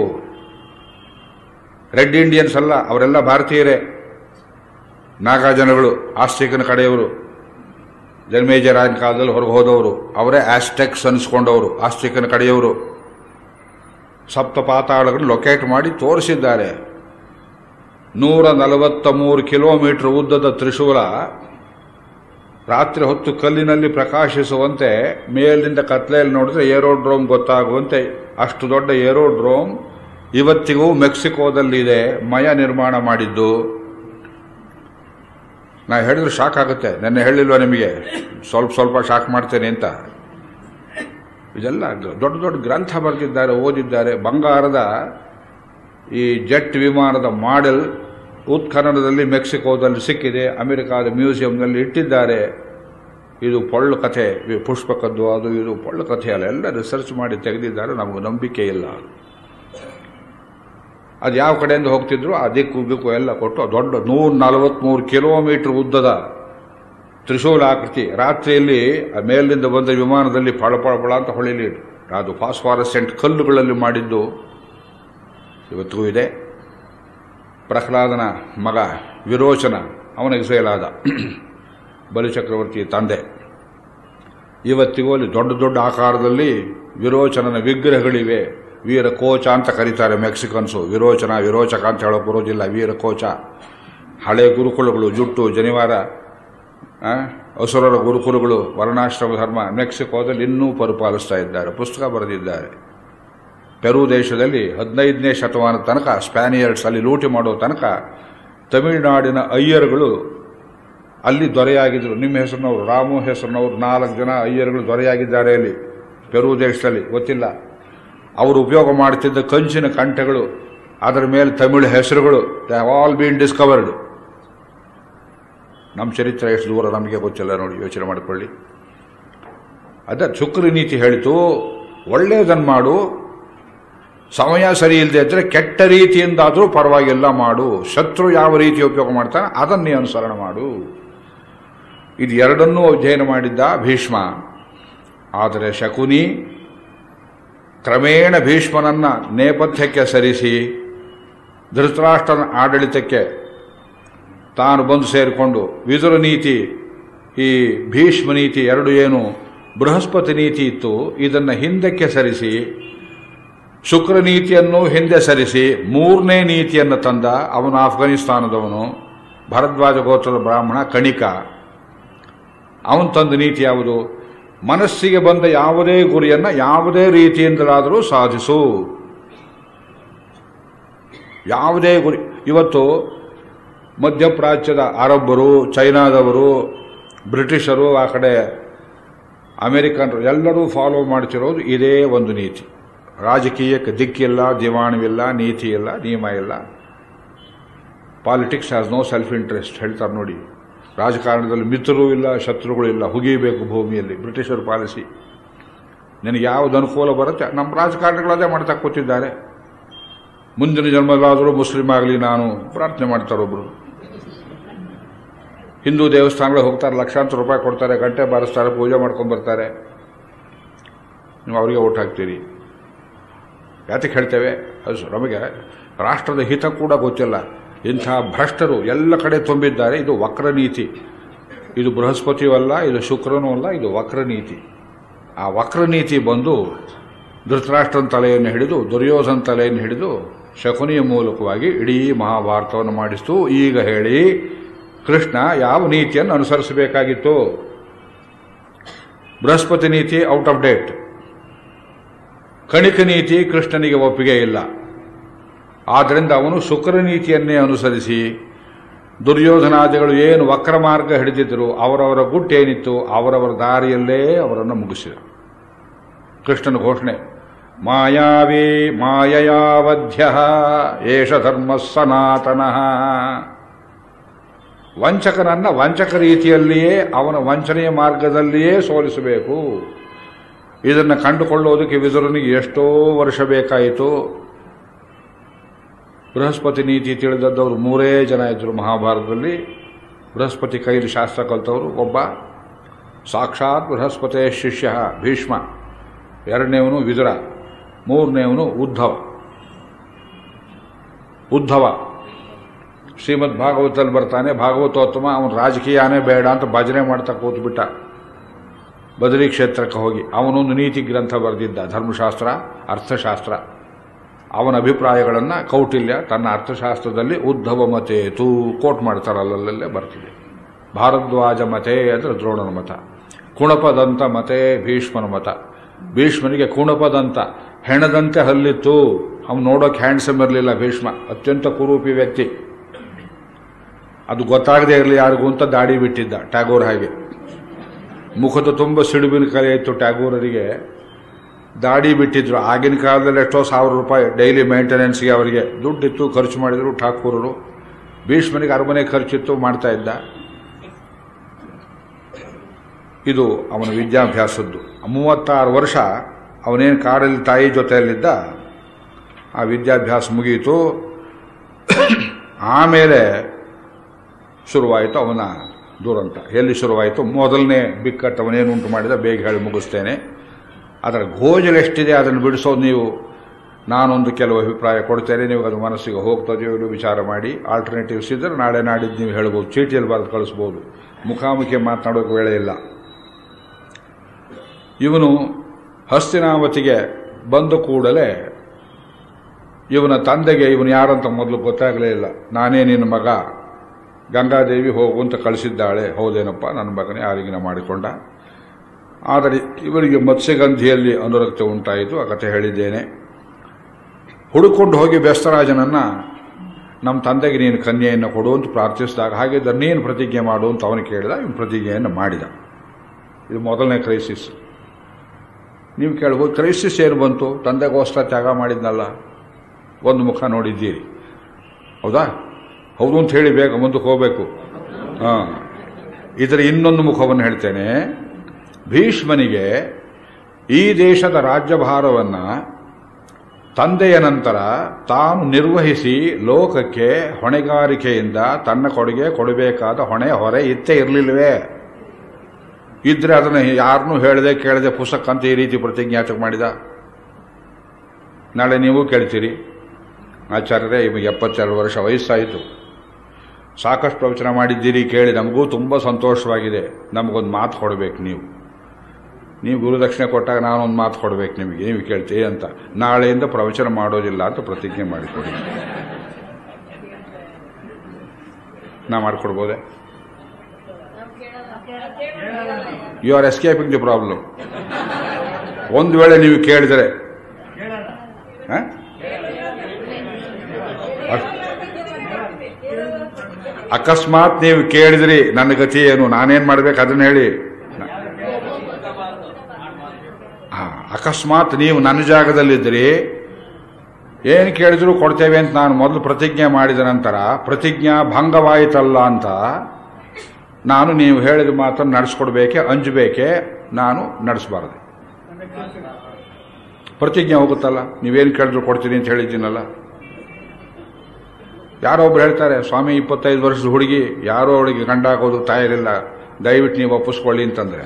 ರೆಡ್ ಇಂಡಿಯನ್ಸ್ ಅಲ್ಲ ಅವರೆಲ್ಲ ಭಾರತೀಯರೇ ನಾಗಾ ಜನಗಳು ಆಸ್ತಿಕನ ಕಡೆಯವರು ಜನ್ಮೇಜರಾಯನ ಕಾಲದಲ್ಲಿ ಹೊರಗೆ ಹೋದವರು ಅವರೇ ಆಸ್ಟೆಕ್ಸ್ ಅನಿಸ್ಕೊಂಡವರು ಆಸ್ತಿಕನ ಕಡೆಯವರು ಸಪ್ತ ಪಾತಾಳಗಳನ್ನು ಲೊಕೇಟ್ ಮಾಡಿ ತೋರಿಸಿದ್ದಾರೆ ನೂರ ನಲವತ್ತ ಮೂರು ಕಿಲೋಮೀಟರ್ ಉದ್ದದ ತ್ರಿಶೂಲ ರಾತ್ರಿ ಹೊತ್ತು ಕಲ್ಲಿನಲ್ಲಿ ಪ್ರಕಾಶಿಸುವಂತೆ ಮೇಲಿನಿಂದ ಕತ್ಲೆಯಲ್ಲಿ ನೋಡಿದ್ರೆ ಏರೋಡ್ರೋಮ್ ಗೊತ್ತಾಗುವಂತೆ ಅಷ್ಟು ದೊಡ್ಡ ಏರೋಡ್ರೋಮ್ ಇವತ್ತಿಗೂ ಮೆಕ್ಸಿಕೋದಲ್ಲಿದೆ ಮಯ ನಿರ್ಮಾಣ ಮಾಡಿದ್ದು ನಾ ಹೇಳಿದ್ರೆ ಶಾಕ್ ಆಗುತ್ತೆ ನೆನ್ನೆ ಹೇಳಿಲ್ವಾ ನಿಮಗೆ ಸ್ವಲ್ಪ ಸ್ವಲ್ಪ ಶಾಕ್ ಮಾಡ್ತೇನೆ ಅಂತ ಇದೆಲ್ಲ ದೊಡ್ಡ ದೊಡ್ಡ ಗ್ರಂಥ ಬರೆದಿದ್ದಾರೆ ಓದಿದ್ದಾರೆ ಬಂಗಾರದ ಈ ಜೆಟ್ ವಿಮಾನದ ಮಾಡೆಲ್ ಉತ್ಖನನದಲ್ಲಿ ಮೆಕ್ಸಿಕೋದಲ್ಲಿ ಸಿಕ್ಕಿದೆ ಅಮೆರಿಕಾದ ಮ್ಯೂಸಿಯಂನಲ್ಲಿ ಇಟ್ಟಿದ್ದಾರೆ ಇದು ಪೊಳ್ಳು ಕಥೆ ಇದು ಪುಷ್ಪಕದ್ದು ಅದು ಇದು ಪೊಳ್ಳು ಕಥೆ ಅಲ್ಲ ಎಲ್ಲ ರಿಸರ್ಚ್ ಮಾಡಿ ತೆಗೆದಿದ್ದಾರೆ ನಮಗೆ ನಂಬಿಕೆ ಇಲ್ಲ ಅದು ಯಾವ ಕಡೆಯಿಂದ ಹೋಗ್ತಿದ್ರು ಆ ದಿಕ್ಕು ಬಿಕ್ಕು ಎಲ್ಲ ಕೊಟ್ಟು ದೊಡ್ಡ ನೂರ ನಲವತ್ತ್ಮೂರು ಕಿಲೋಮೀಟರ್ ಉದ್ದದ ತ್ರಿಶೂಲಾಕೃತಿ ರಾತ್ರಿಯಲ್ಲಿ ಆ ಮೇಲಿನಿಂದ ಬಂದ ವಿಮಾನದಲ್ಲಿ ಫಳ ಫಳ ಫಳ ಅಂತ ಹೊಳಿಲಿ ಅದು ಫಾಸ್ಫಾರಸೆಂಟ್ ಕಲ್ಲುಗಳಲ್ಲಿ ಮಾಡಿದ್ದು ಇವತ್ತಿಗೂ ಇದೆ ಪ್ರಹ್ಲಾದನ ಮಗ ವಿರೋಚನ ಅವನಿಗೆ ಸೇಲಾದ ಬಲಿಚಕ್ರವರ್ತಿ ತಂದೆ ಇವತ್ತಿಗೂ ಅಲ್ಲಿ ದೊಡ್ಡ ದೊಡ್ಡ ಆಕಾರದಲ್ಲಿ ವಿರೋಚನನ ವಿಗ್ರಹಗಳಿವೆ ವೀರ ಕೋಚ ಅಂತ ಕರೀತಾರೆ ಮೆಕ್ಸಿಕನ್ಸು ವಿರೋಚನ ವಿರೋಚಕ ಅಂತ ಹೇಳೋಕೆ ಬರೋದಿಲ್ಲ ವೀರ ಕೋಚ ಹಳೆ ಗುರುಕುಲಗಳು ಜುಟ್ಟು ಜನಿವಾರ ಆ, ಅಸುರರ ಗುರುಕುಲಗಳು ವರ್ಣಾಶ್ರಮ ಧರ್ಮ ಮೆಕ್ಸಿಕೋದಲ್ಲಿ ಇನ್ನೂ ಪರಿಪಾಲಿಸ್ತಾ ಇದ್ದಾರೆ ಪುಸ್ತಕ ಬರೆದಿದ್ದಾರೆ ಪೆರು ದೇಶದಲ್ಲಿ ಹದಿನೈದನೇ ಶತಮಾನದ ತನಕ ಸ್ಪ್ಯಾನಿಯರ್ಡ್ಸ್ ಅಲ್ಲಿ ಲೂಟಿ ಮಾಡೋ ತನಕ ತಮಿಳುನಾಡಿನ ಅಯ್ಯರುಗಳು ಅಲ್ಲಿ ದೊರೆಯಾಗಿದ್ದರು ನಿಮ್ಮ ಹೆಸರಿನವರು ರಾಮು ಹೆಸರಿನವರು ನಾಲ್ಕು ಜನ ಅಯ್ಯರುಗಳು ದೊರೆಯಾಗಿದ್ದಾರೆ ಅಲ್ಲಿ ಪೆರು ದೇಶದಲ್ಲಿ ಗೊತ್ತಿಲ್ಲ ಅವರು ಉಪಯೋಗ ಮಾಡ್ತಿದ್ದ ಕಂಚಿನ ಕಂಠಗಳು ಅದರ ಮೇಲೆ ತಮಿಳು ಹೆಸರುಗಳು they have all been discovered ನಮ್ಮ ಚರಿತ್ರೆ ಎಷ್ಟು ದೂರ ನಮಗೆ ಗೊತ್ತಿಲ್ಲ ನೋಡಿ ಯೋಚನೆ ಮಾಡಿಕೊಳ್ಳಿ ಅದ ಶುಕ್ರ ನೀತಿ ಹೇಳಿತು ಒಳ್ಳೆಯದನ್ನು ಮಾಡು ಸಮಯ ಸರಿ ಇಲ್ಲದೆ ಇದ್ರೆ ಕೆಟ್ಟ ರೀತಿಯಿಂದಾದರೂ ಪರವಾಗಿಲ್ಲ ಮಾಡು ಶತ್ರು ಯಾವ ರೀತಿ ಉಪಯೋಗ ಮಾಡ್ತಾನೆ ಅದನ್ನೇ ಅನುಸರಣ ಮಾಡು ಇದು ಎರಡನ್ನೂ ಅಧ್ಯಯನ ಮಾಡಿದ್ದ ಭೀಷ್ಮ ಆದರೆ ಶಕುನಿ ಕ್ರಮೇಣ ಭೀಷ್ಮನನ್ನ ನೇಪಥ್ಯಕ್ಕೆ ಸರಿಸಿ ಧೃತರಾಷ್ಟ್ರನ ಆಡಳಿತಕ್ಕೆ ತಾನು ಬಂದು ಸೇರಿಕೊಂಡು ವಿದುರ ನೀತಿ ಈ ಭೀಷ್ಮ ನೀತಿ ಎರಡು ಏನು ಬೃಹಸ್ಪತಿ ನೀತಿ ಇತ್ತು ಇದನ್ನು ಹಿಂದಕ್ಕೆ ಸರಿಸಿ ಶುಕ್ರ ನೀತಿಯನ್ನು ಹಿಂದೆ ಸರಿಸಿ ಮೂರನೇ ನೀತಿಯನ್ನು ತಂದ ಅವನು ಆಫ್ಘಾನಿಸ್ತಾನದವನು ಭರದ್ವಾಜ ಗೋತ್ರದ ಬ್ರಾಹ್ಮಣ ಕಣಿಕ ಅವನು ತಂದ ನೀತಿ ಯಾವುದು ಮನಸ್ಸಿಗೆ ಬಂದ ಯಾವುದೇ ಗುರಿಯನ್ನು ಯಾವುದೇ ರೀತಿಯಿಂದಲಾದರೂ ಸಾಧಿಸು ಯಾವುದೇ ಗುರಿ ಇವತ್ತು ಮಧ್ಯಪ್ರಾಚ್ಯದ ಅರಬ್ಬರು ಚೈನಾದವರು ಬ್ರಿಟಿಷರು ಆ ಕಡೆ ಅಮೆರಿಕನ್ರು ಎಲ್ಲರೂ ಫಾಲೋ ಮಾಡ್ತಿರೋದು ಇದೇ ಒಂದು ನೀತಿ ರಾಜಕೀಯಕ್ಕೆ ದಿಕ್ಕಿಲ್ಲ ದಿವಾಣವಿಲ್ಲ ನೀತಿ ಇಲ್ಲ ನಿಯಮ ಇಲ್ಲ politics has no self interest ಹೇಳ್ತಾರೆ ನೋಡಿ ರಾಜಕಾರಣದಲ್ಲಿ ಮಿತ್ರರು ಇಲ್ಲ ಶತ್ರುಗಳು ಇಲ್ಲ ಹುಗಿಬೇಕು ಭೂಮಿಯಲ್ಲಿ ಬ್ರಿಟಿಷರ ಪಾಲಿಸಿ ನಿನಗೆ ಯಾವುದು ಅನುಕೂಲ ಬರುತ್ತೆ ನಮ್ಮ ರಾಜಕಾರಣಿಗಳದೇ ಮಾಡ್ತಾ ಕೂತಿದ್ದಾರೆ ಮುಂದಿನ ಜನ್ಮದಲ್ಲಾದರೂ ಮುಸ್ಲಿಂ ಆಗಲಿ ನಾನು ಪ್ರಾರ್ಥನೆ ಮಾಡ್ತಾರೆ ಒಬ್ರು ಹಿಂದೂ ದೇವಸ್ಥಾನಗಳು ಹೋಗ್ತಾರೆ ಲಕ್ಷಾಂತರ ರೂಪಾಯಿ ಕೊಡ್ತಾರೆ ಗಂಟೆ ಬಾರಿಸ್ತಾರೆ ಪೂಜೆ ಮಾಡ್ಕೊಂಡು ಬರ್ತಾರೆ ನೀವು ಅವರಿಗೆ ಓಟ್ ಹಾಕ್ತೀರಿ ಯಾತಕ್ಕೆ ಹೇಳ್ತೇವೆ ಅದು ನಮಗೆ ರಾಷ್ಟ್ರದ ಹಿತ ಕೂಡ ಗೊತ್ತಿಲ್ಲ ಇಂಥ ಭ್ರಷ್ಟರು ಎಲ್ಲ ಕಡೆ ತುಂಬಿದ್ದಾರೆ ಇದು ವಕ್ರ ನೀತಿ ಇದು ಬೃಹಸ್ಪತಿಯೂ ಅಲ್ಲ ಇದು ಶುಕ್ರನೂ ಅಲ್ಲ ಇದು ವಕ್ರ ನೀತಿ ಆ ವಕ್ರ ನೀತಿ ಬಂದು ಧೃತರಾಷ್ಟ್ರನ ತಲೆಯನ್ನು ಹಿಡಿದು ದುರ್ಯೋಧನ ತಲೆಯನ್ನು ಹಿಡಿದು ಶಕುನಿಯ ಮೂಲಕವಾಗಿ ಇಡೀ ಮಹಾಭಾರತವನ್ನು ಮಾಡಿಸ್ತು ಈಗ ಹೇಳಿ ಕೃಷ್ಣ ಯಾವ ನೀತಿಯನ್ನು ಅನುಸರಿಸಬೇಕಾಗಿತ್ತು ಬೃಹಸ್ಪತಿ ನೀತಿ ಔಟ್ ಆಫ್ ಡೇಟ್ ಕಣಿಕ ನೀತಿ ಕೃಷ್ಣನಿಗೆ ಒಪ್ಪಿಗೆ ಇಲ್ಲ ಆದ್ದರಿಂದ ಅವನು ಶುಕ್ರ ನೀತಿಯನ್ನೇ ಅನುಸರಿಸಿ ದುರ್ಯೋಧನಾದಿಗಳು ಏನು ವಕ್ರ ಮಾರ್ಗ ಹಿಡಿದಿದ್ದರು ಅವರವರ ಗುಟ್ಟೇನಿತ್ತು ಅವರವರ ದಾರಿಯಲ್ಲೇ ಅವರನ್ನು ಮುಗಿಸಿದರು ಕೃಷ್ಣನ ಘೋಷಣೆ ಮಾಯಾವೇ ಮಾಯಯಾವಧ್ಯ ಏಷ ಧರ್ಮ ಸನಾತನಃ ವಂಚಕನನ್ನ ವಂಚಕ ರೀತಿಯಲ್ಲಿಯೇ ಅವನ ವಂಚನೆಯ ಮಾರ್ಗದಲ್ಲಿಯೇ ಸೋಲಿಸಬೇಕು ಇದನ್ನು ಕಂಡುಕೊಳ್ಳೋದಕ್ಕೆ ವಿದುರನಿಗೆ ಎಷ್ಟೋ ವರ್ಷ ಬೇಕಾಯಿತು ಬೃಹಸ್ಪತಿ ನೀತಿ ತಿಳಿದದ್ದವರು ಮೂರೇ ಜನ ಇದ್ದರು ಮಹಾಭಾರತದಲ್ಲಿ ಬೃಹಸ್ಪತಿ ಕೈಲಿ ಶಾಸ್ತ್ರ ಕಲ್ತವರು ಒಬ್ಬ ಸಾಕ್ಷಾತ್ ಬೃಹಸ್ಪತಿಯ ಶಿಷ್ಯ ಭೀಷ್ಮ ಎರಡನೇವನು ವಿದುರ ಮೂರನೇವನು ಉದ್ಧವ ಉದ್ಧವ ಶ್ರೀಮದ್ ಭಾಗವತದಲ್ಲಿ ಬರ್ತಾನೆ ಭಾಗವತೋತ್ತಮ ಅವನು ರಾಜಕೀಯನೇ ಬೇಡ ಅಂತ ಭಜನೆ ಮಾಡ್ತಾ ಕೂತ್ಬಿಟ್ಟ ಬದರಿ ಕ್ಷೇತ್ರಕ್ಕೆ ಹೋಗಿ ಅವನೊಂದು ನೀತಿ ಗ್ರಂಥ ಬರೆದಿದ್ದ ಧರ್ಮಶಾಸ್ತ್ರ ಅರ್ಥಶಾಸ್ತ್ರ ಅವನ ಅಭಿಪ್ರಾಯಗಳನ್ನು ಕೌಟಿಲ್ಯ ತನ್ನ ಅರ್ಥಶಾಸ್ತ್ರದಲ್ಲಿ ಉದ್ಧವ ಮತೇತು ಕೋಟ್ ಮಾಡ್ತಾರಲ್ಲಲ್ಲೇ ಬರ್ತಿದೆ ಭಾರದ್ವಾಜ ಮತೆ ಅಂದರೆ ದ್ರೋಣನ ಮತ ಕುಣಪದಂತ ಮತೆ ಭೀಷ್ಮನ ಮತ ಭೀಷ್ಮನಿಗೆ ಕುಣಪದಂತ ಹೆಣದಂತೆ ಹಲ್ಲಿತ್ತು ಅವನು ನೋಡೋಕೆ ಹ್ಯಾಂಡ್ಸಮ್ ಇರಲಿಲ್ಲ ಭೀಷ್ಮ ಅತ್ಯಂತ ಕುರೂಪಿ ವ್ಯಕ್ತಿ ಅದು ಗೊತ್ತಾಗದೇ ಇರಲಿ ಯಾರಿಗೂ ಅಂತ ದಾಡಿ ಬಿಟ್ಟಿದ್ದ ಟ್ಯಾಗೋರ್ ಹಾಗೆ ಮುಖದ ತುಂಬ ಸಿಡುಬಿನ ಕಲೆ ಇತ್ತು ಟ್ಯಾಗೋರರಿಗೆ ದಾಡಿ ಬಿಟ್ಟಿದ್ರು ಆಗಿನ ಕಾಲದಲ್ಲಿ ಎಷ್ಟೋ ಸಾವಿರ ರೂಪಾಯಿ ಡೈಲಿ ಮೇಂಟೆನೆನ್ಸ್ಗೆ ಅವರಿಗೆ ದುಡ್ಡಿತ್ತು ಖರ್ಚು ಮಾಡಿದ್ರು ಠಾಕೂರರು ಭೀಷ್ಮನಿಗೆ ಅರಮನೆ ಖರ್ಚಿತ್ತು ಮಾಡ್ತಾ ಇದ್ದ ಇದು ಅವನ ವಿದ್ಯಾಭ್ಯಾಸದ್ದು ಮೂವತ್ತಾರು ವರ್ಷ ಅವನೇನು ಕಾಡಲ್ಲಿ ತಾಯಿ ಜೊತೆಯಲ್ಲಿದ್ದ ಆ ವಿದ್ಯಾಭ್ಯಾಸ ಮುಗಿಯಿತು ಆಮೇಲೆ ಶುರುವಾಯಿತು ಅವನ ದುರಂತ ಎಲ್ಲಿ ಶುರುವಾಯಿತು ಮೊದಲನೇ ಬಿಕ್ಕಟ್ಟು ಅವನೇನು ಉಂಟು ಮಾಡಿದ ಬೇಗ ಹೇಳಿ ಮುಗಿಸ್ತೇನೆ ಅದರ ಗೋಜಲು ಎಷ್ಟಿದೆ ಅದನ್ನು ಬಿಡಿಸೋದು ನೀವು ನಾನೊಂದು ಕೆಲವು ಅಭಿಪ್ರಾಯ ಕೊಡ್ತೇನೆ ನೀವು ಅದು ಮನಸ್ಸಿಗೆ ಹೋಗ್ತದೆಯೋ ಇಲ್ಲೋ ವಿಚಾರ ಮಾಡಿ ಆಲ್ಟರ್ನೇಟಿವ್ಸ್ ಇದ್ದರೆ ನಾಳೆ ನಾಡಿದ್ದು ನೀವು ಹೇಳ್ಬೋದು ಚೀಟಿಯಲ್ಲಿ ಬರೆದು ಕಳಿಸ್ಬೋದು ಮುಖಾಮುಖಿ ಮಾತನಾಡೋಕೆ ವೇಳೆ ಇಲ್ಲ ಇವನು ಹಸ್ತಿನಾವತಿಗೆ ಬಂದ ಕೂಡಲೇ ಇವನ ತಂದೆಗೆ ಇವನು ಯಾರಂತ ಮೊದಲು ಗೊತ್ತಾಗಲೇ ಇಲ್ಲ ನಾನೇ ನಿನ್ನ ಮಗ ಗಂಗಾದೇವಿ ಹೋಗು ಅಂತ ಕಳಿಸಿದ್ದಾಳೆ ಹೌದೇನಪ್ಪ ನನ್ನ ಮಗನೇ ಆಲಿಂಗನ ಮಾಡಿಕೊಂಡ ಆದರೆ ಇವರಿಗೆ ಮತ್ಸ್ಯಗಂಧಿಯಲ್ಲಿ ಅನುರಕ್ತ ಉಂಟಾಯಿತು ಆ ಕಥೆ ಹೇಳಿದ್ದೇನೆ ಹುಡುಕೊಂಡು ಹೋಗಿ ಬೆಸ್ತರಾಜನನ್ನ ನಮ್ಮ ತಂದೆಗೆ ನೀನು ಕನ್ಯೆಯನ್ನು ಕೊಡು ಅಂತ ಪ್ರಾರ್ಥಿಸಿದಾಗ ಹಾಗಿದ್ದರೆ ನೀನು ಪ್ರತಿಜ್ಞೆ ಮಾಡು ಅಂತ ಅವನು ಕೇಳಿದ ಇವನು ಪ್ರತಿಜ್ಞೆಯನ್ನು ಮಾಡಿದ ಇದು ಮೊದಲನೇ ಕ್ರೈಸಿಸ್ ನೀವು ಕೇಳ್ಬೋದು ಕ್ರೈಸಿಸ್ ಏನು ಬಂತು ತಂದೆಗೋಸ್ಕರ ತ್ಯಾಗ ಮಾಡಿದ್ನಲ್ಲ ಒಂದು ಮುಖ ನೋಡಿದ್ದೀರಿ ಹೌದಾ ಹೌದು ಅಂತ ಹೇಳಿ ಬೇಗ ಮುಂದಕ್ಕೆ ಹೋಗಬೇಕು ಹಾಂ ಇದರ ಇನ್ನೊಂದು ಮುಖವನ್ನು ಹೇಳ್ತೇನೆ ಭೀಷ್ಮನಿಗೆ ಈ ದೇಶದ ರಾಜ್ಯಭಾರವನ್ನು ತಂದೆಯ ನಂತರ ತಾನು ನಿರ್ವಹಿಸಿ ಲೋಕಕ್ಕೆ ಹೊಣೆಗಾರಿಕೆಯಿಂದ ತನ್ನ ಕೊಡುಗೆ ಕೊಡಬೇಕಾದ ಹೊಣೆ ಹೊರೆ ಇತ್ತೇ ಇರಲಿಲ್ಲವೇ ಇದ್ರೆ ಅದನ್ನು ಯಾರನ್ನೂ ಹೇಳದೆ ಕೇಳದೆ ಪುಸ್ತಕ ಅಂತ ಈ ರೀತಿ ಪ್ರತಿಜ್ಞಾಚಕ ಮಾಡಿದ ನಾಳೆ ನೀವು ಕೇಳ್ತೀರಿ ಆಚಾರ್ಯರೇ ಇವಾಗ ಎಪ್ಪತ್ತೆರಡು ವರ್ಷ ವಯಸ್ಸಾಯಿತು ಸಾಕಷ್ಟು ಪ್ರವಚನ ಮಾಡಿದ್ದೀರಿ ಕೇಳಿ ನಮಗೂ ತುಂಬ ಸಂತೋಷವಾಗಿದೆ ನಮಗೊಂದು ಮಾತು ಕೊಡಬೇಕು ನೀವು ನೀವು ಗುರುದಕ್ಷಿಣೆ ಕೊಟ್ಟಾಗ ನಾನೊಂದು ಮಾತು ಕೊಡಬೇಕು ನಿಮಗೆ ನೀವು ಕೇಳ್ತೀರಿ ಅಂತ ನಾಳೆಯಿಂದ ಪ್ರವಚನ ಮಾಡೋದಿಲ್ಲ ಅಂತ ಪ್ರತಿಜ್ಞೆ ಮಾಡಿಕೊಡಿ ನಾ ಮಾಡಿಕೊಡ್ಬೋದೆ you are escaping the problem ಒಂದು ವೇಳೆ ನೀವು ಕೇಳಿದರೆ ಹ? ಅಕ್- ಅಕಸ್ಮಾತ್ ನೀವು ಕೇಳಿದ್ರಿ ನನ್ನ ಗತಿ ಏನು ನಾನೇನ್ ಮಾಡ್ಬೇಕು ಅದನ್ನ ಹೇಳಿ ಆ, ಅಕಸ್ಮಾತ್ ನೀವು ನನ್ನ ಜಾಗದಲ್ಲಿದ್ರಿ ಏನು ಕೇಳಿದ್ರು ಕೊಡ್ತೇವೆ ಅಂತ ನಾನು ಮೊದಲು ಪ್ರತಿಜ್ಞೆ ಮಾಡಿದ ನಂತರ ಪ್ರತಿಜ್ಞಾ ಭಂಗವಾಯಿತಲ್ಲ ಅಂತ ನಾನು ನೀವು ಹೇಳಿದ ಮಾತನ್ನು ನಡೆಸ್ಕೊಡ್ಬೇಕೆ ಅಂಜಬೇಕೆ ನಾನು ನಡೆಸಬಾರದು ಪ್ರತಿಜ್ಞೆ ಹೋಗುತ್ತಲ್ಲ ನೀವೇನು ಕೇಳಿದ್ರು ಕೊಡ್ತೀನಿ ಅಂತ ಹೇಳಿದ್ದೀನಲ್ಲ ಯಾರೋ ಒಬ್ರು ಹೇಳ್ತಾರೆ ಸ್ವಾಮಿ ಇಪ್ಪತ್ತೈದು ವರ್ಷದ ಹುಡುಗಿ ಯಾರೋ ಅವಳಿಗೆ ಗಂಡ ಹಾಕೋದು ತಾಯಿರಿಲ್ಲ ದಯವಿಟ್ಟು ನೀವು ಒಪ್ಪಿಸ್ಕೊಳ್ಳಿ ಅಂತಂದ್ರೆ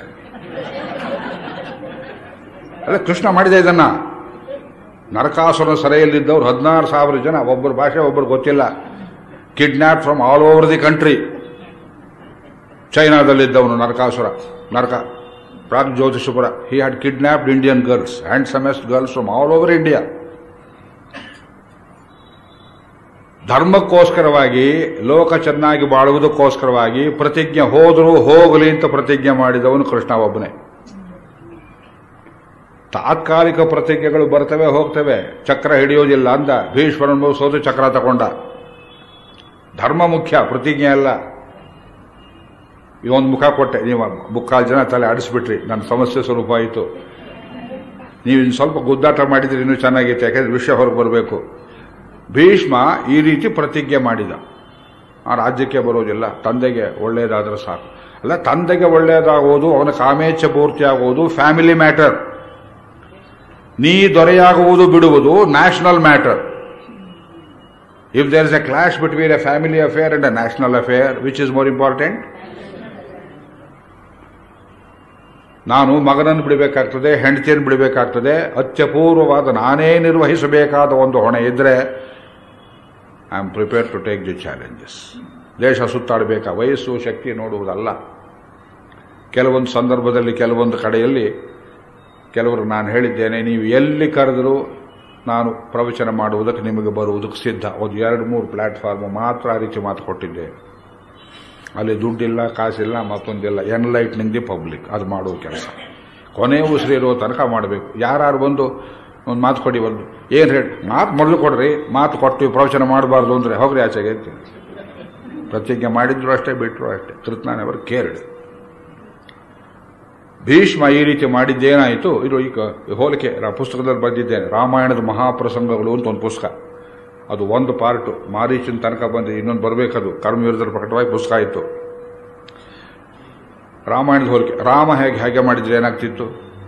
ಅಲ್ಲ ಕೃಷ್ಣ ಮಾಡಿದೆ ಇದನ್ನ ನರಕಾಸುರ ಸೆರೆಯಲ್ಲಿದ್ದವ್ರು ಹದಿನಾರು ಸಾವಿರ ಜನ ಒಬ್ಬರ ಭಾಷೆ ಒಬ್ಬರು ಗೊತ್ತಿಲ್ಲ kidnap from all over the country ಚೈನಾದಲ್ಲಿದ್ದವನು Narakasura Naraka Pragjyotishapura he had kidnapped Indian girls handsomest girls from all over India ಧರ್ಮಕ್ಕೋಸ್ಕರವಾಗಿ ಲೋಕ ಚೆನ್ನಾಗಿ ಬಾಳುವುದಕ್ಕೋಸ್ಕರವಾಗಿ ಪ್ರತಿಜ್ಞೆ ಹೋದರೂ ಹೋಗಲಿ ಅಂತ ಪ್ರತಿಜ್ಞೆ ಮಾಡಿದವನು ಕೃಷ್ಣ ಒಬ್ಬನೇ ತಾತ್ಕಾಲಿಕ ಪ್ರತಿಜ್ಞೆಗಳು ಬರ್ತವೆ ಹೋಗ್ತವೆ ಚಕ್ರ ಹಿಡಿಯೋದಿಲ್ಲ ಅಂದ ಭೀಷ್ಮರ ಅನುಭವಿಸೋದು ಚಕ್ರ ತಗೊಂಡ ಧರ್ಮ ಮುಖ್ಯ ಪ್ರತಿಜ್ಞೆ ಅಲ್ಲ ಇದೊಂದು ಮುಖ ಕೊಟ್ಟೆ ನೀವು ಮುಕ್ಕಾಲು ಜನ ತಲೆ ಆಡಿಸ್ಬಿಟ್ರಿ ನನ್ನ ಸಮಸ್ಯೆ ಸ್ವರೂಪ ಆಯಿತು ನೀವು ಇನ್ನು ಸ್ವಲ್ಪ ಗುದ್ದಾಟ ಮಾಡಿದ್ರೆ ಇನ್ನೂ ಚೆನ್ನಾಗಿತ್ತು ಯಾಕಂದ್ರೆ ವಿಷಯ ಹೊರಗೆ ಬರಬೇಕು ಭೀಷ್ಮ ಈ ರೀತಿ ಪ್ರತಿಜ್ಞೆ ಮಾಡಿದ ಆ ರಾಜ್ಯಕ್ಕೆ ಬರೋದಿಲ್ಲ ತಂದೆಗೆ ಒಳ್ಳೆಯದಾದ್ರೆ ಸಾಕು ಅಲ್ಲ ತಂದೆಗೆ ಒಳ್ಳೆಯದಾಗುವುದು ಅವನ ಕಾಮೇಚ್ಛೆ ಪೂರ್ತಿ ಆಗುವುದು ಫ್ಯಾಮಿಲಿ ಮ್ಯಾಟರ್ ನೀ ದೊರೆಯಾಗುವುದು ಬಿಡುವುದು national matter if there is a clash between a family affair and a national affair which is more important ನಾನು ಮಗನನ್ನು ಬಿಡಬೇಕಾಗ್ತದೆ ಹೆಂಡತಿಯನ್ನು ಬಿಡಬೇಕಾಗ್ತದೆ ಅತ್ಯಪೂರ್ವವಾದ ನಾನೇ ನಿರ್ವಹಿಸಬೇಕಾದ ಒಂದು ಹೊಣೆ ಇದ್ದರೆ I am prepare to take the challenges ದೇಶ ಸುತ್ತಾಡಬೇಕಾ ವಯಸ್ಸು ಶಕ್ತಿ ನೋಡುವುದಲ್ಲ ಕೆಲವೊಂದು ಸಂದರ್ಭದಲ್ಲಿ ಕೆಲವೊಂದು ಕಡೆಯಲ್ಲಿ ಕೆಲವರು ನಾನು ಹೇಳಿದ್ದೇನೆ ನೀವು ಎಲ್ಲಿ ಕರೆದರೂ ನಾನು ಪ್ರವಚನ ಮಾಡುವುದಕ್ಕೆ ನಿಮಗೆ ಬರುವುದಕ್ಕೆ ಸಿದ್ಧ ಒಂದು ಎರಡು ಮೂರು ಪ್ಲಾಟ್ಫಾರ್ಮ್ ಮಾತ್ರ ಆ ರೀತಿ ಮಾತು ಕೊಟ್ಟಿದ್ದೇನೆ ಅಲ್ಲಿ ದುಡ್ಡಿಲ್ಲ ಕಾಸಿಲ್ಲ ಮತ್ತೊಂದಿಲ್ಲ ಎನ್ಲೈಟ್ನಿಂಗ್ ದಿ ಪಬ್ಲಿಕ್ ಅದು ಮಾಡುವ ಕೆಲಸ ಕೊನೆ ಉಸಿರು ಇರೋ ತನಕ ಮಾಡಬೇಕು ಯಾರು ಬಂದು ಒಂದು ಮಾತು ಕೊಡಿ ಒಂದು ಏನು ಹೇಳಿ ಮಾತು ಮೊದಲು ಕೊಡ್ರಿ ಮಾತು ಕೊಟ್ಟು ಪ್ರವಚನ ಮಾಡಬಾರ್ದು ಅಂದರೆ ಹೋಗ್ರಿ ಆಚೆಗೆ ಅಂತೀನಿ ಪ್ರತಿಜ್ಞೆ ಮಾಡಿದ್ರು ಅಷ್ಟೇ ಬಿಟ್ಟರು ಅಷ್ಟೇ ಕೃತ್ನ ನೆವರ್ ಕೇರ್ಡ್ ಭೀಷ್ಮ ಈ ರೀತಿ ಮಾಡಿದ್ದೇನಾಯಿತು ಇದು ಈಗ ಹೋಲಿಕೆ ರಾ- ಪುಸ್ತಕದಲ್ಲಿ ಬಂದಿದ್ದೇನೆ ರಾಮಾಯಣದ ಮಹಾಪ್ರಸಂಗಗಳು ಅಂತ ಒಂದು ಪುಸ್ತಕ ಅದು ಒಂದು ಪಾರ್ಟು ಮಾರೀಚಿನ ತನಕ ಬಂದು ಇನ್ನೊಂದು ಬರಬೇಕದು ಕರ್ಮವೀರದಲ್ಲಿ ಪ್ರಕಟವಾಗಿ ಪುಸ್ತಕ ಆಯಿತು ರಾಮಾಯಣದ ಹೋಲಿಕೆ ರಾಮ ಹೇಗೆ ಹೇಗೆ ಮಾಡಿದ್ರೆ ಏನಾಗ್ತಿತ್ತು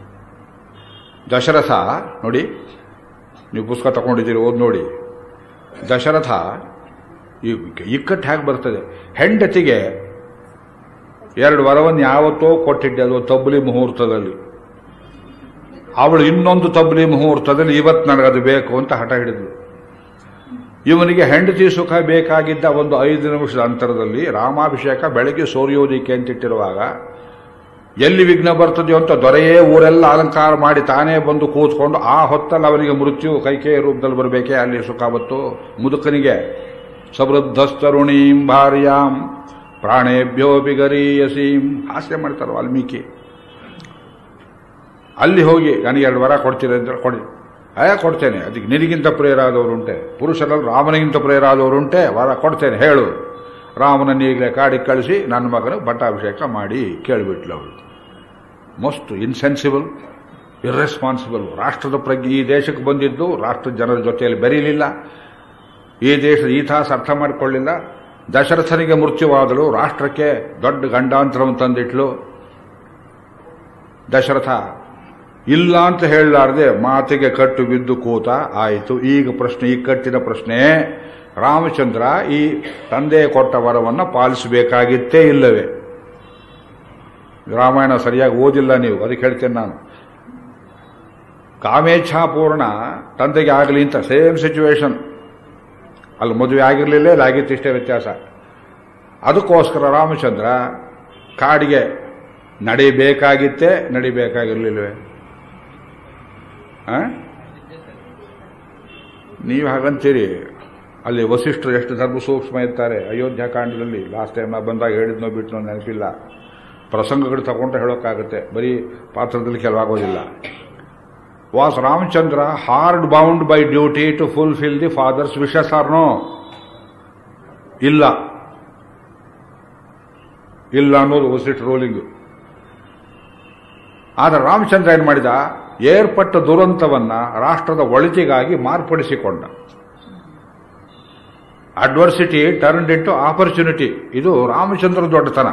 ದಶರಥ ನೋಡಿ ನೀವು ಪುಸ್ತಕ ತಗೊಂಡಿದ್ದೀರಿ ಓದ್ ನೋಡಿ ದಶರಥ ಈ ಇಕ್ಕಟ್ಟು ಹೇಗೆ ಬರ್ತದೆ ಹೆಂಡತಿಗೆ ಎರಡು ವರವನ್ನು ಯಾವತ್ತೋ ಕೊಟ್ಟಿದ್ದೆ ಅದು ತಬ್ಬಲಿ ಮುಹೂರ್ತದಲ್ಲಿ ಅವಳು ಇನ್ನೊಂದು ತಬ್ಬಲಿ ಮುಹೂರ್ತದಲ್ಲಿ ಇವತ್ತು ನನಗದು ಬೇಕು ಅಂತ ಹಠ ಹಿಡಿದ್ಲು ಇವನಿಗೆ ಹೆಂಡತಿ ಸುಖ ಬೇಕಾಗಿದ್ದ ಒಂದು ಐದು ನಿಮಿಷದ ಅಂತರದಲ್ಲಿ ರಾಮಾಭಿಷೇಕ ಬೆಳಗ್ಗೆ ಸೂರ್ಯೋದಯಕ್ಕೆ ಅಂತಿಟ್ಟಿರುವಾಗ ಎಲ್ಲಿ ವಿಘ್ನ ಬರ್ತದೆಯೋ ಅಂತ ದೊರೆಯೇ ಊರೆಲ್ಲ ಅಲಂಕಾರ ಮಾಡಿ ತಾನೇ ಬಂದು ಕೂತ್ಕೊಂಡು ಆ ಹೊತ್ತಲ್ಲಿ ಅವನಿಗೆ ಮೃತ್ಯು ಕೈಕೇಯ ರೂಪದಲ್ಲಿ ಬರಬೇಕೇ ಅಲ್ಲಿ ಸುಖ ಬತ್ತು ಮುದುಕನಿಗೆ ಸಮೃದ್ಧಸ್ತರುಣೀಂ ಭಾರ್ಯಾಂ ಪ್ರಾಣೇಭ್ಯೋ ಬಿಗರೀಯಸೀಂ ಹಾಸ್ಯ ಮಾಡ್ತಾರೆ ವಾಲ್ಮೀಕಿ ಅಲ್ಲಿ ಹೋಗಿ ನನಗೆ ಎರಡು ವರ ಕೊಡ್ತೀರ ಅಂತ ಕೊಡಿ ಅಯ್ಯ ಕೊಡ್ತೇನೆ ಅದಕ್ಕೆ ನಿನಗಿಂತ ಪ್ರಿಯರಾದವರುಂಟೆ ಪುರುಷರಲ್ಲಿ ರಾಮನಿಗಿಂತ ಪ್ರಿಯರಾದವರುಂಟೆ ವರ ಕೊಡ್ತೇನೆ ಹೇಳು ರಾಮನನ್ನು ಈಗಲೇ ಕಾಡಿಗೆ ಕಳಿಸಿ ನನ್ನ ಮಗನ ಪಟ್ಟಾಭಿಷೇಕ ಮಾಡಿ ಕೇಳಿಬಿಟ್ಲು ಅವಳು ಮೋಸ್ಟ್ ಇನ್ಸೆನ್ಸಿಬಲ್ ಇರ್ರೆಸ್ಪಾನ್ಸಿಬಲ್ ರಾಷ್ಟ್ರದ ಪ್ರಜ್ಞೆ ಈ ದೇಶಕ್ಕೆ ಬಂದಿದ್ದು ರಾಷ್ಟ್ರದ ಜನರ ಜೊತೆಯಲ್ಲಿ ಬೆರೀಲಿಲ್ಲ ಈ ದೇಶದ ಇತಿಹಾಸ ಅರ್ಥ ಮಾಡಿಕೊಳ್ಳಿಲ್ಲ ದಶರಥನಿಗೆ ಮೃತ್ಯುವಾದಳು ರಾಷ್ಟ್ರಕ್ಕೆ ದೊಡ್ಡ ಗಂಡಾಂತರವನ್ನು ತಂದಿಟ್ಲು ದಶರಥ ಇಲ್ಲ ಅಂತ ಹೇಳಲಾರದೆ ಮಾತಿಗೆ ಕಟ್ಟು ಬಿದ್ದು ಕೂತ ಆಯಿತು ಈಗ ಪ್ರಶ್ನೆ ಈ ಕಟ್ಟಿದ ಪ್ರಶ್ನೆ ರಾಮಚಂದ್ರ ಈ ತಂದೆ ಕೊಟ್ಟ ವರವನ್ನು ಪಾಲಿಸಬೇಕಾಗಿತ್ತೇ ಇಲ್ಲವೇ ರಾಮಾಯಣ ಸರಿಯಾಗಿ ಓದಿಲ್ಲ ನೀವು ಅದಕ್ಕೆ ಹೇಳ್ತೇನೆ ನಾನು ಕಾಮೇಚ್ಛಾಪೂರ್ಣ ತಂದೆಗೆ ಆಗಲಿ ಅಂತ ಸೇಮ್ ಸಿಚುವೇಶನ್ ಅಲ್ಲಿ ಮದುವೆ ಆಗಿರಲಿಲ್ಲ ಇಲ್ಲ ಆಗಿತ್ತು ಇಷ್ಟೇ ವ್ಯತ್ಯಾಸ ಅದಕ್ಕೋಸ್ಕರ ರಾಮಚಂದ್ರ ಕಾಡಿಗೆ ನಡಿಬೇಕಾಗಿತ್ತೇ ನಡಿಬೇಕಾಗಿರ್ಲಿಲ್ವೇ ಆ? ನೀವು ಹಾಗಂತೀರಿ ಅಲ್ಲಿ ವಸಿಷ್ಠರು ಎಷ್ಟು ಧರ್ಮ ಸೂಕ್ಷ್ಮ ಇರ್ತಾರೆ ಅಯೋಧ್ಯ ಕಾಂಡದಲ್ಲಿ ಲಾಸ್ಟ್ ಟೈಮ್ ನಾ ಬಂದಾಗ ಹೇಳಿದ್ನೋ ಬಿಟ್ನೋ ನೆನಪಿಲ್ಲ ಪ್ರಸಂಗಗಳು ತಗೊಂಡ್ರೆ ಹೇಳೋಕ್ಕಾಗುತ್ತೆ ಬರೀ ಪಾತ್ರದಲ್ಲಿ ಕೆಲವಾಗೋದಿಲ್ಲ was Ramachandra hard bound by duty to fulfil the father's wishes or no ಇಲ್ಲ ಇಲ್ಲ ಅನ್ನೋದು ವಸಿಷ್ಠ ರೂಲಿಂಗ್ ಆದರೆ ರಾಮಚಂದ್ರ ಏನು ಮಾಡಿದ ಏರ್ಪಟ್ಟ ದುರಂತವನ್ನ ರಾಷ್ಟ್ರದ ಒಳಿತಿಗಾಗಿ ಮಾರ್ಪಡಿಸಿಕೊಂಡ ಅಡ್ವರ್ಸಿಟಿ ಟರ್ನ್ಡ್ ಇಂಟು ಆಪರ್ಚುನಿಟಿ ಇದು ರಾಮಚಂದ್ರ ದೊಡ್ಡತನ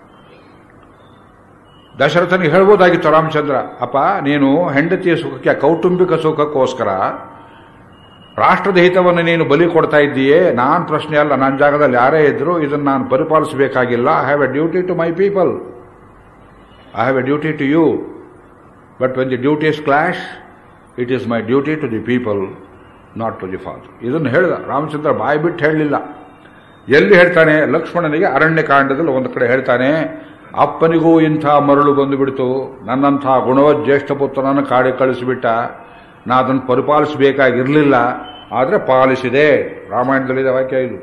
ದಶರಥನಿಗೆ ಹೇಳ್ಬೋದಾಗಿತ್ತು ರಾಮಚಂದ್ರ ಅಪ್ಪ ನೀನು ಹೆಂಡತಿಯ ಸುಖಕ್ಕೆ ಕೌಟುಂಬಿಕ ಸುಖಕ್ಕೋಸ್ಕರ ರಾಷ್ಟ್ರದ ಹಿತವನ್ನು ನೀನು ಬಲಿ ಕೊಡ್ತಾ ಇದ್ದೀಯೇ ನಾನು ಪ್ರಶ್ನೆ ಅಲ್ಲ ನನ್ನ ಜಾಗದಲ್ಲಿ ಯಾರೇ ಇದ್ರು ಇದನ್ನು ನಾನು ಪರಿಪಾಲಿಸಬೇಕಾಗಿಲ್ಲ I have a duty to my people I have a duty to you but when the duties clash it is my duty to the people not to the father ಇದನ್ನು ಹೇಳಿದ ರಾಮಚಂದ್ರ ಬಾಯಿ ಬಿಟ್ಟು ಹೇಳಲಿಲ್ಲ ಎಲ್ಲಿ ಹೇಳ್ತಾನೆ ಲಕ್ಷ್ಮಣನಿಗೆ ಅರಣ್ಯಕಾಂಡದಲ್ಲಿ ಒಂದು ಕಡೆ ಹೇಳ್ತಾನೆ ಅಪ್ಪನಿಗೂ ಇಂಥ ಮರಳು ಬಂದು ಬಿಡ್ತು ನನ್ನಂಥ ಗುಣವತ್ ಜ್ಯೇಷ್ಠ ಪುತ್ರನನ್ನು ಕಾಡಿ ಕಳಿಸಿಬಿಟ್ಟ ನಾ ಅದನ್ನು ಪರಿಪಾಲಿಸಬೇಕಾಗಿರಲಿಲ್ಲ ಆದರೆ ಪಾಲಿಸಿದೆ ರಾಮಾಯಣದಲ್ಲಿದೆ ವಾಕ್ಯ ಇದು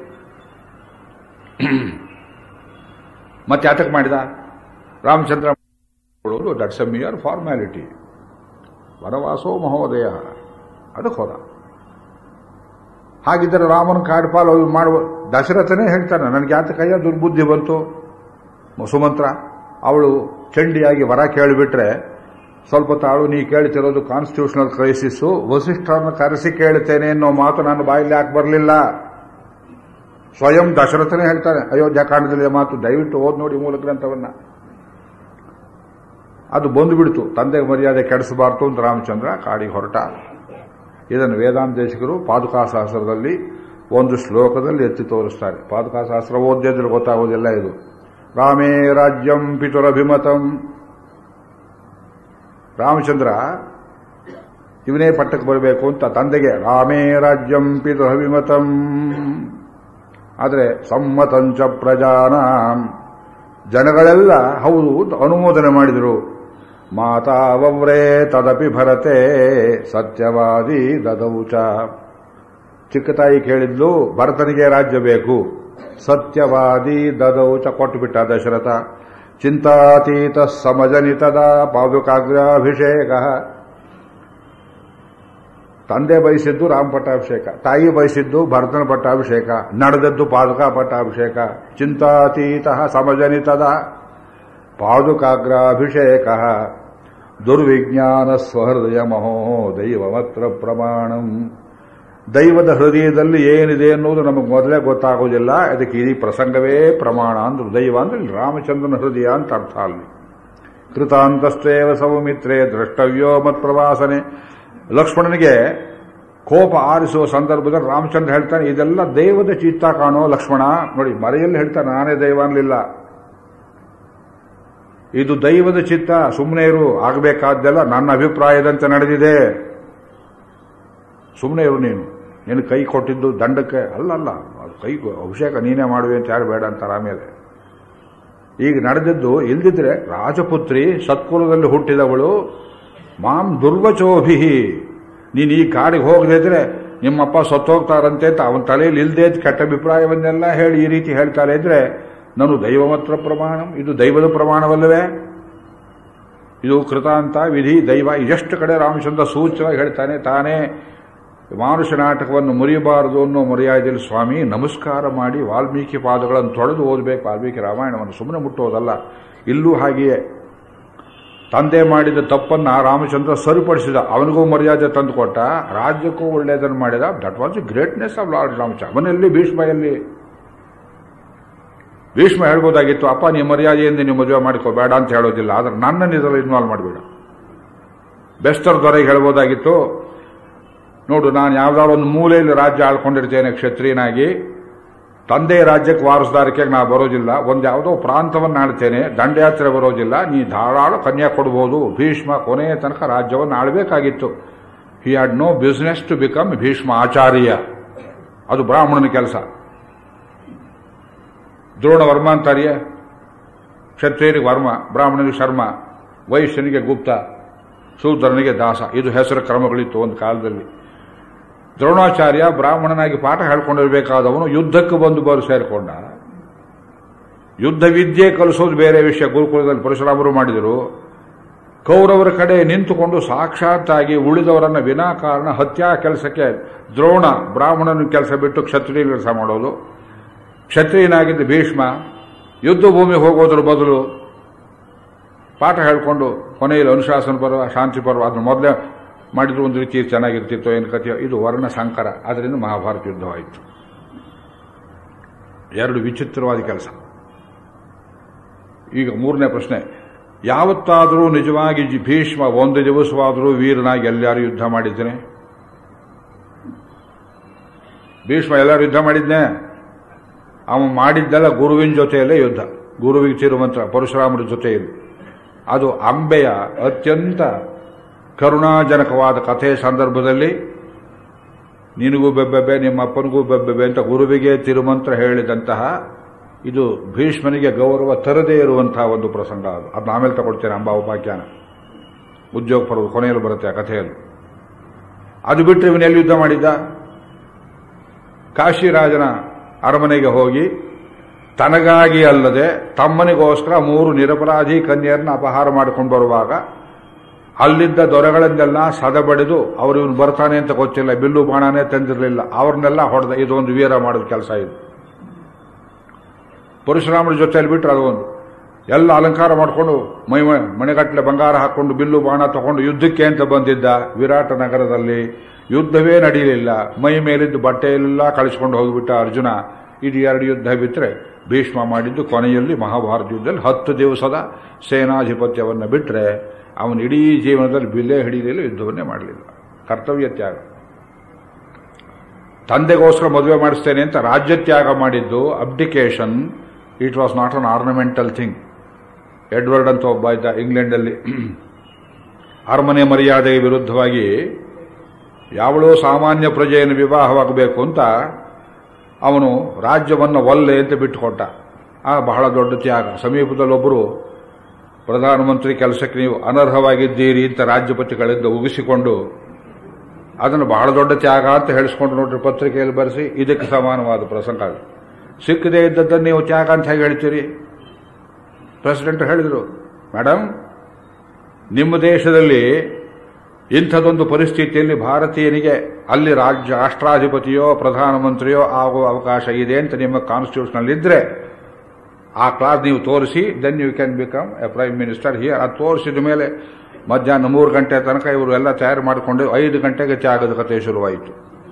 ಮತ್ತೆ ಯಾತಕ್ಕೆ ಮಾಡಿದ ರಾಮಚಂದ್ರ ಕೊಡೋದು ದಟ್ಸ್ ಎ ಮಿಯರ್ ಫಾರ್ಮ್ಯಾಲಿಟಿ ವನವಾಸೋ ಮಹೋದಯ ಅದಕ್ಕೆ ಹೋದ ಹಾಗಿದ್ದರೆ ರಾಮನ ಕಾಡ್ಪಾಲು ಮಾಡುವ ದಶರಥನೇ ಹೇಳ್ತಾನೆ ನನಗೆ ಯಾತಕಯ್ಯ ದುರ್ಬುದ್ಧಿ ಬಂತು ಸುಮಂತ್ರ ಅವಳು ಚಂಡಿಯಾಗಿ ವರ ಕೇಳಿಬಿಟ್ರೆ ಸ್ವಲ್ಪ ತಾಳು ನೀ ಕೇಳ್ತಿರೋದು ಕಾನ್ಸ್ಟಿಟ್ಯೂಷನಲ್ ಕ್ರೈಸಿಸ್ಸು ವಸಿಷ್ಠರನ್ನು ಕರೆಸಿ ಕೇಳ್ತೇನೆ ಅನ್ನೋ ಮಾತು ನನ್ನ ಬಾಯಲ್ಲಿ ಯಾಕೆ ಬರಲಿಲ್ಲ ಸ್ವಯಂ ದಶರಥನೇ ಹೇಳ್ತಾನೆ ಅಯೋಧ್ಯಾಕಾಂಡದಲ್ಲಿ ಮಾತು ದಯವಿಟ್ಟು ಓದ್ ನೋಡಿ ಮೂಲ ಗ್ರಂಥವನ್ನ ಅದು ಬಂದುಬಿಡ್ತು ತಂದೆಗೆ ಮರ್ಯಾದೆ ಕೆಡಿಸಬಾರ್ದು ಅಂತ ರಾಮಚಂದ್ರ ಕಾಡಿಗೆ ಹೊರಟ ಇದನ್ನು ವೇದಾಂತೇಶಕರು ಪಾದುಕಾಶಾಸ್ತ್ರದಲ್ಲಿ ಒಂದು ಶ್ಲೋಕದಲ್ಲಿ ಎತ್ತಿ ತೋರಿಸ್ತಾರೆ ಪಾದುಕಾಶಾಸ್ತ್ರ ಓದ್ಯದ್ರೆ ಗೊತ್ತಾಗೋದಿಲ್ಲ ಇದು ರಾಮೇ ರಾಜ್ಯಂ ಪಿತುರಭಿಮತಂ ರಾಮಚಂದ್ರ ಇವನೇ ಪಟ್ಟಕ್ಕೆ ಬರಬೇಕು ಅಂತ ತಂದೆಗೆ ರಾಮೇ ರಾಜ್ಯಂ ಪಿತುರಭಿಮತಂ ಆದರೆ ಸಮ್ಮತಂಚ ಪ್ರಜಾನಾಂ ಜನಗಳೆಲ್ಲ ಹೌದು ಅಂತ ಅನುಮೋದನೆ ಮಾಡಿದರು ಮಾತಾವವ್ರೇ ತದಪಿ ಭರತೆ ಸತ್ಯವಾದಿ ದದೌಚ ಚಿಕ್ಕ ತಾಯಿ ಕೇಳಿದ್ಲು ಭರತನಿಗೆ ರಾಜ್ಯ ಬೇಕು ಸತ್ಯವಾದಿ ದದೌಚ ಕೊಟ್ಟುಬಿಟ್ಟ ದಶರಥ ಚಿಂತಾತೀತ ಸಮಜನಿತದ ಪಾದುಕಾಗ್ರಾಭಿಷೇಕ ತಂದೆ ಬಯಸಿದ್ದು ರಾಮ ಪಟ್ಟಾಭಿಷೇಕ ತಾಯಿ ಬಯಸಿದ್ದು ಭರತನ ಪಟ್ಟಾಭಿಷೇಕ ನಡೆದದ್ದು ಪಾದುಕಾ ಪಟ್ಟಾಭಿಷೇಕ ಚಿಂತಾತೀತ ಸಮಜನಿತದ ಪಾದುಕಾಗ್ರಾಭಿಷೇಕ ದುರ್ವಿಜ್ಞಾನ ಸ್ವಹೃದಯ ಮಹೋ ದೈವಮತ್ರ ಪ್ರಮಾಣಂ ದೈವದ ಹೃದಯದಲ್ಲಿ ಏನಿದೆ ಅನ್ನೋದು ನಮಗೆ ಮೊದಲೇ ಗೊತ್ತಾಗೋದಿಲ್ಲ ಅದಕ್ಕೆ ಈ ಪ್ರಸಂಗವೇ ಪ್ರಮಾಣ ಅಂದ್ರೆ ದೈವ ಅಂದ್ರೆ ಇಲ್ಲಿ ರಾಮಚಂದ್ರನ ಹೃದಯ ಅಂತ ಅರ್ಥ ಅಲ್ಲಿ ಕೃತಾಂತಸ್ತೇವ ಸೌಮಿತ್ರೇ ದ್ರಷ್ಟವ್ಯೋ ಮತ್ ಪ್ರವಾಸನೆ ಲಕ್ಷ್ಮಣನಿಗೆ ಕೋಪ ಆರಿಸುವ ಸಂದರ್ಭದಲ್ಲಿ ರಾಮಚಂದ್ರ ಹೇಳ್ತಾನೆ ಇದೆಲ್ಲ ದೈವದ ಚಿತ್ತ ಕಾಣೋ ಲಕ್ಷ್ಮಣ ನೋಡಿ ಮರೆಯಲ್ಲಿ ಹೇಳ್ತಾನೆ ನಾನೇ ದೈವ ಅನ್ಲಿಲ್ಲ ಇದು ದೈವದ ಚಿತ್ತ ಸುಮ್ಮನೆ ಇರು ಆಗಬೇಕಾದ್ದೆಲ್ಲ ನನ್ನ ಅಭಿಪ್ರಾಯದಂತೆ ನಡೆದಿದೆ ಸುಮ್ಮನೆ ಇರು ನೀನು ನೀನು ಕೈ ಕೊಟ್ಟಿದ್ದು ದಂಡಕ್ಕೆ ಅಲ್ಲಲ್ಲ ಅದು ಕೈ ಅಭಿಷೇಕ ನೀನೇ ಮಾಡುವೆ ಅಂತ ಯಾರು ಬೇಡ ಅಂತಾರೆ ಆಮೇಲೆ ಈಗ ನಡೆದಿದ್ದು ಇಲ್ದಿದ್ರೆ ರಾಜಪುತ್ರಿ ಸತ್ಕುಲದಲ್ಲಿ ಹುಟ್ಟಿದವಳು ಮಾಂ ದುರ್ವಚೋಭಿ ನೀನು ಈ ಕಾಡಿಗೆ ಹೋಗದಿದ್ರೆ ನಿಮ್ಮಪ್ಪ ಸತ್ತೋಗ್ತಾರಂತೆ ಅಂತ ಅವನ ತಲೆಯಲ್ಲಿ ಇಲ್ಲದೆ ಕೆಟ್ಟ ಅಭಿಪ್ರಾಯವನ್ನೆಲ್ಲ ಹೇಳಿ ಈ ರೀತಿ ಹೇಳ್ತಾರೆ ಇದ್ರೆ ನಾನು ದೈವಮತ್ರ ಪ್ರಮಾಣ ಇದು ದೈವದ ಪ್ರಮಾಣವಲ್ಲವೇ ಇದು ಕೃತಾಂತ ವಿಧಿ ದೈವ ಇದೆಷ್ಟು ಕಡೆ ರಾಮಚಂದ್ರ ಸೂಚ್ಯವಾಗಿ ಹೇಳ್ತಾನೆ ತಾನೇ ಮಾನುಷ ನಾಟಕವನ್ನು ಮುರಿಯಬಾರದು ಅನ್ನೋ ಮರ್ಯಾದೆಯಲ್ಲಿ ಸ್ವಾಮಿ ನಮಸ್ಕಾರ ಮಾಡಿ ವಾಲ್ಮೀಕಿ ಪಾದಗಳನ್ನು ತೊಳೆದು ಓದಬೇಕು ವಾಲ್ಮೀಕಿ ರಾಮಾಯಣವನ್ನು ಸುಮ್ಮನೆ ಮುಟ್ಟೋದಲ್ಲ ಇಲ್ಲೂ ಹಾಗೆಯೇ ತಂದೆ ಮಾಡಿದ ತಪ್ಪನ್ನ ರಾಮಚಂದ್ರ ಸರಿಪಡಿಸಿದ ಅವನಿಗೂ ಮರ್ಯಾದೆ ತಂದುಕೊಟ್ಟ ರಾಜ್ಯಕ್ಕೂ ಒಳ್ಳೆಯದನ್ನು ಮಾಡಿದ that was the greatness of Lord Ramachandra ಅವನಲ್ಲಿ ಭೀಷ್ಮೆಯಲ್ಲಿ ಭೀಷ್ಮ ಹೇಳ್ಬೋದಾಗಿತ್ತು ಅಪ್ಪ ನೀವು ಮರ್ಯಾದೆಯಿಂದ ನೀವು ಮದುವೆ ಮಾಡ್ಕೋಬೇಡ ಅಂತ ಹೇಳೋದಿಲ್ಲ ಆದ್ರೆ ನನ್ನನ್ನು ಇದರಲ್ಲಿ ಇನ್ವಾಲ್ವ್ ಮಾಡಬೇಡ ಬೆಸ್ತರ್ ದೊರೆಗೆ ಹೇಳ್ಬೋದಾಗಿತ್ತು ನೋಡು ನಾನು ಯಾವ್ದಾದ್ರು ಒಂದು ಮೂಲೆಯಲ್ಲಿ ರಾಜ್ಯ ಆಳ್ಕೊಂಡಿರ್ತೇನೆ ಕ್ಷತ್ರಿಯನಾಗಿ ತಂದೆ ರಾಜ್ಯಕ್ಕೆ ವಾರಸ್ದಾರಿಕೆ ನಾ ಬರೋದಿಲ್ಲ ಒಂದು ಯಾವುದೋ ಪ್ರಾಂತವನ್ನು ಆಳ್ತೇನೆ ದಂಡಯಾತ್ರೆ ಬರೋದಿಲ್ಲ ನೀ ಧಾರಾಳ ಕನ್ಯಾ ಕೊಡ್ಬೋದು ಭೀಷ್ಮ ಕೊನೆಯ ತನಕ ರಾಜ್ಯವನ್ನು ಆಳ್ಬೇಕಾಗಿತ್ತು he had no business to become Bhishma ಆಚಾರ್ಯ ಅದು ಬ್ರಾಹ್ಮಣನ ಕೆಲಸ ದ್ರೋಣ ವರ್ಮ ಅಂತಾರಿಯೇ ಕ್ಷತ್ರಿಯರಿಗೆ ವರ್ಮ ಬ್ರಾಹ್ಮಣನಿಗೆ ಶರ್ಮ ವೈಶ್ಯನಿಗೆ ಗುಪ್ತ ಶೂದ್ರನಿಗೆ ದಾಸ ಇದು ಹೆಸರು ಕ್ರಮಗಳಿತ್ತು ಒಂದು ಕಾಲದಲ್ಲಿ ದ್ರೋಣಾಚಾರ್ಯ ಬ್ರಾಹ್ಮಣನಾಗಿ ಪಾಠ ಹೇಳ್ಕೊಂಡಿರ್ಬೇಕಾದವನು ಯುದ್ಧಕ್ಕೆ ಬಂದು ಬರು ಸೇರಿಕೊಂಡ ಯುದ್ಧ ವಿದ್ಯೆ ಕಲಿಸೋದು ಬೇರೆ ವಿಷಯ ಗುರುಕುಲದಲ್ಲಿ ಪರಶುರಾಮರು ಮಾಡಿದರು ಕೌರವರ ಕಡೆ ನಿಂತುಕೊಂಡು ಸಾಕ್ಷಾತ್ತಾಗಿ ಉಳಿದವರನ್ನ ವಿನಾಕಾರಣ ಹತ್ಯಾ ಕೆಲಸಕ್ಕೆ ದ್ರೋಣ ಬ್ರಾಹ್ಮಣನ ಕೆಲಸ ಬಿಟ್ಟು ಕ್ಷತ್ರಿಯ ಕೆಲಸ ಮಾಡೋದು ಕ್ಷತ್ರಿಯನಾಗಿದ್ದ ಭೀಷ್ಮ ಯುದ್ಧ ಭೂಮಿ ಹೋಗೋದ್ರ ಬದಲು ಪಾಠ ಹೇಳ್ಕೊಂಡು ಕೊನೆಯಲ್ಲಿ ಅನುಶಾಸನ ಪರ್ವ ಶಾಂತಿ ಪರ್ವ ಅದನ್ನ ಮೊದಲೇ ಮಾಡಿದ್ರು ಒಂದು ರೀತಿ ಚೆನ್ನಾಗಿರ್ತಿತ್ತು ಏನು ಕಥೆಯೋ ಇದು ವರ್ಣ ಸಂಕರ ಅದರಿಂದ ಮಹಾಭಾರತ ಯುದ್ಧವಾಯಿತು ಎರಡು ವಿಚಿತ್ರವಾದ ಕೆಲಸ ಈಗ ಮೂರನೇ ಪ್ರಶ್ನೆ ಯಾವತ್ತಾದರೂ ನಿಜವಾಗಿ ಜಿ- ಭೀಷ್ಮ ಒಂದು ದಿವಸವಾದರೂ ವೀರನಾಗಿ ಎಲ್ಲಾರು ಯುದ್ಧ ಮಾಡಿದ್ದೇನೆ ಭೀಷ್ಮ ಎಲ್ಲರೂ ಯುದ್ಧ ಮಾಡಿದ್ನೆ ಅವ ಮಾಡಿದ್ದೆಲ್ಲ ಗುರುವಿನ ಜೊತೆಯಲ್ಲೇ ಯುದ್ಧ ಗುರುವಿಗೆ ತಿರುಮಂತ್ರ ಪರಶುರಾಮರ ಜೊತೆಯಲ್ಲಿ ಅದು ಅಂಬೆಯ ಅತ್ಯಂತ ಕರುಣಾಜನಕವಾದ ಕಥೆಯ ಸಂದರ್ಭದಲ್ಲಿ ನಿನಗೂ ಬೆಬ್ಬೆಬೆ ನಿಮ್ಮ ಅಪ್ಪನಿಗೂ ಬೆಬ್ಬೆಬೆ ಅಂತ ಗುರುವಿಗೆ ತಿರುಮಂತ್ರ ಹೇಳಿದಂತಹ ಇದು ಭೀಷ್ಮನಿಗೆ ಗೌರವ ತರದೇ ಇರುವಂತಹ ಒಂದು ಪ್ರಸಂಗ ಅದು ಅದನ್ನ ಆಮೇಲೆ ತಗೊಳ್ತೇನೆ ಅಂಬಾ ಉಪಾಖ್ಯಾನ ಉದ್ಯೋಗ ಪರ್ವದ ಕೊನೆಯಲ್ಲಿ ಬರುತ್ತೆ ಆ ಕಥೆಯಲ್ಲಿ ಅದು ಬಿಟ್ಟರೆ ಇವನೆಲ್ಲಿ ಯುದ್ಧ ಮಾಡಿದ್ದ ಕಾಶಿರಾಜನ ಅರಮನೆಗೆ ಹೋಗಿ ತನಗಾಗಿ ಅಲ್ಲದೆ ತಮ್ಮನಿಗೋಸ್ಕರ ಮೂರು ನಿರಪರಾಧಿ ಕನ್ಯರನ್ನ ಅಪಹಾರ ಮಾಡಿಕೊಂಡು ಬರುವಾಗ ಅಲ್ಲಿದ್ದ ದೊರೆಗಳನ್ನೆಲ್ಲ ಸದಬಡಿದು ಅವರು ಇವನು ಬರ್ತಾನೆ ಅಂತ ಗೊತ್ತಿಲ್ಲ ಬಿಲ್ಲು ಬಾಣನೇ ತಂದಿರಲಿಲ್ಲ ಅವ್ರನ್ನೆಲ್ಲ ಹೊಡೆದ ಇದೊಂದು ವೀರ ಮಾಡೋದ ಕೆಲಸ ಇದು ಪರಶುರಾಮರ ಜೊತೆಯಲ್ಲಿ ಬಿಟ್ಟರೆ ಅದು ಒಂದು ಎಲ್ಲ ಅಲಂಕಾರ ಮಾಡಿಕೊಂಡು ಮೈ ಮನೆಗಟ್ಟಲೆ ಬಂಗಾರ ಹಾಕೊಂಡು ಬಿಲ್ಲು ಬಾಣ ತಗೊಂಡು ಯುದ್ಧಕ್ಕೆ ಅಂತ ಬಂದಿದ್ದ ವಿರಾಟ ನಗರದಲ್ಲಿ ಯುದ್ಧವೇ ನಡೆಯಲಿಲ್ಲ ಮೈ ಮೇಲಿದ್ದು ಬಟ್ಟೆಯೆಲ್ಲ ಕಳಿಸ್ಕೊಂಡು ಹೋಗಿಬಿಟ್ಟ ಅರ್ಜುನ ಇದು ಎರಡು ಯುದ್ಧ ಬಿಟ್ಟರೆ ಭೀಷ್ಮ ಮಾಡಿದ್ದು ಕೊನೆಯಲ್ಲಿ ಮಹಾಭಾರತ ಯುದ್ಧದಲ್ಲಿ ಹತ್ತು ದಿವಸದ ಸೇನಾಧಿಪತ್ಯವನ್ನು ಬಿಟ್ಟರೆ ಅವನು ಇಡೀ ಜೀವನದಲ್ಲಿ ಬಿಲ್ಲೆ ಹಿಡಿಯಲಿಲ್ಲ ಯುದ್ಧವನ್ನೇ ಮಾಡಲಿಲ್ಲ ಕರ್ತವ್ಯ ತ್ಯಾಗ ತಂದೆಗೋಸ್ಕರ ಮದುವೆ ಮಾಡಿಸ್ತೇನೆ ಅಂತ ರಾಜ್ಯ ತ್ಯಾಗ ಮಾಡಿದ್ದು abdication it was not an ornamental thing Edward ಅಂತ ಒಬ್ಬ ಇದ್ದ ಇಂಗ್ಲೆಂಡಲ್ಲಿ ಅರಮನೆ ಮರ್ಯಾದೆಗೆ ವಿರುದ್ಧವಾಗಿ ಯಾವಳೋ ಸಾಮಾನ್ಯ ಪ್ರಜೆಯನ್ನು ವಿವಾಹವಾಗಬೇಕು ಅಂತ ಅವನು ರಾಜ್ಯವನ್ನು ಒಲ್ಲೆ ಅಂತ ಬಿಟ್ಟುಕೊಟ್ಟ ಆ ಬಹಳ ದೊಡ್ಡ ತ್ಯಾಗ ಸಮೀಪದಲ್ಲೊಬ್ಬರು ಪ್ರಧಾನಮಂತ್ರಿ ಕೆಲಸಕ್ಕೆ ನೀವು ಅನರ್ಹವಾಗಿದ್ದೀರಿ ಅಂತ ರಾಜ್ಯಪತಿಗಳಿಂದ ಉಗಿಸಿಕೊಂಡು ಅದನ್ನು ಬಹಳ ದೊಡ್ಡ ತ್ಯಾಗ ಅಂತ ಹೇಳಿಸ್ಕೊಂಡು ನೋಡ್ರಿ ಪತ್ರಿಕೆಯಲ್ಲಿ ಬರೆಸಿ ಇದಕ್ಕೆ ಸಮಾನವಾದ ಪ್ರಸಂಗ ಅದು. ಸಿಕ್ಕದೇ ಇದ್ದದ್ದನ್ನು ನೀವು ತ್ಯಾಗ ಅಂತ ಹೇಗೆ ಹೇಳ್ತೀರಿ ಪ್ರೆಸಿಡೆಂಟ್ ಹೇಳಿದರು ಮೇಡಮ್ ನಿಮ್ಮ ದೇಶದಲ್ಲಿ ಇಂಥದೊಂದು ಪರಿಸ್ಥಿತಿಯಲ್ಲಿ ಭಾರತೀಯನಿಗೆ ಅಲ್ಲಿ ರಾಜ್ಯ ರಾಷ್ಟ್ರಾಧಿಪತಿಯೋ ಪ್ರಧಾನಮಂತ್ರಿಯೋ ಆಗುವ ಅವಕಾಶ ಇದೆ ಅಂತ ನಿಮ್ಮ ಕಾನ್ಸ್ಟಿಟ್ಯೂಷನ್ ಇದ್ರೆ ಆ ಕ್ಲಾಸ್ ನೀವು ತೋರಿಸಿ then you can become a prime minister here ಅದು ತೋರಿಸಿದ ಮೇಲೆ ಮಧ್ಯಾಹ್ನ ಮೂರು ಗಂಟೆ ತನಕ ಇವರು ಎಲ್ಲ ತಯಾರು ಮಾಡಿಕೊಂಡು ಐದು ಗಂಟೆಗೆ ತ್ಯಾಗದ ಕಥೆ ಶುರುವಾಯಿತು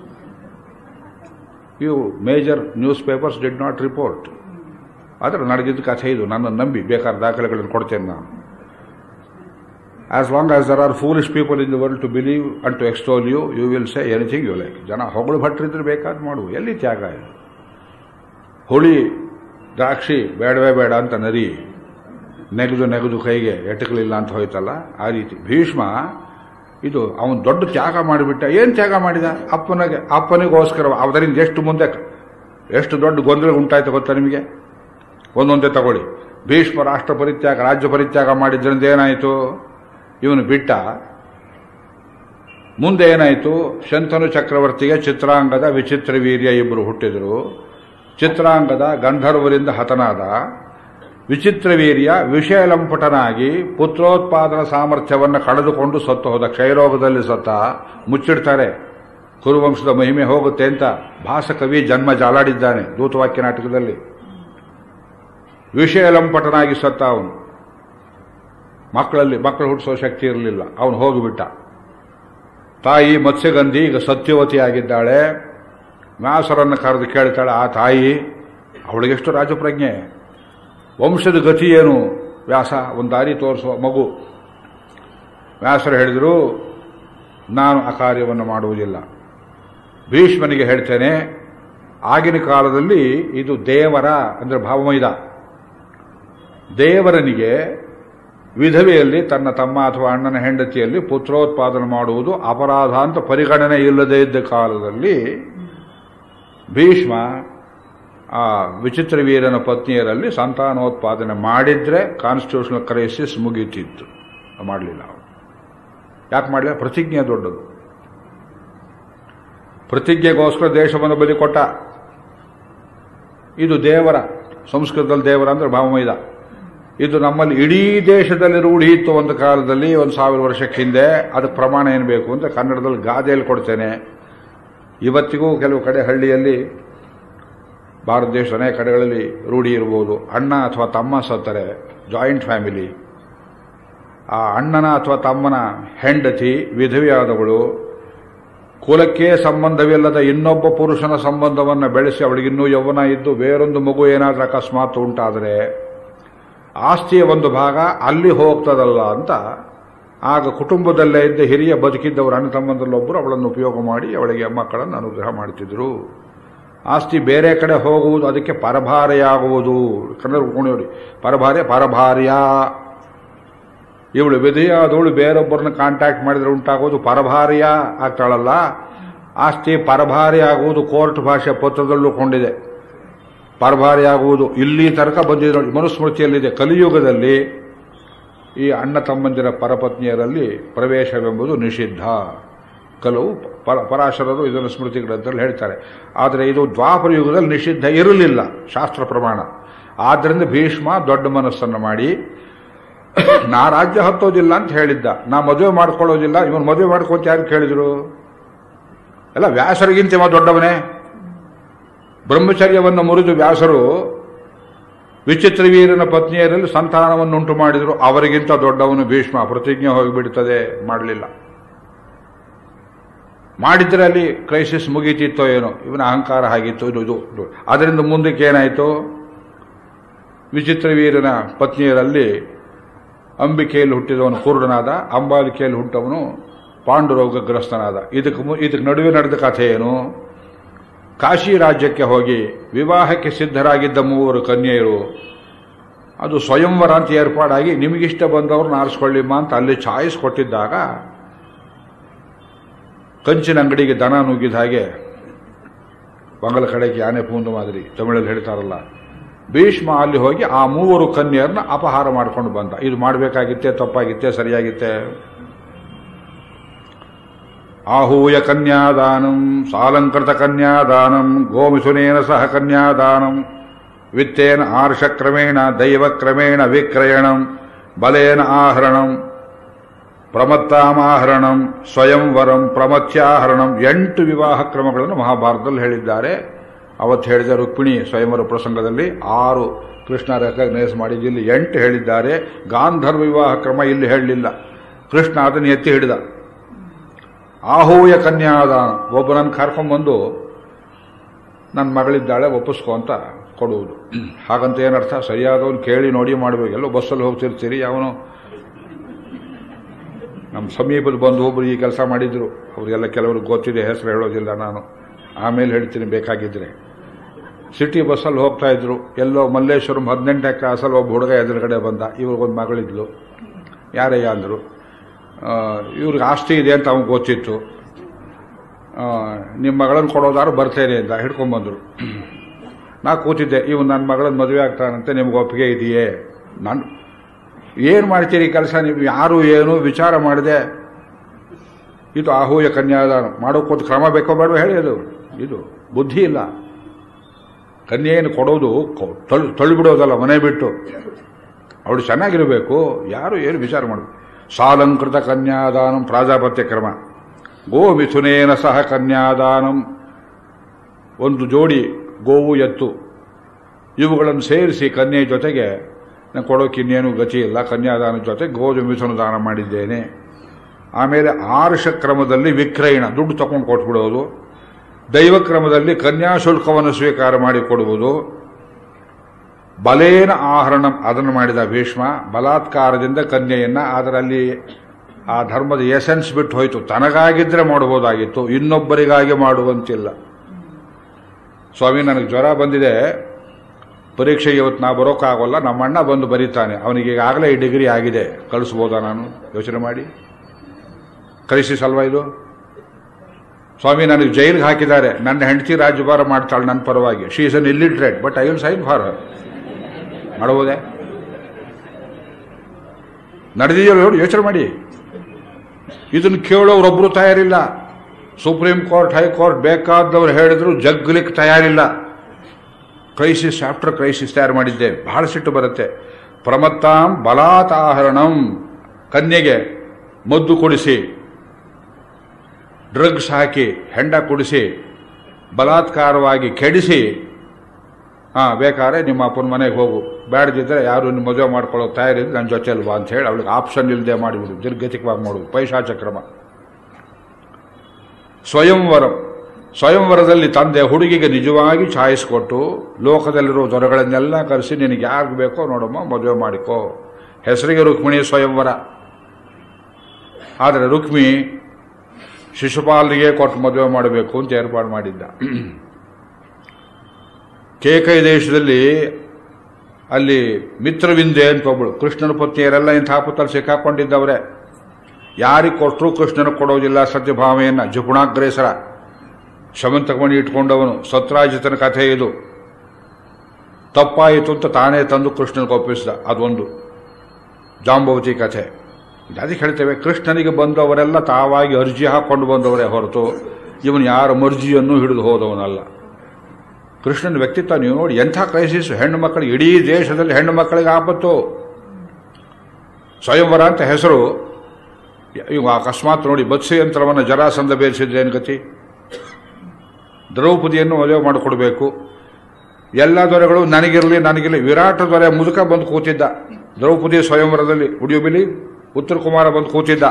ಇವು major newspapers did not report ಆದರೆ ನಡೆದಿದ್ದ ಕಥೆ ಇದು ನನ್ನನ್ನು ನಂಬಿ ಬೇಕಾದ ದಾಖಲೆಗಳನ್ನು ಕೊಡ್ತೇನೆ ನಾನು as long as there are foolish people in the world to believe and to extol you you will say anything you like ಜನ ಹೊಗಳು ಭಟ್ರಿದ್ರೆ ಬೇಕಾದ್ ಮಾಡು ಎಲ್ಲಿ ತ್ಯಾಗ ಇದು ಹುಳಿ ದ್ರಾಕ್ಷಿ ಬೇಡವೇ ಬೇಡ ಅಂತ ನರಿ ನೆಗೆದು ನೆಗೆದು ಕೈಗೆ ಎಟಕಲಿಲ್ಲ ಅಂತ ಹೋಯ್ತಲ್ಲ ಆ ರೀತಿ ಭೀಷ್ಮ ಇದು ಅವನು ದೊಡ್ಡ ತ್ಯಾಗ ಮಾಡಿಬಿಟ್ಟ ಏನು ತ್ಯಾಗ ಮಾಡಿದ ಅಪ್ಪನಿಗೆ ಅಪ್ಪನಿಗೋಸ್ಕರ ಅದರಿಂದ ಎಷ್ಟು ಮುಂದೆ ಎಷ್ಟು ದೊಡ್ಡ ಗೊಂದಲ ಉಂಟಾಯ್ತು ಗೊತ್ತಾ ನಿಮಗೆ ಒಂದೊಂದೇ ತಗೊಳ್ಳಿ ಭೀಷ್ಮ ರಾಷ್ಟ್ರ ಪರಿತ್ಯಾಗ ರಾಜ್ಯ ಪರಿತ್ಯಾಗ ಮಾಡಿದ್ರಿಂದ ಏನಾಯಿತು ಇವನು ಬಿಟ್ಟ ಮುಂದೆ ಏನಾಯಿತು ಶಂತನು ಚಕ್ರವರ್ತಿಗೆ ಚಿತ್ರಾಂಗದ ವಿಚಿತ್ರ ವೀರ್ಯ ಇಬ್ಬರು ಹುಟ್ಟಿದರು ಚಿತ್ರಾಂಗದ ಗಂಧರ್ವರಿಂದ ಹತನಾದ ವಿಚಿತ್ರ ವೀರ್ಯ ವಿಷಯಲಂಪಟನಾಗಿ ಪುತ್ರೋತ್ಪಾದನ ಸಾಮರ್ಥ್ಯವನ್ನು ಕಳೆದುಕೊಂಡು ಸತ್ತು ಹೋದ ಕ್ಷಯರೋಗದಲ್ಲಿ ಸತ್ತ ಮುಚ್ಚಿಡ್ತಾರೆ ಕುರುವಂಶದ ಮಹಿಮೆ ಹೋಗುತ್ತೆ ಅಂತ ಭಾಸಕವಿ ಜನ್ಮ ಜಾಲಾಡಿದ್ದಾನೆ ದೂತವಾಕ್ಯ ನಾಟಕದಲ್ಲಿ ವಿಷಯಲಂಪಟನಾಗಿ ಸತ್ತ ಅವನು ಮಕ್ಕಳಲ್ಲಿ ಮಕ್ಕಳು ಹುಟ್ಟಿಸೋ ಶಕ್ತಿ ಇರಲಿಲ್ಲ ಅವನು ಹೋಗಿಬಿಟ್ಟ ತಾಯಿ ಮತ್ಸ್ಯಗಂಧಿ ಈಗ ಸತ್ಯವತಿಯಾಗಿದ್ದಾಳೆ ವ್ಯಾಸರನ್ನು ಕರೆದು ಕೇಳ್ತಾಳೆ ಆ ತಾಯಿ ಅವಳಿಗೆಷ್ಟು ರಾಜಪ್ರಜ್ಞೆ ವಂಶದ ಗತಿ ಏನು ವ್ಯಾಸ ಒಂದು ದಾರಿ ತೋರಿಸುವ ಮಗು ವ್ಯಾಸರು ಹೇಳಿದರು ನಾನು ಆ ಕಾರ್ಯವನ್ನು ಮಾಡುವುದಿಲ್ಲ ಭೀಷ್ಮನಿಗೆ ಹೇಳ್ತೇನೆ ಆಗಿನ ಕಾಲದಲ್ಲಿ ಇದು ದೇವರ ಅಂದರೆ ಭಾವಮೈದ ದೇವರನಿಗೆ ವಿಧವೆಯಲ್ಲಿ ತನ್ನ ತಮ್ಮ ಅಥವಾ ಅಣ್ಣನ ಹೆಂಡತಿಯಲ್ಲಿ ಪುತ್ರೋತ್ಪಾದನೆ ಮಾಡುವುದು ಅಪರಾಧ ಅಂತ ಪರಿಗಣನೆ ಇಲ್ಲದೇ ಇದ್ದ ಕಾಲದಲ್ಲಿ ಭೀಷ್ಮ ಆ ವಿಚಿತ್ರ ವೀರನ ಪತ್ನಿಯರಲ್ಲಿ ಸಂತಾನೋತ್ಪಾದನೆ ಮಾಡಿದ್ರೆ ಕಾನ್ಸ್ಟಿಟ್ಯೂಷನಲ್ ಕ್ರೈಸಿಸ್ ಮುಗೀತಿತ್ತು ಮಾಡಲಿಲ್ಲ ಅವನು ಯಾಕೆ ಮಾಡಲಿಲ್ಲ ಪ್ರತಿಜ್ಞೆ ದೊಡ್ಡದು ಪ್ರತಿಜ್ಞೆಗೋಸ್ಕರ ದೇಶವನ್ನು ಬಲಿ ಕೊಟ್ಟ ಇದು ದೇವರ ಸಂಸ್ಕೃತದಲ್ಲಿ ದೇವರ ಅಂದ್ರೆ ಭಾವಮೈದ ಇದು ನಮ್ಮಲ್ಲಿ ಇಡೀ ದೇಶದಲ್ಲಿ ರೂಢಿ ಇತ್ತು ಒಂದು ಕಾಲದಲ್ಲಿ ಒಂದು ಸಾವಿರ ವರ್ಷಕ್ಕೆ ಹಿಂದೆ ಅದಕ್ಕೆ ಪ್ರಮಾಣ ಏನು ಬೇಕು ಅಂತ ಕನ್ನಡದಲ್ಲಿ ಗಾದೆಯಲ್ಲಿ ಕೊಡ್ತೇನೆ ಇವತ್ತಿಗೂ ಕೆಲವು ಕಡೆ ಹಳ್ಳಿಯಲ್ಲಿ ಭಾರತ ದೇಶದ ಅನೇಕ ಕಡೆಗಳಲ್ಲಿ ರೂಢಿ ಇರ್ಬೋದು ಅಣ್ಣ ಅಥವಾ ತಮ್ಮ ಸತ್ತರೆ ಜಾಯಿಂಟ್ ಫ್ಯಾಮಿಲಿ ಆ ಅಣ್ಣನ ಅಥವಾ ತಮ್ಮನ ಹೆಂಡತಿ ವಿಧವೆಯಾದವಳು ಕುಲಕ್ಕೆ ಸಂಬಂಧವಿಲ್ಲದ ಇನ್ನೊಬ್ಬ ಪುರುಷನ ಸಂಬಂಧವನ್ನು ಬೆಳೆಸಿ ಅವಳಿಗಿನ್ನೂ ಯೌವನ ಇದ್ದು ಬೇರೊಂದು ಮಗು ಏನಾದರೂ ಅಕಸ್ಮಾತ್ ಉಂಟಾದರೆ ಆಸ್ತಿಯ ಒಂದು ಭಾಗ ಅಲ್ಲಿ ಹೋಗ್ತದಲ್ಲ ಅಂತ ಆಗ ಕುಟುಂಬದಲ್ಲೇ ಇದ್ದ ಹಿರಿಯ ಬದುಕಿದ್ದವರು ಅಣ್ಣ ತಮ್ಮಂದರಲ್ಲೊಬ್ಬರು ಅವಳನ್ನು ಉಪಯೋಗ ಮಾಡಿ ಅವಳಿಗೆ ಮಕ್ಕಳನ್ನು ಅನುಗ್ರಹ ಮಾಡ್ತಿದ್ರು ಆಸ್ತಿ ಬೇರೆ ಕಡೆ ಹೋಗುವುದು ಅದಕ್ಕೆ ಪರಭಾರೆಯಾಗುವುದು ಕನ್ನಡ ನೋಡಿ ಪರಭಾರ್ಯ ಪರಭಾರ್ಯ ಇವಳು ವಿಧಿಯಾದವಳು ಬೇರೊಬ್ಬರನ್ನ ಕಾಂಟ್ಯಾಕ್ಟ್ ಮಾಡಿದ್ರೆ ಉಂಟಾಗೋದು ಪರಭಾರ್ಯ ಆಗ್ತಾಳಲ್ಲ ಆಸ್ತಿ ಪರಭಾರಿ ಆಗುವುದು ಕೋರ್ಟ್ ಭಾಷೆ ಪತ್ರದಲ್ಲೂ ಕೊಂಡಿದೆ ಪರಭಾರಿ ಆಗುವುದು ಇಲ್ಲಿ ತನಕ ಬಂದಿದೆ ನೋಡಿ ಮನುಸ್ಮೃತಿಯಲ್ಲಿದೆ ಕಲಿಯುಗದಲ್ಲಿ ಈ ಅಣ್ಣ ತಮ್ಮಂದಿರ ಪರಪತ್ನಿಯರಲ್ಲಿ ಪ್ರವೇಶವೆಂಬುದು ನಿಷಿದ್ಧ ಕೆಲವು ಪರ ಪರಾಶರರು ಇದನ್ನು ಸ್ಮೃತಿ ಗ್ರಂಥದಲ್ಲಿ ಹೇಳ್ತಾರೆ ಆದರೆ ಇದು ದ್ವಾಪರ ಯುಗದಲ್ಲಿ ನಿಷಿದ್ಧ ಇರಲಿಲ್ಲ ಶಾಸ್ತ್ರ ಪ್ರಮಾಣ ಆದ್ದರಿಂದ ಭೀಷ್ಮ ದೊಡ್ಡ ಮನಸ್ಸನ್ನು ಮಾಡಿ ನಾ ರಾಜ್ಯ ಹತ್ತೋದಿಲ್ಲ ಅಂತ ಹೇಳಿದ್ದ ನಾ ಮದುವೆ ಮಾಡ್ಕೊಳ್ಳೋದಿಲ್ಲ ಇವನು ಮದುವೆ ಮಾಡ್ಕೊಂತ ಯಾರು ಕೇಳಿದ್ರು ಎಲ್ಲ ವ್ಯಾಸರಿಗಿಂತ ಇವ ದೊಡ್ಡವನೇ ಬ್ರಹ್ಮಚರ್ಯವನ್ನು ಮುರಿದು ವ್ಯಾಸರು ವಿಚಿತ್ರ ವೀರನ ಪತ್ನಿಯರಲ್ಲಿ ಸಂತಾನವನ್ನುಂಟು ಮಾಡಿದರು ಅವರಿಗಿಂತ ದೊಡ್ಡವನು ಭೀಷ್ಮ ಪ್ರತಿಜ್ಞೆ ಹೋಗಿಬಿಡ್ತದೆ ಮಾಡಲಿಲ್ಲ ಮಾಡಿದ್ರೆ ಅಲ್ಲಿ ಕ್ರೈಸಿಸ್ ಮುಗೀತಿತ್ತೋ ಏನೋ ಇವನ ಅಹಂಕಾರ ಆಗಿತ್ತು ಇದು ಇದು ಇದು. ಅದರಿಂದ ಮುಂದಕ್ಕೆ ಏನಾಯಿತು ವಿಚಿತ್ರ ವೀರನ ಪತ್ನಿಯರಲ್ಲಿ ಅಂಬಿಕೆಯಲ್ಲಿ ಹುಟ್ಟಿದವನು ಕುರುಡನಾದ ಅಂಬಾಲಿಕೆಯಲ್ಲಿ ಹುಟ್ಟವನು ಪಾಂಡುರೋಗಗ್ರಸ್ತನಾದ ಇದಕ್ಕೆ ಮು- ಇದಕ್ಕೆ ನಡುವೆ ನಡೆದ ಕಥೆ ಏನು ಕಾಶಿ ರಾಜ್ಯಕ್ಕೆ ಹೋಗಿ ವಿವಾಹಕ್ಕೆ ಸಿದ್ಧರಾಗಿದ್ದ ಮೂವರು ಕನ್ಯೆಯರು ಅದು ಸ್ವಯಂವರ ಅಂತ ಏರ್ಪಾಡಾಗಿ ನಿಮಗಿಷ್ಟ ಬಂದವ್ರನ್ನ ಆರಿಸ್ಕೊಳ್ಳಿಮ್ಮ ಅಂತ ಅಲ್ಲಿ ಚಾಯ್ಸ್ ಕೊಟ್ಟಿದ್ದಾಗ ಕಂಚಿನ ಅಂಗಡಿಗೆ ದನ ನುಗ್ಗಿದ ಹಾಗೆ ಬಂಗಲ ಕಡೆಗೆ ಆನೆ ಪೂಂದು ಮಾದರಿ ತಮಿಳಲ್ಲಿ ಹೇಳ್ತಾರಲ್ಲ ಭೀಷ್ಮ ಅಲ್ಲಿ ಹೋಗಿ ಆ ಮೂವರು ಕನ್ಯರನ್ನ ಅಪಹಾರ ಮಾಡ್ಕೊಂಡು ಬಂದ ಇದು ಮಾಡಬೇಕಾಗಿತ್ತೆ ತಪ್ಪಾಗಿತ್ತೆ ಸರಿಯಾಗಿತ್ತೆ ಆಹೂಯ ಕನ್ಯಾದಾನಂ ಸಾಲಂಕೃತ ಕನ್ಯಾದಾನಂ ಗೋಮಿಥುನೇನ ಸಹ ಕನ್ಯಾದಾನಂ ವಿತ್ತೇನ ಆರ್ಷಕ್ರಮೇಣ ದೈವಕ್ರಮೇಣ ವಿಕ್ರಯಣಂ ಬಲೇನ ಆಹರಣಂ ಪ್ರಮತ್ತಾಮಾಹರಣಂ ಸ್ವಯಂವರಂ ಪ್ರಮತ್ಯಾಹರಣಂ ಎಂಟು ವಿವಾಹ ಕ್ರಮಗಳನ್ನು ಮಹಾಭಾರತದಲ್ಲಿ ಹೇಳಿದ್ದಾರೆ ಅವತ್ತು ಹೇಳಿದ ರುಕ್ಮಿಣಿ ಸ್ವಯಂವರ ಪ್ರಸಂಗದಲ್ಲಿ ಆರು ಕೃಷ್ಣ ರೆಕಗ್ನೈಸ್ ಮಾಡಿದ್ದು ಇಲ್ಲಿ ಎಂಟು ಹೇಳಿದ್ದಾರೆ ಗಾಂಧರ್ವ ವಿವಾಹ ಕ್ರಮ ಇಲ್ಲಿ ಹೇಳಲಿಲ್ಲ ಕೃಷ್ಣ ಅದನ್ನು ಎತ್ತಿ ಹಿಡಿದ ಆಹೂಯ ಕನ್ಯಾದಾನ ಒಬ್ಬನನ್ನು ಕರ್ಕೊಂಬಂದು ನನ್ನ ಮಗಳಿದ್ದಾಳೆ ಒಪ್ಪಿಸ್ಕೊ ಅಂತ ಕೊಡುವುದು ಹಾಗಂತ ಏನರ್ಥ ಸರಿಯಾದವನು ಕೇಳಿ ನೋಡಿ ಮಾಡಬೇಕು ಎಲ್ಲೋ ಬಸ್ಸಲ್ಲಿ ಹೋಗ್ತಿರ್ತೀರಿ ಅವನು ನಮ್ಮ ಸಮೀಪದ ಬಂದು ಒಬ್ಬರು ಈ ಕೆಲಸ ಮಾಡಿದ್ರು ಅವರಿಗೆಲ್ಲ ಕೆಲವ್ರಿಗೆ ಗೊತ್ತಿದೆ ಹೆಸರು ಹೇಳೋದಿಲ್ಲ ನಾನು ಆಮೇಲೆ ಹೇಳ್ತೀನಿ ಬೇಕಾಗಿದ್ರೆ ಸಿಟಿ ಬಸ್ಸಲ್ಲಿ ಹೋಗ್ತಾ ಇದ್ರು ಎಲ್ಲೋ ಮಲ್ಲೇಶ್ವರಂ ಹದಿನೆಂಟನೇ ಕ್ಲಾಸಲ್ಲಿ ಒಬ್ಬ ಹುಡುಗ ಎದುರುಗಡೆ ಬಂದ ಇವ್ರಿಗೊಂದು ಮಗಳಿದ್ಲು ಯಾರಯ್ಯ ಅಂದರು ಇವ್ರಿಗೆ ಆಸ್ತಿ ಇದೆ ಅಂತ ಅವ್ನಿಗೆ ಗೊತ್ತಿತ್ತು ಆ, ನಿಮ್ಮ ಮಗಳನ್ನು ಕೊಡೋದಾರು ಬರ್ತೇನೆ ಅಂತ ಹಿಡ್ಕೊಂಬಂದರು ನಾ ಕೂತಿದ್ದೆ ಇವ್ನು ನನ್ನ ಮಗಳನ್ನ ಮದುವೆ ಆಗ್ತಾನಂತೆ ನಿಮ್ಗೆ ಒಪ್ಪಿಗೆ ಇದೆಯೇ ನಾನು ಏನು ಮಾಡ್ತೀರಿ ಕೆಲಸ ನೀವು ಯಾರು ಏನು ವಿಚಾರ ಮಾಡಿದೆ ಇದು ಆಹೂಯ ಕನ್ಯಾದಾನ ಮಾಡೋಕ್ಕೊಂದು ಕ್ರಮ ಬೇಕೋ ಬೇಡವೋ ಹೇಳಿ ಅದು ಇದು ಬುದ್ಧಿ ಇಲ್ಲ ಕನ್ಯೆಯನ್ನು ಕೊಡೋದು ಕೊ- ತಳ್ಳಿ ತಳ್ಳಿಬಿಡೋದಲ್ಲ ಮನೆ ಬಿಟ್ಟು ಅವಳು ಚೆನ್ನಾಗಿರಬೇಕು ಯಾರು ಏನು ವಿಚಾರ ಮಾಡೋದು ಸಾಲಂಕೃತ ಕನ್ಯಾದಾನಂ ಪ್ರಾಜಾಪತ್ಯ ಕ್ರಮ ಗೋ ಮಿಥುನೇನ ಸಹ ಕನ್ಯಾದಾನಂ ಒಂದು ಜೋಡಿ ಗೋವು ಎತ್ತು ಇವುಗಳನ್ನು ಸೇರಿಸಿ ಕನ್ಯೆ ಜೊತೆಗೆ ನಾನು ಕೊಡೋಕೆ ಇನ್ನೇನು ಗತಿ ಇಲ್ಲ ಕನ್ಯಾದಾನ ಜೊತೆ ಗೋಧು ಮಿಥುನ ದಾನ ಮಾಡಿದ್ದೇನೆ ಆಮೇಲೆ ಆರುಷ ಕ್ರಮದಲ್ಲಿ ವಿಕ್ರಯಣ ದುಡ್ಡು ತಗೊಂಡು ಕೊಟ್ಬಿಡೋದು ದೈವ ಕ್ರಮದಲ್ಲಿ ಕನ್ಯಾಶುಲ್ಕವನ್ನು ಸ್ವೀಕಾರ ಮಾಡಿ ಕೊಡುವುದು ಬಲೇನ ಆಹರಣ ಅದನ್ನು ಮಾಡಿದ ಭೀಷ್ಮ ಬಲಾತ್ಕಾರದಿಂದ ಕನ್ಯೆಯನ್ನ ಅದರಲ್ಲಿ ಆ ಧರ್ಮದ ಎಸೆನ್ಸ್ ಬಿಟ್ಟು ಹೋಯಿತು ತನಗಾಗಿದ್ರೆ ಮಾಡಬಹುದಾಗಿತ್ತು ಇನ್ನೊಬ್ಬರಿಗಾಗಿ ಮಾಡುವಂತಿಲ್ಲ ಸ್ವಾಮಿ ನನಗೆ ಜ್ವರ ಬಂದಿದೆ ಪರೀಕ್ಷೆಗೆ ಇವತ್ತು ನಾ ಬರೋಕ್ಕಾಗೋಲ್ಲ ನಮ್ಮ ಅಣ್ಣ ಬಂದು ಬರೀತಾನೆ ಅವನಿಗೆ ಈಗಾಗಲೇ ಈ ಡಿಗ್ರಿ ಆಗಿದೆ ಕಳಿಸ್ಬೋದಾ ನಾನು ಯೋಚನೆ ಮಾಡಿ ಕ್ರೈಸಿಸ್ ಅಲ್ವಾ ಇದು ಸ್ವಾಮಿ ನನಗೆ ಜೈಲಿಗೆ ಹಾಕಿದ್ದಾರೆ ನನ್ನ ಹೆಂಡತಿ ರಾಜ್ಯಭಾರ ಮಾಡ್ತಾಳೆ ನನ್ನ ಪರವಾಗಿ she is an illiterate but I will sign for her ಮಾಡಬಹುದೇ ನಡೆದಿದೆಯೋ ನೋಡಿ ಯೋಚನೆ ಮಾಡಿ ಇದನ್ನು ಕೇಳೋರೊಬ್ರು ತಯಾರಿಲ್ಲ ಸುಪ್ರೀಂ ಕೋರ್ಟ್ ಹೈಕೋರ್ಟ್ ಬೇಕಾದವ್ರು ಹೇಳಿದ್ರು ಜಗ್ಲಿಕ್ಕೆ ತಯಾರಿಲ್ಲ ಕ್ರೈಸಿಸ್ ಆಫ್ಟರ್ ಕ್ರೈಸಿಸ್ ತಯಾರು ಮಾಡಿದ್ದೆ ಬಹಳ ಸಿಟ್ಟು ಬರುತ್ತೆ ಪ್ರಮತ್ತಾಂ ಬಲಾತಾಹರಣಂ ಕನ್ಯೆಗೆ ಮದ್ದು ಕೊಡಿಸಿ ಡ್ರಗ್ಸ್ ಹಾಕಿ ಹೆಂಡ ಕುಡಿಸಿ ಬಲಾತ್ಕಾರವಾಗಿ ಕೆಡಿಸಿ ಹಾ ಬೇಕಾದ್ರೆ ನಿಮ್ಮ ಅಪ್ಪನ ಮನೆಗೆ ಹೋಗು ಬೇಡದಿದ್ರೆ ಯಾರು ನಿಮ್ಮ ಮದುವೆ ಮಾಡ್ಕೊಳ್ಳೋ ತಯಾರಿದ್ರೆ ನನ್ನ ಜೊತೆಲಿ ಬಾ ಅಂತ ಹೇಳಿ ಅವಳಿಗೆ ಆಪ್ಷನ್ ಇಲ್ಲದೆ ಮಾಡಿಬಿಡು ದೀರ್ಘತಿಕವಾಗಿ ಮಾಡೋದು ಪೈಶಾಚಕ್ರಮ ಸ್ವಯಂವರಂ ಸ್ವಯಂವರದಲ್ಲಿ ತಂದೆ ಹುಡುಗಿಗೆ ನಿಜವಾಗಿ ಚಾಯ್ಸ್ ಕೊಟ್ಟು ಲೋಕದಲ್ಲಿರೋ ದೊರೆಗಳನ್ನೆಲ್ಲ ಕರೆಸಿ ನಿನಗೆ ಯಾರಿಗೆ ಬೇಕೋ ನೋಡಮ್ಮ ಮದುವೆ ಮಾಡಿಕೋ ಹೆಸರಿಗೆ ರುಕ್ಮಿಣಿ ಸ್ವಯಂವರ ಆದರೆ ರುಕ್ಮಿ ಶಿಶುಪಾಲಿಗೆ ಕೊಟ್ಟು ಮದುವೆ ಮಾಡಬೇಕು ಅಂತ ಏರ್ಪಾಡು ಮಾಡಿದ್ದ ಕೇಕೈ ದೇಶದಲ್ಲಿ ಅಲ್ಲಿ ಮಿತ್ರವಿಂದೆ ಅಂತ ಒಬ್ಬಳು ಕೃಷ್ಣನ ಪತ್ನಿಯರೆಲ್ಲ ಇಂಥ ಆಪತ್ತಲ್ಲಿ ಸಿಕ್ಕಾಕೊಂಡಿದ್ದವರೇ ಯಾರಿಗೆ ಕೊಟ್ಟರು ಕೃಷ್ಣನ ಕೊಡೋದಿಲ್ಲ ಸತ್ಯಭಾಮೆಯನ್ನ ಜಪುಣಾಗ್ರೇಸರ ಶಮಂತಕಮಣಿ ಇಟ್ಕೊಂಡವನು ಸತ್ರಾಜಿತನ ಕಥೆ ಇದು ತಪ್ಪಾಯಿತು ಅಂತ ತಾನೇ ತಂದು ಕೃಷ್ಣನಿಗೆ ಒಪ್ಪಿಸಿದ ಅದೊಂದು ಜಾಂಬವತಿ ಕಥೆ ಅದಕ್ಕೆ ಹೇಳ್ತೇವೆ ಕೃಷ್ಣನಿಗೆ ಬಂದವರೆಲ್ಲ ತಾವಾಗಿ ಅರ್ಜಿ ಹಾಕೊಂಡು ಬಂದವರೇ ಹೊರತು ಇವನು ಯಾರ ಮರ್ಜಿಯನ್ನು ಹಿಡಿದು ಹೋದವನಲ್ಲ ಕೃಷ್ಣನ ವ್ಯಕ್ತಿತ್ವ ನೀವು ನೋಡಿ ಎಂಥ ಕ್ರೈಸಿಸ್ ಹೆಣ್ಣು ಮಕ್ಕಳಿಗೆ ಇಡೀ ದೇಶದಲ್ಲಿ ಹೆಣ್ಣು ಮಕ್ಕಳಿಗೆ ಆಪತ್ತು ಸ್ವಯಂವರ ಅಂತ ಹೆಸರು ಇವಾಗ ಅಕಸ್ಮಾತ್ ನೋಡಿ ಬತ್ಸಿ ಯಂತ್ರವನ್ನು ಜರಾಸಂಧ ಬೇರಿಸಿದ್ರೇನು ಗತಿ ದ್ರೌಪದಿಯನ್ನು ಮದುವೆ ಮಾಡಿಕೊಡ್ಬೇಕು ಎಲ್ಲ ದೊರೆಗಳು ನನಗಿರಲಿ ನನಗಿರಲಿ ವಿರಾಟ ದೊರೆ ಮುದುಕ ಬಂದು ಕೂತಿದ್ದ ದ್ರೌಪದಿ ಸ್ವಯಂವರದಲ್ಲಿ ಉಡಿಯುಬಿಲಿ ಉತ್ತರ ಕುಮಾರ ಬಂದು ಕೂತಿದ್ದ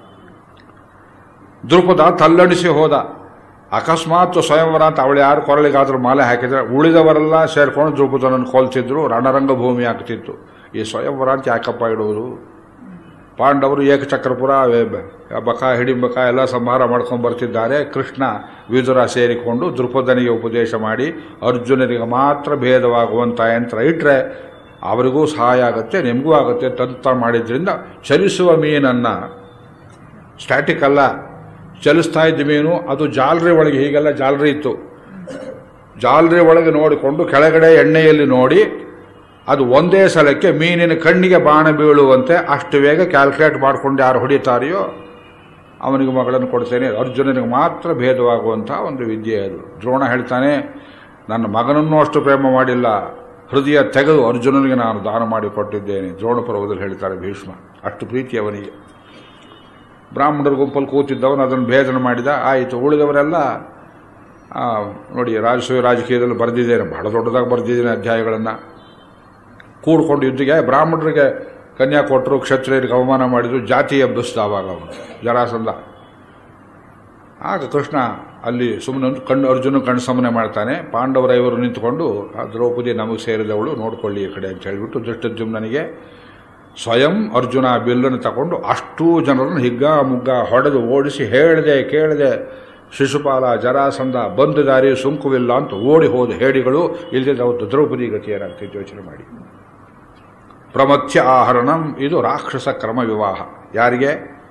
ದ್ರುಪದ ತಲ್ಲಣಿಸಿ ಹೋದ ಅಕಸ್ಮಾತ್ ಸ್ವಯಂವರ ಅಂತ ಅವಳು ಯಾರು ಕೊರಳಿಗಾದ್ರೂ ಮಾಲೆ ಹಾಕಿದ್ರೆ ಉಳಿದವರೆಲ್ಲ ಸೇರ್ಕೊಂಡು ದ್ರುಪದನನ್ನು ಕೊಲ್ತಿದ್ರು ರಣರಂಗ ಭೂಮಿ ಆಗ್ತಿತ್ತು ಈ ಸ್ವಯಂವರ ಅಂತ ಯಾಕಪ್ಪ ಇಡುವುದು ಪಾಂಡವರು ಏಕಚಕ್ರಪುರ ವೆ- ಬಕ ಹಿಡಿಂಬಕ ಎಲ್ಲ ಸಂಹಾರ ಮಾಡ್ಕೊಂಡು ಬರ್ತಿದ್ದಾರೆ ಕೃಷ್ಣ ವಿದುರ ಸೇರಿಕೊಂಡು ದೃಪದನಿಗೆ ಉಪದೇಶ ಮಾಡಿ ಅರ್ಜುನನಿಗೆ ಮಾತ್ರ ಭೇದವಾಗುವಂಥ ಯಂತ್ರ ಇಟ್ಟರೆ ಅವರಿಗೂ ಸಹಾಯ ಆಗುತ್ತೆ ನಿಮಗೂ ಆಗುತ್ತೆ ತಂತ್ರ ಮಾಡಿದ್ರಿಂದ ಚಲಿಸುವ ಮೀನನ್ನ ಸ್ಟ್ಯಾಟಿಕ್ ಅಲ್ಲ ಚಲಿಸ್ತಾ ಇದ್ದ ಮೀನು ಅದು ಜಾಲರಿ ಒಳಗೆ ಹೀಗೆಲ್ಲ ಜಾಲರಿ ಇತ್ತು ಜಾಲರಿ ಒಳಗೆ ನೋಡಿಕೊಂಡು ಕೆಳಗಡೆ ಎಣ್ಣೆಯಲ್ಲಿ ನೋಡಿ ಅದು ಒಂದೇ ಸಲಕ್ಕೆ ಮೀನಿನ ಕಣ್ಣಿಗೆ ಬಾಣ ಬೀಳುವಂತೆ ಅಷ್ಟು ಬೇಗ ಕ್ಯಾಲ್ಕುಲೇಟ್ ಮಾಡ್ಕೊಂಡು ಯಾರು ಹೊಡಿತಾರೆಯೋ ಅವನಿಗೆ ಮಗಳನ್ನು ಕೊಡ್ತೇನೆ ಅರ್ಜುನನಿಗೆ ಮಾತ್ರ ಭೇದವಾಗುವಂಥ ಒಂದು ವಿದ್ಯೆ ಅದು ದ್ರೋಣ ಹೇಳ್ತಾನೆ ನನ್ನ ಮಗನನ್ನೂ ಅಷ್ಟು ಪ್ರೇಮ ಮಾಡಿಲ್ಲ ಹೃದಯ ತೆಗೆದು ಅರ್ಜುನನಿಗೆ ನಾನು ದಾನ ಮಾಡಿ ಕೊಟ್ಟಿದ್ದೇನೆ ದ್ರೋಣ ಪರ್ವದಲ್ಲಿ ಹೇಳ್ತಾರೆ ಭೀಷ್ಮ ಅಷ್ಟು ಪ್ರೀತಿ ಅವನಿಗೆ ಬ್ರಾಹ್ಮಣರ ಗುಂಪಲ್ಲಿ ಕೂತಿದ್ದವನು ಅದನ್ನು ಭೇದನ ಮಾಡಿದ ಆಯಿತು ಉಳಿದವರೆಲ್ಲ ಆ, ನೋಡಿ ರಾಜಸೂಯ ರಾಜಕೀಯದಲ್ಲಿ ಬರೆದಿದ್ದೇನೆ ಬಹಳ ದೊಡ್ಡದಾಗಿ ಬರೆದಿದ್ದೇನೆ ಅಧ್ಯಾಯಗಳನ್ನು ಕೂಡ್ಕೊಂಡು ಯುದ್ಧಿಗೆ ಬ್ರಾಹ್ಮಣರಿಗೆ ಕನ್ಯಾ ಕೊಟ್ಟರು ಕ್ಷತ್ರಿಯರಿಗೆ ಅವಮಾನ ಮಾಡಿದ್ರು ಜಾತಿ ಎಬ್ಬಿಸ್ದ ಅವಾಗ ಅವನು ಜರಾಸಂಧ ಆಗ ಕೃಷ್ಣ ಅಲ್ಲಿ ಸುಮ್ಮನೆ ಒಂದು ಕಣ್ಣು ಅರ್ಜುನ ಕಣ್ಣು ಸಮನೆ ಮಾಡ್ತಾನೆ ಪಾಂಡವರೈವರು ನಿಂತುಕೊಂಡು ಆ ದ್ರೌಪದಿ ನಮಗೆ ಸೇರಿದವಳು ನೋಡ್ಕೊಳ್ಳಿ ಈ ಕಡೆ ಅಂತ ಹೇಳಿಬಿಟ್ಟು ದುಷ್ಟಜುಮ್ನನಿಗೆ ಸ್ವಯಂ ಅರ್ಜುನ ಬಿಲ್ಲನ್ನು ತಗೊಂಡು ಅಷ್ಟೂ ಜನರನ್ನು ಹಿಗ್ಗ ಮುಗ್ಗ ಹೊಡೆದು ಓಡಿಸಿ ಹೇಳಿದೆ ಕೇಳಿದೆ ಶಿಶುಪಾಲ ಜರಾಸಂಧ ಬಂದು ದಾರಿ ಸುಂಕುವಿಲ್ಲ ಅಂತ ಓಡಿ ಹೋದ ಹೇಡಿಗಳು ಇಲ್ಲದೆ ಅವತ್ತು ದ್ರೌಪದಿ ಗತಿ ಏನಾಗ್ತಿತ್ತು ಯೋಚನೆ ಮಾಡಿ ಪ್ರಮಥ್ಯ ಆಹರಣಂ ಇದು ರಾಕ್ಷಸ ಕ್ರಮ ವಿವಾಹ ಯಾರಿಗೆ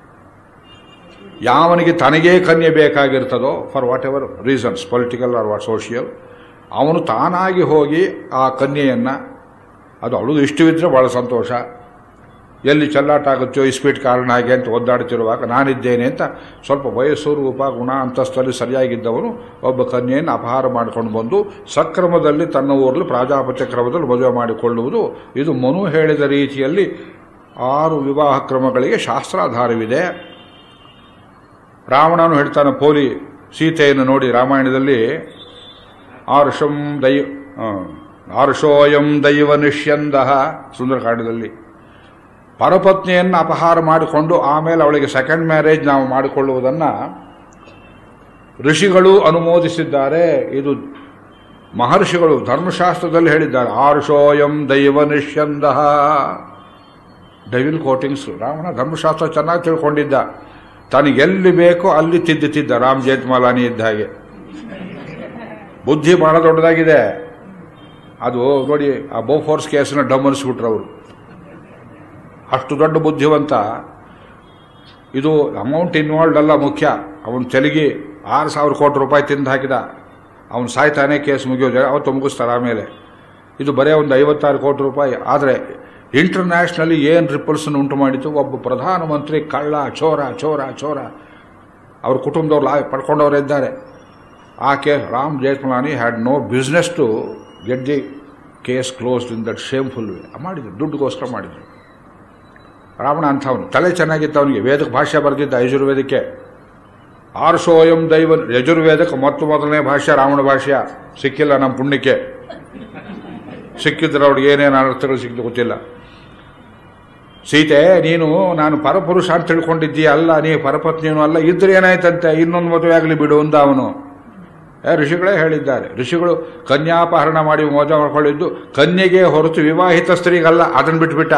ಯಾವನಿಗೆ ತನಗೇ ಕನ್ಯೆ ಬೇಕಾಗಿರ್ತದೋ for whatever reasons political or what social ಅವನು ತಾನಾಗಿ ಹೋಗಿ ಆ ಕನ್ಯೆಯನ್ನು ಅದು ಅವಳು ಇಷ್ಟವಿದ್ರೆ ಬಹಳ ಸಂತೋಷ ಎಲ್ಲಿ ಚೆಲ್ಲಾಟ ಆಗುತ್ತೋ ಇಸ್ಪೀಟ್ ಕಾರಣ ಹಾಗೆ ಅಂತ ಒದ್ದಾಡ್ತಿರುವಾಗ ನಾನಿದ್ದೇನೆ ಅಂತ ಸ್ವಲ್ಪ ವಯಸ್ಸು ರೂಪ ಗುಣ ಅಂತಸ್ತಲ್ಲಿ ಸರಿಯಾಗಿದ್ದವನು ಒಬ್ಬ ಕನ್ಯೆಯನ್ನು ಅಪಹಾರ ಮಾಡಿಕೊಂಡು ಬಂದು ಸಕ್ರಮದಲ್ಲಿ ತನ್ನ ಊರಲ್ಲಿ ಪ್ರಾಜಾಪತ್ಯ ಕ್ರಮದಲ್ಲಿ ಮದುವೆ ಮಾಡಿಕೊಳ್ಳುವುದು ಇದು ಮನು ಹೇಳಿದ ರೀತಿಯಲ್ಲಿ ಆರು ವಿವಾಹ ಕ್ರಮಗಳಿಗೆ ಶಾಸ್ತ್ರಾಧಾರವಿದೆ ರಾವಣನು ಹೇಳ್ತಾನೆ ಪೋಲಿ ಸೀತೆಯನ್ನು ನೋಡಿ ರಾಮಾಯಣದಲ್ಲಿ ಆರುಷಂ ದೈ ಆ, ಆರುಷೋಯಂ ದೈವ ನಿಷ್ಯಂದ ಸುಂದರಕಾಂಡದಲ್ಲಿ ಪರಪತ್ನಿಯನ್ನು ಅಪಹಾರ ಮಾಡಿಕೊಂಡು ಆಮೇಲೆ ಅವಳಿಗೆ ಸೆಕೆಂಡ್ ಮ್ಯಾರೇಜ್ ನಾವು ಮಾಡಿಕೊಳ್ಳುವುದನ್ನು ಋಷಿಗಳು ಅನುಮೋದಿಸಿದ್ದಾರೆ ಇದು ಮಹರ್ಷಿಗಳು ಧರ್ಮಶಾಸ್ತ್ರದಲ್ಲಿ ಹೇಳಿದ್ದಾರೆ ಆರುಷೋಯಂ ದೈವ ನಿಷ್ಯಂದ ಡೈವಿಲ್ ಕೋಟಿಂಗ್ಸ್ ರಾವಣ ಧರ್ಮಶಾಸ್ತ್ರ ಚೆನ್ನಾಗಿ ತಿಳ್ಕೊಂಡಿದ್ದ ತನಗೆ ಎಲ್ಲಿ ಬೇಕೋ ಅಲ್ಲಿ ತಿದ್ದುತ್ತಿದ್ದ ರಾಮ್ ಜೇತ್ಮಾಲಾನಿ ಇದ್ದ ಹಾಗೆ ಬುದ್ಧಿ ಬಹಳ ದೊಡ್ಡದಾಗಿದೆ ಅದು ನೋಡಿ ಆ ಬೋಫೋರ್ಸ್ ಕೇಸನ್ನ ಡಮ್ಮನಿಸ್ಬಿಟ್ರು ಅವರು ಅಷ್ಟು ದೊಡ್ಡ ಬುದ್ಧಿವಂತ ಇದು ಅಮೌಂಟ್ ಇನ್ವಾಲ್ವ್ಡ್ ಅಲ್ಲ ಮುಖ್ಯ ಅವನು ತೆಲಗಿ ಆರು ಸಾವಿರ ಕೋಟಿ ರೂಪಾಯಿ ತಿಂದು ಹಾಕಿದ ಅವನು ಸಾಯ್ತಾನೆ ಕೇಸ್ ಮುಗಿಯೋದು ಅವತ್ತು ಮುಗಿಸ್ತಾರೆ ಆಮೇಲೆ ಇದು ಬರೀ ಒಂದು ಐವತ್ತಾರು ಕೋಟಿ ರೂಪಾಯಿ ಆದರೆ ಇಂಟರ್ನ್ಯಾಷನಲಿ ಏನು ರಿಪಲ್ಸನ್ನು ಉಂಟು ಮಾಡಿತು ಒಬ್ಬ ಪ್ರಧಾನಮಂತ್ರಿ ಕಳ್ಳ ಚೋರ ಚೋರ ಚೋರ ಅವ್ರ ಕುಟುಂಬದವ್ರು ಲಾ ಪಡ್ಕೊಂಡವರು ಇದ್ದಾರೆ ಆ case Ram Jethmalani had no business to get the case closed in that shameful way ಮಾಡಿದ್ರು ದುಡ್ಡುಗೋಸ್ಕರ ಮಾಡಿದ್ರು ರಾವಣ ಅಂಥವನು ತಲೆ ಚೆನ್ನಾಗಿತ್ತು ಅವನಿಗೆ ವೇದಕ್ಕೆ ಭಾಷೆ ಬರೆದಿದ್ದ ಯಜುರ್ವೇದಕ್ಕೆ ಆರ್ಷೋಯಂ ದೈವ ಯಜುರ್ವೇದಕ್ಕೆ ಮೊತ್ತ ಮೊದಲನೇ ಭಾಷೆ ರಾವಣ ಭಾಷೆ ಸಿಕ್ಕಿಲ್ಲ ನಮ್ಮ ಪುಣ್ಯಕ್ಕೆ ಸಿಕ್ಕಿದ್ರೆ ಅವ್ರಿಗೆ ಏನೇನು ಅರ್ಥಗಳು ಸಿಕ್ಕಿದ್ದು ಗೊತ್ತಿಲ್ಲ ಸೀತೆ ನೀನು ನಾನು ಪರಪುರುಷ ಅಂತ ತಿಳ್ಕೊಂಡಿದ್ದೀಯ ಅಲ್ಲ ನೀ ಪರಪತ್ನಿಯೂ ಅಲ್ಲ ಇದ್ರೆ ಏನಾಯ್ತಂತೆ ಇನ್ನೊಂದು ಮದುವೆ ಆಗಲಿ ಬಿಡು ಅಂದ ಅವನು ಏ, ಋಷಿಗಳೇ ಹೇಳಿದ್ದಾರೆ ಋಷಿಗಳು ಕನ್ಯಾಪಹರಣ ಮಾಡಿ ಮೋಜ ಮಾಡ್ಕೊಳ್ಳಿದ್ದು ಕನ್ಯೆಗೆ ಹೊರತು ವಿವಾಹಿತ ಸ್ತ್ರೀಗಲ್ಲ ಅದನ್ನು ಬಿಟ್ಬಿಟ್ಟ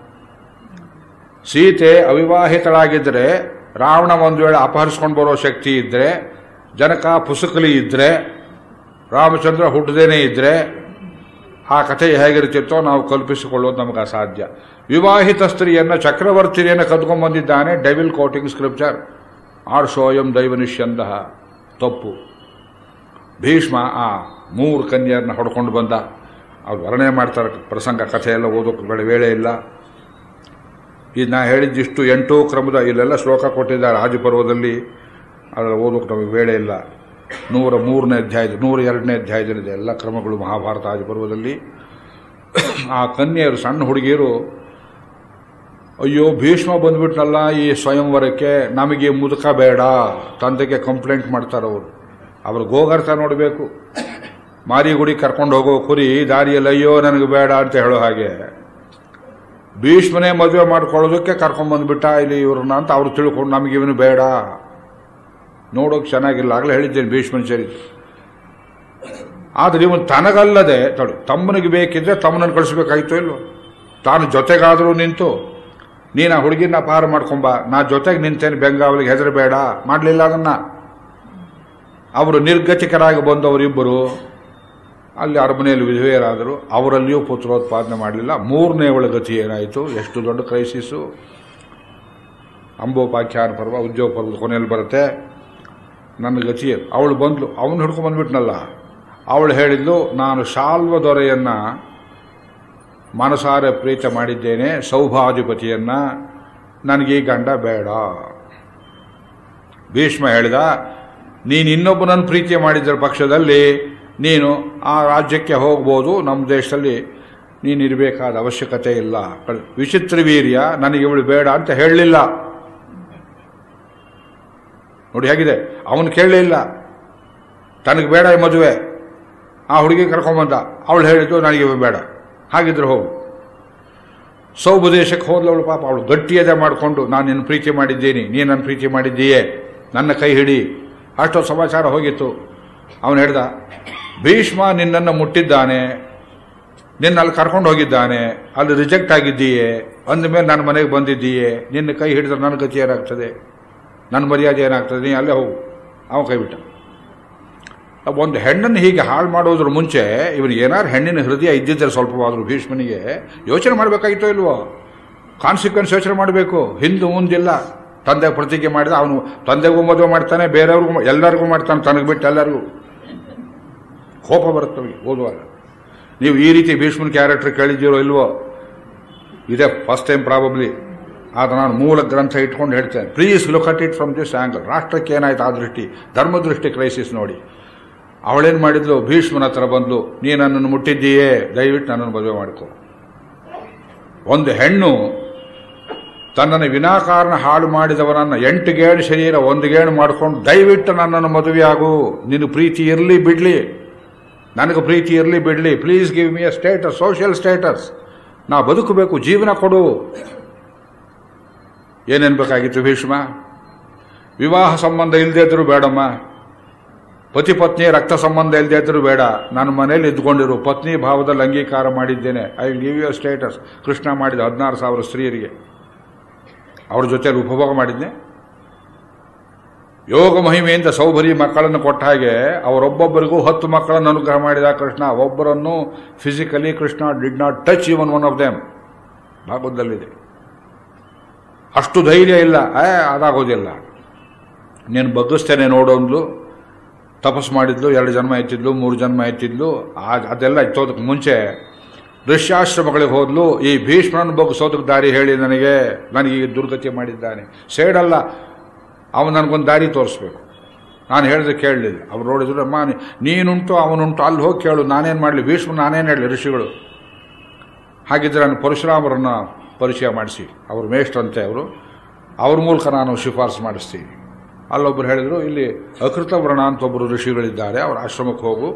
ಸೀತೆ ಅವಿವಾಹಿತಳಾಗಿದ್ದರೆ ರಾವಣ ಒಂದು ವೇಳೆ ಅಪಹರಿಸ್ಕೊಂಡು ಬರೋ ಶಕ್ತಿ ಇದ್ದರೆ ಜನಕ ಪುಸುಕಲಿ ಇದ್ದರೆ ರಾಮಚಂದ್ರ ಹುಟ್ಟದೇನೆ ಇದ್ದರೆ ಆ ಕಥೆ ಹೇಗಿರುತ್ತಿತ್ತೋ ನಾವು ಕಲ್ಪಿಸಿಕೊಳ್ಳೋದು ನಮಗೆ ಅಸಾಧ್ಯ ವಿವಾಹಿತ ಸ್ತ್ರೀಯನ್ನು ಚಕ್ರವರ್ತಿನಿಯನ್ನು ಕದ್ಕೊಂಡು ಬಂದಿದ್ದಾನೆ ಡೆವಿಲ್ ಕೋಟಿಂಗ್ ಸ್ಕ್ರಿಪ್ಚರ್ ಆರ್ಷೋಯಂ ದೈವನಿಷ್ಯಂದ ತಪ್ಪು ಭೀಷ್ಮ ಆ ಮೂರು ಕನ್ಯರನ್ನ ಹೊಡ್ಕೊಂಡು ಬಂದ ಅವ್ರು ವರ್ಣನೆ ಮಾಡ್ತಾರೆ ಪ್ರಸಂಗ ಕಥೆ ಎಲ್ಲ ಓದೋಕೆ ಬೇಡ ವೇಳೆ ಇಲ್ಲ ಇದು ನಾ ಹೇಳಿದ್ದಿಷ್ಟು ಎಂಟು ಕ್ರಮದ ಇಲ್ಲೆಲ್ಲ ಶ್ಲೋಕ ಕೊಟ್ಟಿದ್ದಾರೆ ಆದಿಪರ್ವದಲ್ಲಿ ಅದರ ಓದೋಕೆ ನಮಗೆ ವೇಳೆ ಇಲ್ಲ ನೂರ ಮೂರನೇ ಅಧ್ಯಾಯದ ನೂರ ಎರಡನೇ ಅಧ್ಯಾಯದಲ್ಲಿದೆ ಎಲ್ಲ ಕ್ರಮಗಳು ಮಹಾಭಾರತ ಆದಿಪರ್ವದಲ್ಲಿ ಆ ಕನ್ಯೆಯರು ಸಣ್ಣ ಹುಡುಗಿಯರು ಅಯ್ಯೋ ಭೀಷ್ಮ ಬಂದ್ಬಿಟ್ನಲ್ಲ ಈ ಸ್ವಯಂವರಕ್ಕೆ ನಮಗೆ ಮುದುಕ ಬೇಡ ತಂದೆಗೆ ಕಂಪ್ಲೇಂಟ್ ಮಾಡ್ತಾರೆ ಅವರು ಅವ್ರ ಗೋಗರ್ಥ ನೋಡಬೇಕು ಮಾರಿಗುಡಿ ಕರ್ಕೊಂಡು ಹೋಗೋ ಕುರಿ ದಾರಿಯಲ್ಲಿ ಅಯ್ಯೋ ನನಗೆ ಬೇಡ ಅಂತ ಹೇಳೋ ಹಾಗೆ ಭೀಷ್ಮನೇ ಮದುವೆ ಮಾಡ್ಕೊಳ್ಳೋದಕ್ಕೆ ಕರ್ಕೊಂಡ್ ಬಂದ್ಬಿಟ್ಟ ಇಲ್ಲಿ ಇವ್ರನ್ನ ಅಂತ ಅವ್ರು ತಿಳ್ಕೊಂಡು ನಮಗೆ ಇವನು ಬೇಡ ನೋಡೋಕೆ ಚೆನ್ನಾಗಿಲ್ಲ ಆಗಲೇ ಹೇಳಿದ್ದೇನೆ ಭೀಷ್ಮನ ಚರಿತ್ರೆ ಆದರೆ ಇವನು ತನಗಲ್ಲದೆ ತಡು ತಮ್ಮನಿಗೆ ಬೇಕಿದ್ರೆ ತಮ್ಮನನ್ನು ಕಳಿಸ್ಬೇಕಾಯ್ತು ಇಲ್ವೋ ತಾನು ಜೊತೆಗಾದರೂ ನಿಂತು ನೀನು ಆ ಹುಡುಗಿನ ಅಪಹಾರ ಮಾಡ್ಕೊಂಬ ನಾ ಜೊತೆಗೆ ನಿಂತೇನೆ ಬೆಂಗಾವಲಿಗೆ ಹೆದರಬೇಡ ಮಾಡಲಿಲ್ಲ ಅದನ್ನ ಅವರು ನಿರ್ಗತಿಕರಾಗಿ ಬಂದವರಿಬ್ಬರು ಅಲ್ಲಿ ಅರಮನೆಯಲ್ಲಿ ವಿಧವೆಯರಾದರು ಅವರಲ್ಲಿಯೂ ಪುತ್ರೋತ್ಪಾದನೆ ಮಾಡಲಿಲ್ಲ ಮೂರನೇವಳ ಗತಿ ಏನಾಯಿತು ಎಷ್ಟು ದೊಡ್ಡ ಕ್ರೈಸಿಸ್ಸು ಅಂಬೋಪಾಖ್ಯಾನ ಪರ್ವ ಉದ್ಯೋಗ ಪರ್ವದ ಕೊನೆಯಲ್ಲಿ ಬರುತ್ತೆ ನನ್ನ ಗತಿ ಅವಳು ಬಂದ್ಲು ಅವನು ಹಿಡ್ಕೊಂಡು ಬಂದ್ಬಿಟ್ನಲ್ಲ ಅವಳು ಹೇಳಿದ್ಲು ನಾನು ಶಾಲ್ವ ದೊರೆಯನ್ನ ಮನಸಾರೆ ಪ್ರೀತ ಮಾಡಿದ್ದೇನೆ ಸೌಭಾಧಿಪತಿಯನ್ನ ನನಗೆ ಈ ಗಂಡ ಬೇಡ ಭೀಷ್ಮ ಹೇಳಿದ ನೀನು ಇನ್ನೊಬ್ಬನನ್ನು ಪ್ರೀತಿ ಮಾಡಿದ್ರ ಪಕ್ಷದಲ್ಲಿ ನೀನು ಆ ರಾಜ್ಯಕ್ಕೆ ಹೋಗ್ಬೋದು ನಮ್ಮ ದೇಶದಲ್ಲಿ ನೀನು ಇರಬೇಕಾದ ಅವಶ್ಯಕತೆ ಇಲ್ಲ ವಿಚಿತ್ರ ವೀರ್ಯ ನನಗೆ ಇವಳು ಬೇಡ ಅಂತ ಹೇಳಲಿಲ್ಲ ನೋಡಿ ಹೇಗಿದೆ ಅವನು ಕೇಳಲೇ ಇಲ್ಲ ತನಗೆ ಬೇಡ ಈ ಮದುವೆ ಆ ಹುಡುಗಿ ಕರ್ಕೊಂಬಂದ ಅವಳು ಹೇಳಿದ್ದು ನನಗೆ ಇವ ಬೇಡ ಹಾಗಿದ್ರೆ ಹೋಗು ಸೌಭದೇಶಕ್ಕೆ ಹೋದ್ಲವಳು ಪಾಪ ಅವಳು ಗಟ್ಟಿಯದೆ ಮಾಡಿಕೊಂಡು ನಾನು ನಿನ್ನ ಪ್ರೀತಿ ಮಾಡಿದ್ದೀನಿ ನೀನು ನನ್ನ ಪ್ರೀತಿ ಮಾಡಿದ್ದೀಯೇ ನನ್ನ ಕೈ ಹಿಡಿ ಅಷ್ಟೊಂದು ಸಮಾಚಾರ ಹೋಗಿತ್ತು ಅವನು ಹೇಳ್ದ ಭೀಷ್ಮ ನಿನ್ನನ್ನು ಮುಟ್ಟಿದ್ದಾನೆ ನಿನ್ನ ಅಲ್ಲಿ ಕರ್ಕೊಂಡು ಹೋಗಿದ್ದಾನೆ ಅಲ್ಲಿ ರಿಜೆಕ್ಟ್ ಆಗಿದ್ದೀಯೇ ಅಂದಮೇಲೆ ನನ್ನ ಮನೆಗೆ ಬಂದಿದ್ದೀಯೇ ನಿನ್ನ ಕೈ ಹಿಡಿದ್ರೆ ನನ್ನ ಗತಿ ಏನಾಗ್ತದೆ ನನ್ನ ಮರ್ಯಾದೆ ಏನಾಗ್ತದೆ ನೀ ಅಲ್ಲೇ ಹೋಗು ಅವನು ಕೈ ಬಿಟ್ಟ ಒಂದು ಹೆಣ್ಣನ್ನು ಹೀಗೆ ಹಾಳು ಮಾಡೋದ್ರ ಮುಂಚೆ ಇವನಿಗೆ ಏನಾದ್ರು ಹೆಣ್ಣಿನ ಹೃದಯ ಇದ್ದಿದ್ದರೆ ಸ್ವಲ್ಪವಾದರೂ ಭೀಷ್ಮನಿಗೆ ಯೋಚನೆ ಮಾಡಬೇಕಾಗಿತ್ತೋ ಇಲ್ವೋ ಕಾನ್ಸಿಕ್ವೆನ್ಸ್ ಯೋಚನೆ ಮಾಡಬೇಕು ಹಿಂದೆ ಮುಂದಿಲ್ಲ ತಂದೆ ಪ್ರತಿಜ್ಞೆ ಮಾಡಿದ ಅವನು ತಂದೆಗೂ ಮದುವೆ ಮಾಡ್ತಾನೆ ಬೇರೆಯವ್ರಿಗೂ ಮಾ- ಎಲ್ಲರಿಗೂ ಮಾಡ್ತಾನೆ ತನಗೆ ಬಿಟ್ಟು ಎಲ್ಲರಿಗೂ ಕೋಪ ಬರುತ್ತೆ ಅವನಿಗೆ ಓದುವಾಗ ನೀವು ಈ ರೀತಿ ಭೀಷ್ಮನ ಕ್ಯಾರೆಕ್ಟರ್ ಕೇಳಿದ್ದೀರೋ ಇಲ್ವೋ ಇದೇ ಫಸ್ಟ್ ಟೈಮ್ ಪ್ರಾಬಬ್ಲಿ ಆದ್ರೆ ನಾನು ಮೂಲ ಗ್ರಂಥ ಇಟ್ಕೊಂಡು ಹೇಳ್ತೇನೆ please look at it from this angle ರಾಷ್ಟ್ರಕ್ಕೆ ಏನಾಯ್ತು ಆ ದೃಷ್ಟಿ ಧರ್ಮದೃಷ್ಟಿ ಕ್ರೈಸಿಸ್ ನೋಡಿ ಅವಳೇನು ಮಾಡಿದ್ಲು ಭೀಷ್ಮನ ಹತ್ರ ಬಂದ್ಲು ನೀ ನನ್ನನ್ನು ಮುಟ್ಟಿದ್ದೀಯೇ ದಯವಿಟ್ಟು ನನ್ನನ್ನು ಮದುವೆ ಮಾಡಿಕೊ ಒಂದು ಹೆಣ್ಣು ತನ್ನನ್ನು ವಿನಾಕಾರಣ ಹಾಳು ಮಾಡಿದವನನ್ನ ಎಂಟು ಗೇಣು ಶರೀರ ಒಂದು ಗೇಣು ಮಾಡ್ಕೊಂಡು ದಯವಿಟ್ಟು ನನ್ನನ್ನು ಮದುವೆಯಾಗು ನಿನ್ನ ಪ್ರೀತಿ ಇರಲಿ ಬಿಡ್ಲಿ ನನಗೆ ಪ್ರೀತಿ ಇರಲಿ ಬಿಡ್ಲಿ please give me a status social status ನಾ ಬದುಕಬೇಕು ಜೀವನ ಕೊಡು ಏನೇನು ಬೇಕಾಗಿತ್ತು ಭೀಷ್ಮ ವಿವಾಹ ಸಂಬಂಧ ಇಲ್ಲದೇ ಇದ್ರೂ ಬೇಡಮ್ಮ ಪತಿ ಪತ್ನಿ ರಕ್ತ ಸಂಬಂಧ ಇಲ್ಲದೆ ಇದ್ರೂ ಬೇಡ ನನ್ನ ಮನೇಲಿ ಇದ್ಕೊಂಡಿರು ಪತ್ನಿ ಭಾವದಲ್ಲಿ ಅಂಗೀಕಾರ ಮಾಡಿದ್ದೇನೆ I will give you status Krishna ಮಾಡಿದ ಹದಿನಾರು ಸಾವಿರ ಸ್ತ್ರೀಯರಿಗೆ ಅವ್ರ ಜೊತೆಲಿ ಉಪಭೋಗ ಮಾಡಿದ್ನೆ ಯೋಗ ಮಹಿಮೆಯಿಂದ ಸೌಭರಿ ಮಕ್ಕಳನ್ನು ಕೊಟ್ಟ ಹಾಗೆ ಅವರೊಬ್ಬೊಬ್ಬರಿಗೂ ಹತ್ತು ಮಕ್ಕಳನ್ನು ಅನುಗ್ರಹ ಮಾಡಿದ ಕೃಷ್ಣ ಒಬ್ಬರನ್ನು physically Krishna did not touch even one of them ಭಾಗವತದಲ್ಲಿದೆ ಅಷ್ಟು ಧೈರ್ಯ ಇಲ್ಲ ಏ ಅದಾಗೋದಿಲ್ಲ ನೀನು ಬಗ್ಗಿಸ್ತೇನೆ ನೋಡೋನ್ಲು ತಪಸ್ ಮಾಡಿದ್ಲು ಎರಡು ಜನ್ಮ ಎತ್ತಿದ್ಲು ಮೂರು ಜನ್ಮ ಎತ್ತಿದ್ಲು ಆ- ಅದೆಲ್ಲ ಇತ್ತೋದಕ್ಕೆ ಮುಂಚೆ ಋಷ್ಯಾಶ್ರಮಗಳಿಗೆ ಹೋದ್ಲು ಈ ಭೀಷ್ಮನನ್ನು ಬಗ್ಗಿಸೋದಕ್ಕೆ ದಾರಿ ಹೇಳಿ ನನಗೆ ನನಗೆ ಈ ದುರ್ಗತಿ ಮಾಡಿದ್ದಾನೆ ಸೇಡಲ್ಲ ಅವನು ನನಗೊಂದು ದಾರಿ ತೋರಿಸ್ಬೇಕು ನಾನು ಹೇಳಿದ್ರೆ ಕೇಳಲಿಲ್ಲ ಅವ್ರು ನೋಡಿದ್ರು ಅಮ್ಮ ನೀ- ನೀನುಂಟು ಅವನುಂಟು ಅಲ್ಲಿ ಹೋಗಿ ಕೇಳು ನಾನೇನು ಮಾಡಲಿ ಭೀಷ್ಮ ನಾನೇನು ಹೇಳಲಿ ಋಷಿಗಳು ಹಾಗಿದ್ರೆ ನಾನು ಪರಶುರಾಮರನ್ನು ಪರಿಚಯ ಮಾಡಿಸಿ ಅವರು ಮೇಷ್ಟ್ರಂತೆ ಅವರು ಅವ್ರ ಮೂಲಕ ನಾನು ಶಿಫಾರಸು ಮಾಡಿಸ್ತೀನಿ ಅಲ್ಲೊಬ್ಬರು ಹೇಳಿದರು ಇಲ್ಲಿ ಅಕೃತವ್ರಣ ಅಂತ ಒಬ್ಬರು ಋಷಿಗಳಿದ್ದಾರೆ ಅವ್ರ ಆಶ್ರಮಕ್ಕೆ ಹೋಗು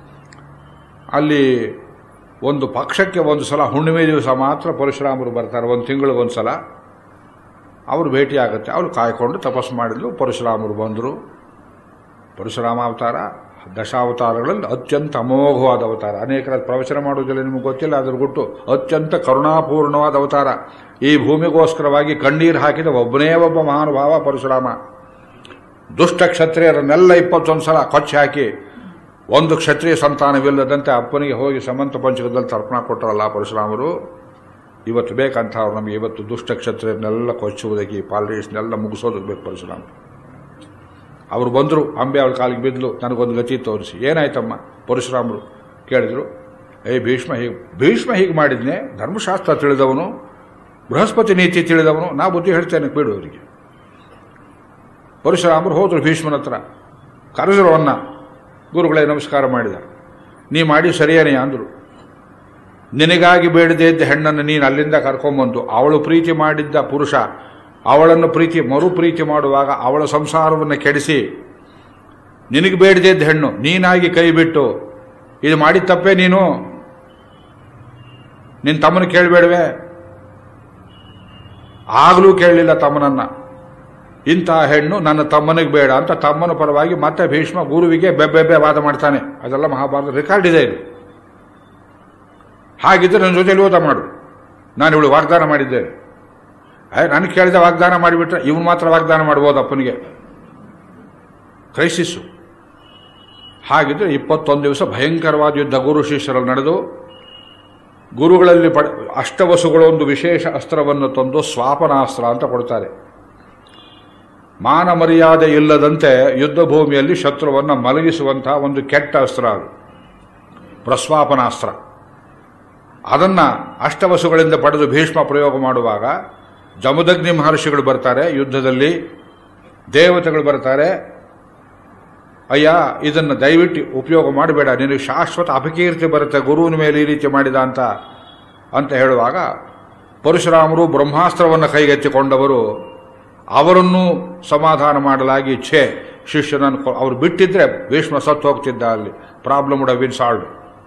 ಅಲ್ಲಿ ಒಂದು ಪಕ್ಷಕ್ಕೆ ಒಂದು ಸಲ ಹುಣ್ಣಿಮೆ ದಿವಸ ಮಾತ್ರ ಪರಶುರಾಮರು ಬರ್ತಾರೆ ಒಂದು ತಿಂಗಳಿಗೊಂದು ಸಲ ಅವರು ಭೇಟಿ ಆಗುತ್ತೆ ಅವ್ರು ಕಾಯ್ಕೊಂಡು ತಪಸ್ಸು ಮಾಡಿದ್ಲು ಪರಶುರಾಮರು ಬಂದರು ಪರಶುರಾಮ ಅವತಾರ ದಶಾವತಾರಗಳಲ್ಲಿ ಅತ್ಯಂತ ಅಮೋಘವಾದ ಅವತಾರ ಅನೇಕರ ಪ್ರವಚನ ಮಾಡುವುದಿಲ್ಲ ನಿಮಗೆ ಗೊತ್ತಿಲ್ಲ ಅದ್ರ ಗುಟ್ಟು ಅತ್ಯಂತ ಕರುಣಾಪೂರ್ಣವಾದ ಅವತಾರ ಈ ಭೂಮಿಗೋಸ್ಕರವಾಗಿ ಕಣ್ಣೀರು ಹಾಕಿದ ಒಬ್ಬನೇ ಒಬ್ಬ ಮಹಾನುಭಾವ ಪರಶುರಾಮ ದುಷ್ಟ ಕ್ಷತ್ರಿಯರನ್ನೆಲ್ಲ ಇಪ್ಪತ್ತೊಂದು ಸಲ ಕೊಚ್ಚಿ ಹಾಕಿ ಒಂದು ಕ್ಷತ್ರಿಯ ಸಂತಾನವಿಲ್ಲದಂತೆ ಅಪ್ಪನಿಗೆ ಹೋಗಿ ಸಮಂತ ಪಂಚಕದಲ್ಲಿ ತರ್ಪಣ ಕೊಟ್ಟರಲ್ಲ ಪರಶುರಾಮರು ಇವತ್ತು ಬೇಕಂತ ಅವ್ರು ನಮಗೆ ಇವತ್ತು ದುಷ್ಟ ಕ್ಷತ್ರಿಯರನ್ನೆಲ್ಲ ಕೊಚ್ಚುವುದಕ್ಕೆ ಈ ಪಾಲಿಟಿಕ್ಸ್ನೆಲ್ಲ ಮುಗಿಸೋದಕ್ಕೆ ಬೇಕು ಪರಶುರಾಮ ಅವರು ಬಂದರು ಅಂಬೆ ಅವಳ ಕಾಲಿಗೆ ಬಿದ್ದಲು ನನಗೊಂದು ಗತಿ ತೋರಿಸಿ ಏನಾಯ್ತಮ್ಮ ಪರಶುರಾಮರು ಕೇಳಿದರು ಏ ಭೀಷ್ಮ ಹೀಗೆ ಭೀಷ್ಮ ಹೀಗೆ ಮಾಡಿದ್ನೆ ಧರ್ಮಶಾಸ್ತ್ರ ತಿಳಿದವನು ಬೃಹಸ್ಪತಿ ನೀತಿ ತಿಳಿದವನು ನಾ ಬುದ್ಧಿ ಹೇಳ್ತೇನೆ ಬಿಡು ಅವರಿಗೆ ಪರಶುರಾಮರು ಹೋದರು ಭೀಷ್ಮನ ಹತ್ರ ಕರೆದರು ಅವನ್ನ ಗುರುಗಳೇ ನಮಸ್ಕಾರ ಮಾಡಿದ ನೀ ಮಾಡಿ ಸರಿಯೇನೇ ಅಂದರು ನಿನಗಾಗಿ ಬೇಡದೇ ಇದ್ದ ಹೆಣ್ಣನ್ನು ನೀನು ಅಲ್ಲಿಂದ ಕರ್ಕೊಂಬಂದು ಅವಳು ಪ್ರೀತಿ ಮಾಡಿದ್ದ ಪುರುಷ ಅವಳನ್ನು ಪ್ರೀತಿ ಮರು ಪ್ರೀತಿ ಮಾಡುವಾಗ ಅವಳ ಸಂಸಾರವನ್ನು ಕೆಡಿಸಿ ನಿನಗೆ ಬೇಡದೇ ಇದ್ದ ಹೆಣ್ಣು ನೀನಾಗಿ ಕೈ ಬಿಟ್ಟು ಇದು ಮಾಡಿದ ತಪ್ಪೇ ನೀನು ನಿನ್ನ ತಮ್ಮನ ಕೇಳಬೇಡವೆ ಆಗಲೂ ಕೇಳಲಿಲ್ಲ ತಮ್ಮನನ್ನ ಇಂತಹ ಹೆಣ್ಣು ನನ್ನ ತಮ್ಮನಿಗೆ ಬೇಡ ಅಂತ ತಮ್ಮನ ಪರವಾಗಿ ಮತ್ತೆ ಭೀಷ್ಮ ಗುರುವಿಗೆ ಬೆಬ್ಬೆಬ್ಬೆ ವಾದ ಮಾಡ್ತಾನೆ ಅದೆಲ್ಲ ಮಹಾಭಾರತ ರೆಕಾರ್ಡ್ ಇದೆ ಇದು ಹಾಗಿದ್ರೆ ನನ್ನ ಜೊತೆಲಿ ಓದ ಮಾಡು ನಾನು ಇವಳು ವಾಗ್ದಾನ ಮಾಡಿದ್ದೇನೆ ಏ ನನಗೆ ಕೇಳಿದ ವಾಗ್ದಾನ ಮಾಡಿಬಿಟ್ರೆ ಇವನು ಮಾತ್ರ ವಾಗ್ದಾನ ಮಾಡ್ಬೋದು ಅಪ್ಪನಿಗೆ ಕ್ರೈಸಿಸ್ಸು ಹಾಗಿದ್ರೆ ಇಪ್ಪತ್ತೊಂದು ದಿವಸ ಭಯಂಕರವಾದ ಯುದ್ಧ ಗುರು ಶಿಷ್ಯರಲ್ಲಿ ನಡೆದು ಗುರುಗಳಲ್ಲಿ ಪಡ ಅಷ್ಟವಸುಗಳ ಒಂದು ವಿಶೇಷ ಅಸ್ತ್ರವನ್ನು ತಂದು ಸ್ವಾಪನಾಸ್ತ್ರ ಅಂತ ಕೊಡ್ತಾರೆ ಮಾನ ಮರ್ಯಾದೆ ಇಲ್ಲದಂತೆ ಯುದ್ಧ ಭೂಮಿಯಲ್ಲಿ ಶತ್ರುವನ್ನು ಮಲಗಿಸುವಂತಹ ಒಂದು ಕೆಟ್ಟ ಅಸ್ತ್ರ ಅದು ಪ್ರಸ್ವಾಪನಾಸ್ತ್ರ ಅದನ್ನ ಅಷ್ಟವಸುಗಳಿಂದ ಪಡೆದು ಭೀಷ್ಮ ಪ್ರಯೋಗ ಮಾಡುವಾಗ ಜಮದಗ್ನಿ ಮಹರ್ಷಿಗಳು ಬರ್ತಾರೆ ಯುದ್ಧದಲ್ಲಿ ದೇವತೆಗಳು ಬರ್ತಾರೆ ಅಯ್ಯ ಇದನ್ನು ದಯವಿಟ್ಟು ಉಪಯೋಗ ಮಾಡಬೇಡ ನಿನಗೆ ಶಾಶ್ವತ ಅಪಕೀರ್ತಿ ಬರುತ್ತೆ ಗುರುವಿನ ಮೇಲೆ ಈ ರೀತಿ ಮಾಡಿದ ಅಂತ ಅಂತ ಹೇಳುವಾಗ ಪರಶುರಾಮರು ಬ್ರಹ್ಮಾಸ್ತ್ರವನ್ನು ಕೈಗೆತ್ತಿಕೊಂಡವರು ಅವರನ್ನು ಸಮಾಧಾನ ಮಾಡಲಾಗಿ ಛೇ ಶಿಷ್ಯನನ್ನು ಕೊ- ಅವ್ರು ಬಿಟ್ಟಿದ್ರೆ ಭೀಷ್ಮ ಸತ್ತು ಹೋಗ್ತಿದ್ದ ಅಲ್ಲಿ ಪ್ರಾಬ್ಲಮ್ ವುಡ್ ಬಿನ್ ಸಾಲ್ವ್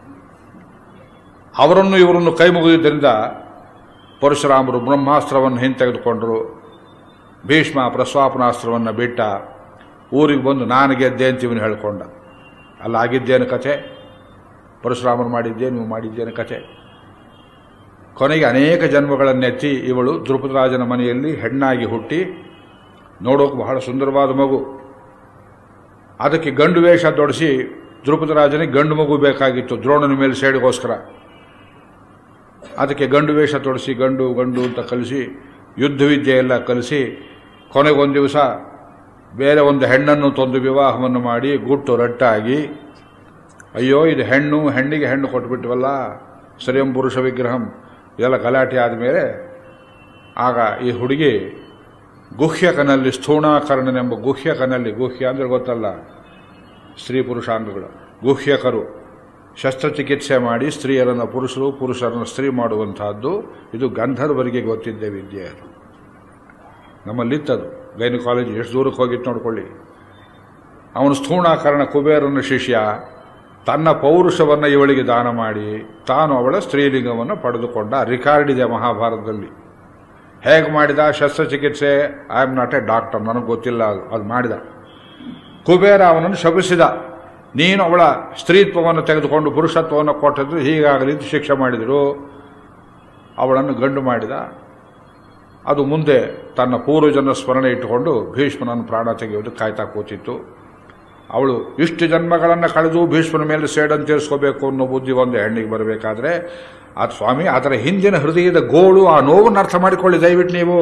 ಅವರನ್ನು ಇವರನ್ನು ಕೈ ಮುಗಿದಿದ್ದರಿಂದ ಪರಶುರಾಮರು ಬ್ರಹ್ಮಾಸ್ತ್ರವನ್ನು ಹಿಂತೆಗೆದುಕೊಂಡರು ಭೀಷ್ಮ ಪ್ರಸ್ವಾಪನಾಸ್ತ್ರವನ್ನು ಬಿಟ್ಟ ಊರಿಗೆ ಬಂದು ನಾನು ಗೆದ್ದೆ ಅಂತ ಇವನು ಹೇಳ್ಕೊಂಡ ಅಲ್ಲ ಆಗಿದ್ದೇನು ಕಥೆ ಪರಶುರಾಮರು ಮಾಡಿದ್ದೆ ನೀವು ಮಾಡಿದ್ದೇನು ಕಥೆ ಕೊನೆಗೆ ಅನೇಕ ಜನ್ಮಗಳನ್ನೆತ್ತಿ ಇವಳು ದ್ರುಪದರಾಜನ ಮನೆಯಲ್ಲಿ ಹೆಣ್ಣಾಗಿ ಹುಟ್ಟಿ ನೋಡೋಕೆ ಬಹಳ ಸುಂದರವಾದ ಮಗು ಅದಕ್ಕೆ ಗಂಡು ವೇಷ ತೊಡಿಸಿ ದ್ರುಪದರಾಜನಿಗೆ ಗಂಡು ಮಗು ಬೇಕಾಗಿತ್ತು ದ್ರೋಣನ ಮೇಲೆ ಸೇಡಿಗೋಸ್ಕರ ಅದಕ್ಕೆ ಗಂಡು ವೇಷ ತೊಡಿಸಿ ಗಂಡು ಗಂಡು ಅಂತ ಕಲಿಸಿ ಯುದ್ಧ ವಿದ್ಯೆ ಎಲ್ಲ ಕಲಿಸಿ ಕೊನೆಗೊಂದು ದಿವಸ ಬೇರೆ ಒಂದು ಹೆಣ್ಣನ್ನು ತಂದು ವಿವಾಹವನ್ನು ಮಾಡಿ ಗುಟ್ಟು ರಟ್ಟಾಗಿ ಅಯ್ಯೋ ಇದು ಹೆಣ್ಣು ಹೆಣ್ಣಿಗೆ ಹೆಣ್ಣು ಕೊಟ್ಬಿಟ್ವಲ್ಲ ಸರಿಯಂ ಪುರುಷ ವಿಗ್ರಹಂ ಇದೆಲ್ಲ ಗಲಾಟೆ ಆದಮೇಲೆ ಆಗ ಈ ಹುಡುಗಿ ಗುಹ್ಯಕನಲ್ಲಿ ಸ್ಥೂಣಾಕರ್ಣನೆಂಬ ಗುಹ್ಯಕನಲ್ಲಿ ಗುಹ್ಯ ಅಂದರೆ ಗೊತ್ತಲ್ಲ ಸ್ತ್ರೀ ಪುರುಷಾಂಗಗಳು ಗುಹ್ಯಕರು ಶಸ್ತ್ರಚಿಕಿತ್ಸೆ ಮಾಡಿ ಸ್ತ್ರೀಯರನ್ನು ಪುರುಷರು ಪುರುಷರನ್ನು ಸ್ತ್ರೀ ಮಾಡುವಂತಹದ್ದು ಇದು ಗಂಧರ್ವರಿಗೆ ಗೊತ್ತಿದ್ದ ವಿದ್ಯೆ ಅದು ನಮ್ಮಲ್ಲಿತ್ತದು ಗೈನ ಕಾಲೇಜ್ ಎಷ್ಟು ದೂರಕ್ಕೆ ಹೋಗಿತ್ತು ನೋಡ್ಕೊಳ್ಳಿ ಅವನು ಸ್ಥೂಣಾಕರಣ ಕುಬೇರನ ಶಿಷ್ಯ ತನ್ನ ಪೌರುಷವನ್ನು ಇವಳಿಗೆ ದಾನ ಮಾಡಿ ತಾನು ಅವಳ ಸ್ತ್ರೀಲಿಂಗವನ್ನು ಪಡೆದುಕೊಂಡ ರಿಕಾರ್ಡ್ ಇದೆ ಮಹಾಭಾರತದಲ್ಲಿ ಹೇಗೆ ಮಾಡಿದ ಶಸ್ತ್ರಚಿಕಿತ್ಸೆ I am not a doctor ನನಗೆ ಗೊತ್ತಿಲ್ಲ ಅದು ಅದು ಮಾಡಿದ ಕುಬೇರ ಅವನನ್ನು ಶಪಿಸಿದ ನೀನು ಅವಳ ಸ್ತ್ರೀತ್ವವನ್ನು ತೆಗೆದುಕೊಂಡು ಪುರುಷತ್ವವನ್ನು ಕೊಟ್ಟದ್ದು ಹೀಗಾಗಲಿ ಅಂತ ಶಿಕ್ಷೆ ಮಾಡಿದರು ಅವಳನ್ನು ಗಂಡು ಮಾಡಿದ ಅದು ಮುಂದೆ ತನ್ನ ಪೂರ್ವಜನ ಸ್ಮರಣೆ ಇಟ್ಟುಕೊಂಡು ಭೀಷ್ಮನನ್ನು ಪ್ರಾಣ ತೆಗೆಯೋದಕ್ಕೆ ಕಾಯ್ತಾ ಕೂತಿತ್ತು ಅವಳು ಇಷ್ಟು ಜನ್ಮಗಳನ್ನು ಕಳೆದು ಭೀಷ್ಮನ ಮೇಲೆ ಸೇಡನ್ನು ತೀರಿಸ್ಕೋಬೇಕು ಅನ್ನೋ ಬುದ್ಧಿ ಒಂದು ಹೆಣ್ಣಿಗೆ ಬರಬೇಕಾದ್ರೆ ಆ ಸ್ವಾಮಿ ಅದರ ಹಿಂದಿನ ಹೃದಯದ ಗೋಳು ಆ ನೋವನ್ನು ಅರ್ಥ ಮಾಡಿಕೊಳ್ಳಿ ದಯವಿಟ್ಟು ನೀವು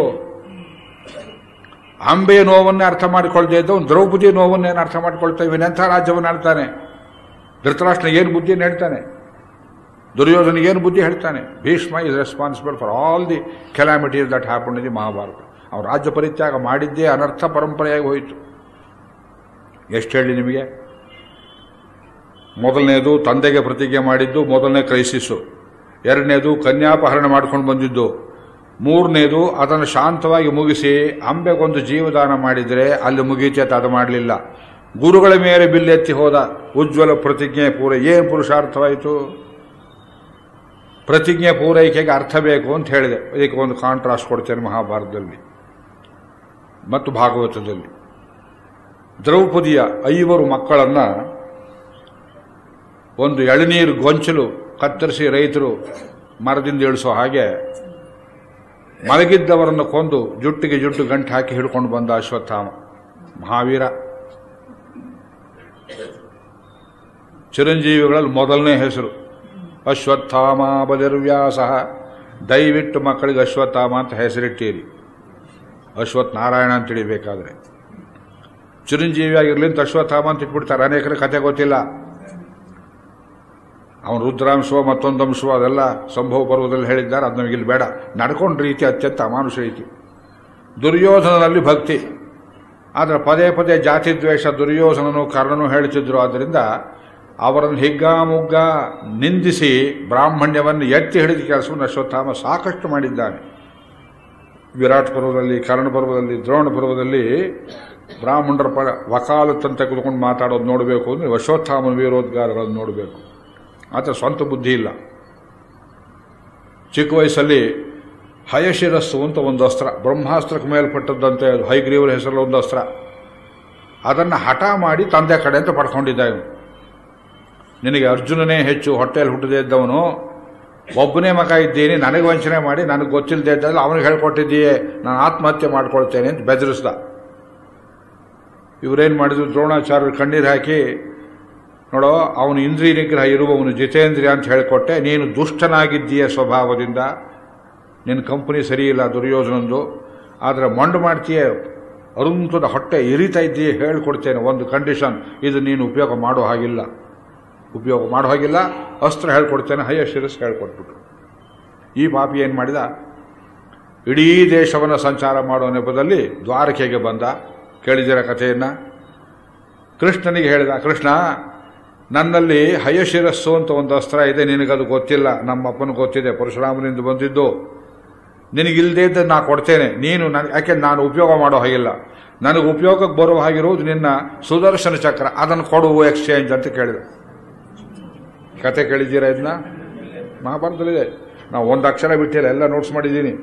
ಅಂಬೆಯ ನೋವನ್ನೇ ಅರ್ಥ ಮಾಡಿಕೊಳ್ದೇ ಇದ್ದವನು ದ್ರೌಪದಿ ನೋವನ್ನೇನು ಅರ್ಥ ಮಾಡಿಕೊಳ್ತಾ ಇವನೆಂಥ ರಾಜ್ಯವನ್ನು ಆಡ್ತಾನೆ ಧೃತರಾಷ್ಟ್ರ ಏನು ಬುದ್ಧಿಯನ್ನು ಹೇಳ್ತಾನೆ ದುರ್ಯೋಧನಿಗೆ ಏನು ಬುದ್ಧಿ ಹೇಳ್ತಾನೆ Bhishma is responsible for all the calamities that happen in the Mahabharata ಅವನು ರಾಜ್ಯ ಪರಿತ್ಯಾಗ ಮಾಡಿದ್ದೇ ಅನರ್ಥ ಪರಂಪರೆಯಾಗಿ ಹೋಯಿತು ಎಷ್ಟು ಹೇಳಿ ನಿಮಗೆ ಮೊದಲನೇದು ತಂದೆಗೆ ಪ್ರತಿಜ್ಞೆ ಮಾಡಿದ್ದು ಮೊದಲನೇ ಕ್ರೈಸಿಸ್ಸು ಎರಡನೇದು ಕನ್ಯಾಪಹರಣ ಮಾಡ್ಕೊಂಡು ಬಂದಿದ್ದು ಮೂರನೇದು ಅದನ್ನು ಶಾಂತವಾಗಿ ಮುಗಿಸಿ ಅಂಬೆಗೊಂದು ಜೀವದಾನ ಮಾಡಿದರೆ ಅಲ್ಲಿ ಮುಗೀಚೇತ ಅದು ಮಾಡಲಿಲ್ಲ ಗುರುಗಳ ಮೇಲೆ ಬಿಲ್ಲೆತ್ತಿ ಹೋದ ಉಜ್ವಲ ಪ್ರತಿಜ್ಞೆ ಪೂರ ಏನು ಪುರುಷಾರ್ಥವಾಯಿತು ಪ್ರತಿಜ್ಞೆ ಪೂರೈಕೆಗೆ ಅರ್ಥ ಬೇಕು ಅಂತ ಹೇಳಿದೆ ಇದಕ್ಕೆ ಒಂದು ಕಾಂಟ್ರಾಸ್ಟ್ ಕೊಡ್ತೇನೆ ಮಹಾಭಾರತದಲ್ಲಿ ಮತ್ತು ಭಾಗವತದಲ್ಲಿ ದ್ರೌಪದಿಯ ಐವರು ಮಕ್ಕಳನ್ನ ಒಂದು ಎಳನೀರು ಗೊಂಚಲು ಕತ್ತರಿಸಿ ರೈತರು ಮರದಿಂದ ಇಳಿಸೋ ಹಾಗೆ ಮಲಗಿದ್ದವರನ್ನು ಕೊಂದು ಜುಟ್ಟಿಗೆ ಜುಟ್ಟು ಗಂಟು ಹಾಕಿ ಹಿಡ್ಕೊಂಡು ಬಂದ ಅಶ್ವತ್ಥಾಮ ಮಹಾವೀರ ಚಿರಂಜೀವಿಗಳಲ್ಲಿ ಮೊದಲನೇ ಹೆಸರು ಅಶ್ವತ್ಥಾಮ ಬಲಿರ್ವ್ಯಾಸ ದಯವಿಟ್ಟು ಮಕ್ಕಳಿಗೆ ಅಶ್ವತ್ಥಾಮ ಅಂತ ಹೆಸರಿಟ್ಟೀರಿ ಅಶ್ವಥ್ ನಾರಾಯಣ ಅಂತ ತಿಳಿಬೇಕಾದ್ರೆ ಚಿರಂಜೀವಿಯಾಗಿರ್ಲಿ ಅಂತ ಅಶ್ವತ್ಥಾಮ ಅಂತ ಇಟ್ಬಿಡ್ತಾರೆ ಅನೇಕರ ಕತೆ ಗೊತ್ತಿಲ್ಲ ಅವನು ರುದ್ರಾಂಶವ ಮತ್ತೊಂದಂಶವ ಅದೆಲ್ಲ ಸಂಭವ ಪರ್ವದಲ್ಲಿ ಹೇಳಿದ್ದಾರೆ ಅದು ನಮಗಿಲ್ಲಿ ಬೇಡ ನಡ್ಕೊಂಡ ರೀತಿ ಅತ್ಯಂತ ಅಮಾನುಷ ರೀತಿ ದುರ್ಯೋಧನನಲ್ಲಿ ಭಕ್ತಿ ಆದರೆ ಪದೇ ಪದೇ ಜಾತಿ ದ್ವೇಷ ದುರ್ಯೋಧನನು ಕರ್ಣನು ಹೇಳ್ತಿದ್ರು ಆದ್ದರಿಂದ ಅವರನ್ನು ಹಿಗ್ಗಾಮುಗ್ಗ ನಿಂದಿಸಿ ಬ್ರಾಹ್ಮಣ್ಯವನ್ನು ಎತ್ತಿ ಹಿಡಿದ ಕೆಲಸವನ್ನು ಅಶ್ವತ್ಥಾಮ ಸಾಕಷ್ಟು ಮಾಡಿದ್ದಾನೆ ವಿರಾಟ್ ಪರ್ವದಲ್ಲಿ ಕರ್ಣ ಪರ್ವದಲ್ಲಿ ದ್ರೋಣ ಪರ್ವದಲ್ಲಿ ಬ್ರಾಹ್ಮಣರ ಪರ ವಕಾಲತ್ತನ್ನು ತೆಗೆದುಕೊಂಡು ಮಾತಾಡೋದು ನೋಡಬೇಕು ಅಂದರೆ ಅಶ್ವತ್ಥಾಮನ ವಿರೋದ್ಗಾರಗಳನ್ನು ನೋಡಬೇಕು ಆತ ಸ್ವಂತ ಬುದ್ಧಿ ಇಲ್ಲ ಚಿಕ್ಕ ವಯಸ್ಸಲ್ಲಿ ಹಯಶಿರಸ್ಸು ಅಂತ ಒಂದು ಅಸ್ತ್ರ ಬ್ರಹ್ಮಾಸ್ತ್ರಕ್ಕೆ ಮೇಲ್ಪಟ್ಟದ್ದಂತೆ ಅದು ಹೈಗ್ರೀವರ ಹೆಸರಲ್ಲಿ ಒಂದು ಅಸ್ತ್ರ ಅದನ್ನು ಹಠ ಮಾಡಿ ತಂದೆ ಕಡೆ ಅಂತ ಪಡ್ಕೊಂಡಿದ್ದ ಇವನು ನಿನಗೆ ಅರ್ಜುನನೇ ಹೆಚ್ಚು ಹೊಟ್ಟೆಯಲ್ಲಿ ಹುಟ್ಟದೇ ಇದ್ದವನು ಒಬ್ಬನೇ ಮಗ ಇದ್ದೀನಿ ನನಗೆ ವಂಚನೆ ಮಾಡಿ ನನಗೆ ಗೊತ್ತಿಲ್ಲದೆ ಇದ್ದಲ್ಲಿ ಅವನಿಗೆ ಹೇಳ್ಕೊಟ್ಟಿದ್ದೀಯೇ ನಾನು ಆತ್ಮಹತ್ಯೆ ಮಾಡ್ಕೊಳ್ತೇನೆ ಅಂತ ಬೆದರಿಸ್ದ ಇವರೇನು ಮಾಡಿದ್ರು ದ್ರೋಣಾಚಾರ್ಯರು ಕಣ್ಣೀರು ಹಾಕಿ ನೋಡೋ ಅವನು ಇಂದ್ರಿಯ ನಿಗ್ರಹ ಇರುವವನು ಜಿತೇಂದ್ರಿಯ ಅಂತ ಹೇಳಿಕೊಟ್ಟೆ ನೀನು ದುಷ್ಟನಾಗಿದ್ದೀಯ ಸ್ವಭಾವದಿಂದ ನಿನ್ನ ಕಂಪನಿ ಸರಿಯಿಲ್ಲ ದುರ್ಯೋಧನಂದು ಆದರೆ ಮೊಂಡು ಮಾಡ್ತೀಯ ಅರುಂತದ ಹೊಟ್ಟೆ ಇರಿತಾ ಇದ್ದೀಯ ಹೇಳ್ಕೊಡ್ತೇನೆ ಒಂದು ಕಂಡೀಷನ್ ಇದು ನೀನು ಉಪಯೋಗ ಮಾಡೋ ಹಾಗಿಲ್ಲ ಉಪಯೋಗ ಮಾಡೋ ಹಾಗಿಲ್ಲ ಅಸ್ತ್ರ ಹೇಳ್ಕೊಡ್ತೇನೆ ಹಯ್ಯ ಶಿರಸ್ ಹೇಳ್ಕೊಟ್ಬಿಟ್ರು ಈ ಪಾಪಿ ಏನು ಮಾಡಿದ ಇಡೀ ದೇಶವನ್ನು ಸಂಚಾರ ಮಾಡೋ ನೆಪದಲ್ಲಿ ದ್ವಾರಕೆಗೆ ಬಂದ ಕೇಳಿದಿರ ಕಥೆಯನ್ನು ಕೃಷ್ಣನಿಗೆ ಹೇಳಿದ ಕೃಷ್ಣ ನನ್ನಲ್ಲಿ ಹಯಶಿರಸ್ಸು ಅಂತ ಒಂದು ಅಸ್ತ್ರ ಇದೆ ನಿನಗದು ಗೊತ್ತಿಲ್ಲ ನಮ್ಮ ಅಪ್ಪನ ಗೊತ್ತಿದೆ ಪರಶುರಾಮನಿಂದ ಬಂದಿದ್ದು ನಿನಗಿಲ್ದೇ ಇದ್ದ ನಾ ಕೊಡ್ತೇನೆ ನೀನು ನನ್ ಯಾಕೆ ನಾನು ಉಪಯೋಗ ಮಾಡೋ ಹಾಗಿಲ್ಲ ನನಗೆ ಉಪಯೋಗಕ್ಕೆ ಬರುವ ಹಾಗಿರುವುದು ನಿನ್ನ ಸುದರ್ಶನ ಚಕ್ರ ಅದನ್ನು ಕೊಡುವು ಎಕ್ಸ್ಚೇಂಜ್ ಅಂತ ಕೇಳಿದ ಕತೆ ಕೇಳಿದ್ದೀರಾ ಇದನ್ನ ಮಹಾಭಾರತದಲ್ಲಿದೆ ನಾವು ಒಂದು ಅಕ್ಷರ ಬಿಟ್ಟಿಲ್ಲ ಎಲ್ಲ ನೋಟ್ಸ್ ಮಾಡಿದ್ದೀನಿ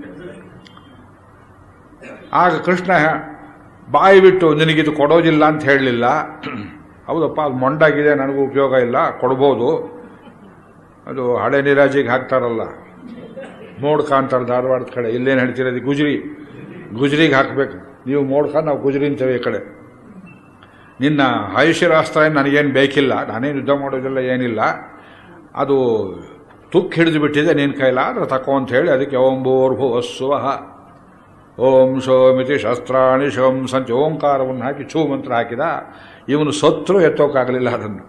ಆಗ ಕೃಷ್ಣ ಬಾಯಿ ಬಿಟ್ಟು ನಿನಗಿದು ಕೊಡೋದಿಲ್ಲ ಅಂತ ಹೇಳಲಿಲ್ಲ ಹೌದಪ್ಪ ಅದು ಮೊಂಡಾಗಿದೆ ನನಗೂ ಉಪಯೋಗ ಇಲ್ಲ ಕೊಡ್ಬೋದು ಅದು ಹಳೆ ನೀರಾಜಿಗೆ ಹಾಕ್ತಾರಲ್ಲ ಮೋಡ್ಕ ಅಂತಾರೆ ಧಾರವಾಡದ ಕಡೆ ಇಲ್ಲೇನು ಹೇಳ್ತಿರೋದು ಗುಜರಿ ಗುಜರಿಗೆ ಹಾಕಬೇಕು ನೀವು ಮೋಡ್ಕ ನಾವು ಗುಜರಿ ಅಂತೇವೆ ಈ ಕಡೆ ನಿನ್ನ ಆಯುಷ್ಯರಾಸ್ತ್ರ ನನಗೇನು ಬೇಕಿಲ್ಲ ನಾನೇನು ಯುದ್ಧ ಮಾಡೋದಿಲ್ಲ ಏನಿಲ್ಲ ಅದು ತುಕ್ ಹಿಡಿದು ಬಿಟ್ಟಿದೆ ನಿನ್ನ ಕೈಲಾದ್ರೆ ತಕೋ ಅಂತ ಹೇಳಿ ಅದಕ್ಕೆ ಓಂಬೋರ್ಭುವಸ್ಸುವ ಓಂ ಶೋಮಿತಿ ಶಸ್ತ್ರಾಣಿ ಶೋಂ ಸಂಚ ಓಂಕಾರವನ್ನು ಹಾಕಿ ಛೂ ಮಂತ್ರ ಹಾಕಿದ ಇವನು ಸತ್ರು ಎತ್ತೋಕ್ಕಾಗಲಿಲ್ಲ ಅದನ್ನು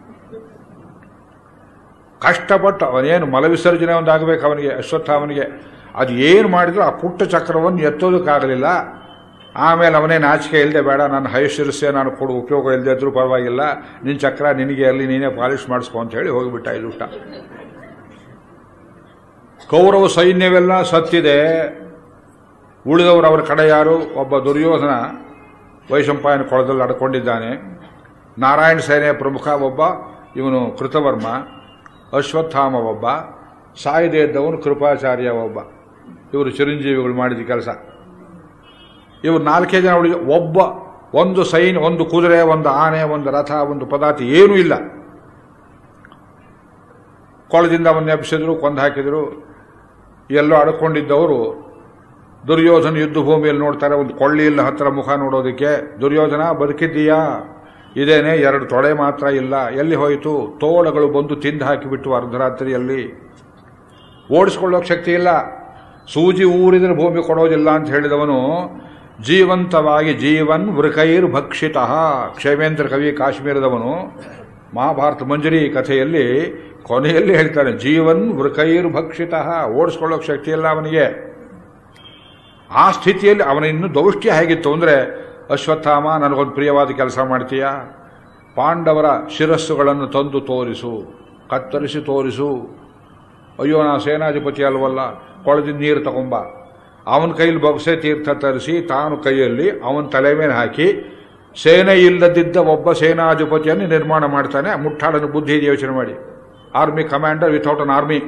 ಕಷ್ಟಪಟ್ಟು ಅವನೇನು ಮಲವಿಸರ್ಜನೆ ಒಂದಾಗಬೇಕು ಅವನಿಗೆ ಅಶ್ವತ್ಥಾಮನಿಗೆ ಅದು ಏನು ಮಾಡಿದ್ರು ಆ ಪುಟ್ಟ ಚಕ್ರವನ್ನು ಎತ್ತೋದಕ್ಕಾಗಲಿಲ್ಲ ಆಮೇಲೆ ಅವನೇ ನಾಚಿಕೆ ಇಲ್ಲದೆ ಬೇಡ ನಾನು ಹೈಶಿರಸ್ಸೆ ನಾನು ಕೊಡು ಉಪಯೋಗ ಇಲ್ಲದೆ ಇದ್ರೂ ಪರವಾಗಿಲ್ಲ ನಿನ್ನ ಚಕ್ರ ನಿನಗೆ ಅಲ್ಲಿ ನೀನೇ ಪಾಲಿಶ್ ಮಾಡಿಸ್ಕೊ ಅಂತ ಹೇಳಿ ಹೋಗಿಬಿಟ್ಟ ಇದುಷ್ಟ ಕೌರವ ಸೈನ್ಯವೆಲ್ಲ ಸತ್ತಿದೆ ಉಳಿದವರು ಅವರ ಕಡೆ ಯಾರು ಒಬ್ಬ ದುರ್ಯೋಧನ ವೈಶಂಪಾಯನ ಕೊಳದಲ್ಲಿ ಅಡ್ಕೊಂಡಿದ್ದಾನೆ ನಾರಾಯಣ ಸೇನೆಯ ಪ್ರಮುಖ ಒಬ್ಬ ಇವನು ಕೃತವರ್ಮ ಅಶ್ವತ್ಥಾಮ ಒಬ್ಬ ಸಾಯದೆ ಇದ್ದವನು ಕೃಪಾಚಾರ್ಯ ಒಬ್ಬ ಇವರು ಚಿರಂಜೀವಿಗಳು ಮಾಡಿದ ಕೆಲಸ ಇವರು ನಾಲ್ಕೇ ಜನ ಉಳಿದ ಒಬ್ಬ ಒಂದು ಸೈನ್ ಒಂದು ಕುದುರೆ ಒಂದು ಆನೆ ಒಂದು ರಥ ಒಂದು ಪದಾತಿ ಏನೂ ಇಲ್ಲ ಕೊಳದಿಂದ ಅವನ್ನ ಎಬ್ಸಿದ್ರು ಕೊಂದು ಹಾಕಿದ್ರು ಎಲ್ಲೋ ಅಡ್ಕೊಂಡಿದ್ದವರು ದುರ್ಯೋಧನ ಯುದ್ಧ ಭೂಮಿಯಲ್ಲಿ ನೋಡ್ತಾರೆ ಒಂದು ಕೊಳ್ಳಿ ಇಲ್ಲ ಹತ್ತಿರ ಮುಖ ನೋಡೋದಕ್ಕೆ ದುರ್ಯೋಧನ ಬದುಕಿದ್ದೀಯಾ ಇದೇನೆ ಎರಡು ತೊಡೆ ಮಾತ್ರ ಇಲ್ಲ ಎಲ್ಲಿ ಹೋಯಿತು ತೋಳಗಳು ಬಂದು ತಿಂದು ಹಾಕಿಬಿಟ್ಟು ಅರ್ಧರಾತ್ರಿಯಲ್ಲಿ ಓಡಿಸ್ಕೊಳ್ಳೋಕೆ ಶಕ್ತಿ ಇಲ್ಲ ಸೂಜಿ ಊರಿದ್ರೆ ಭೂಮಿ ಕೊಡೋದಿಲ್ಲ ಅಂತ ಹೇಳಿದವನು ಜೀವಂತವಾಗಿ ಜೀವನ್ ವೃಕೈರ್ ಭಕ್ಷಿತ ಕ್ಷೇಮೇಂದ್ರ ಕವಿ ಕಾಶ್ಮೀರದವನು ಮಹಾಭಾರತ ಮಂಜರಿ ಕಥೆಯಲ್ಲಿ ಕೊನೆಯಲ್ಲಿ ಹೇಳ್ತಾನೆ ಜೀವನ್ ವೃಕೈರ್ ಭಕ್ಷಿತ ಓಡಿಸ್ಕೊಳ್ಳೋಕೆ ಶಕ್ತಿ ಇಲ್ಲ ಅವನಿಗೆ ಆ ಸ್ಥಿತಿಯಲ್ಲಿ ಅವನ ಇನ್ನು ದೌಷ್ಟ್ಯ ಹೇಗಿತ್ತು ಅಂದರೆ ಅಶ್ವತ್ಥಾಮ ನನಗೊಂದು ಪ್ರಿಯವಾದ ಕೆಲಸ ಮಾಡ್ತೀಯಾ ಪಾಂಡವರ ಶಿರಸ್ಸುಗಳನ್ನು ತಂದು ತೋರಿಸು ಕತ್ತರಿಸಿ ತೋರಿಸು ಅಯ್ಯೋ ನಾ ಸೇನಾಧಿಪತಿ ಅಲ್ವಲ್ಲ ಕೊಳದಿಂದ ನೀರು ತಗೊಂಬ ಅವನ ಕೈಲಿ ಬೊಗಸೆ ತೀರ್ಥ ತರಿಸಿ ತಾನು ಕೈಯಲ್ಲಿ ಅವನ ತಲೆ ಮೇಲೆ ಹಾಕಿ ಸೇನೆ ಇಲ್ಲದಿದ್ದ ಒಬ್ಬ ಸೇನಾಧಿಪತಿಯನ್ನು ನಿರ್ಮಾಣ ಮಾಡ್ತಾನೆ ಮುಟ್ಟಾಳನ ಬುದ್ಧಿ ಇದೆ ಯೋಚನೆ ಮಾಡಿ army commander without an army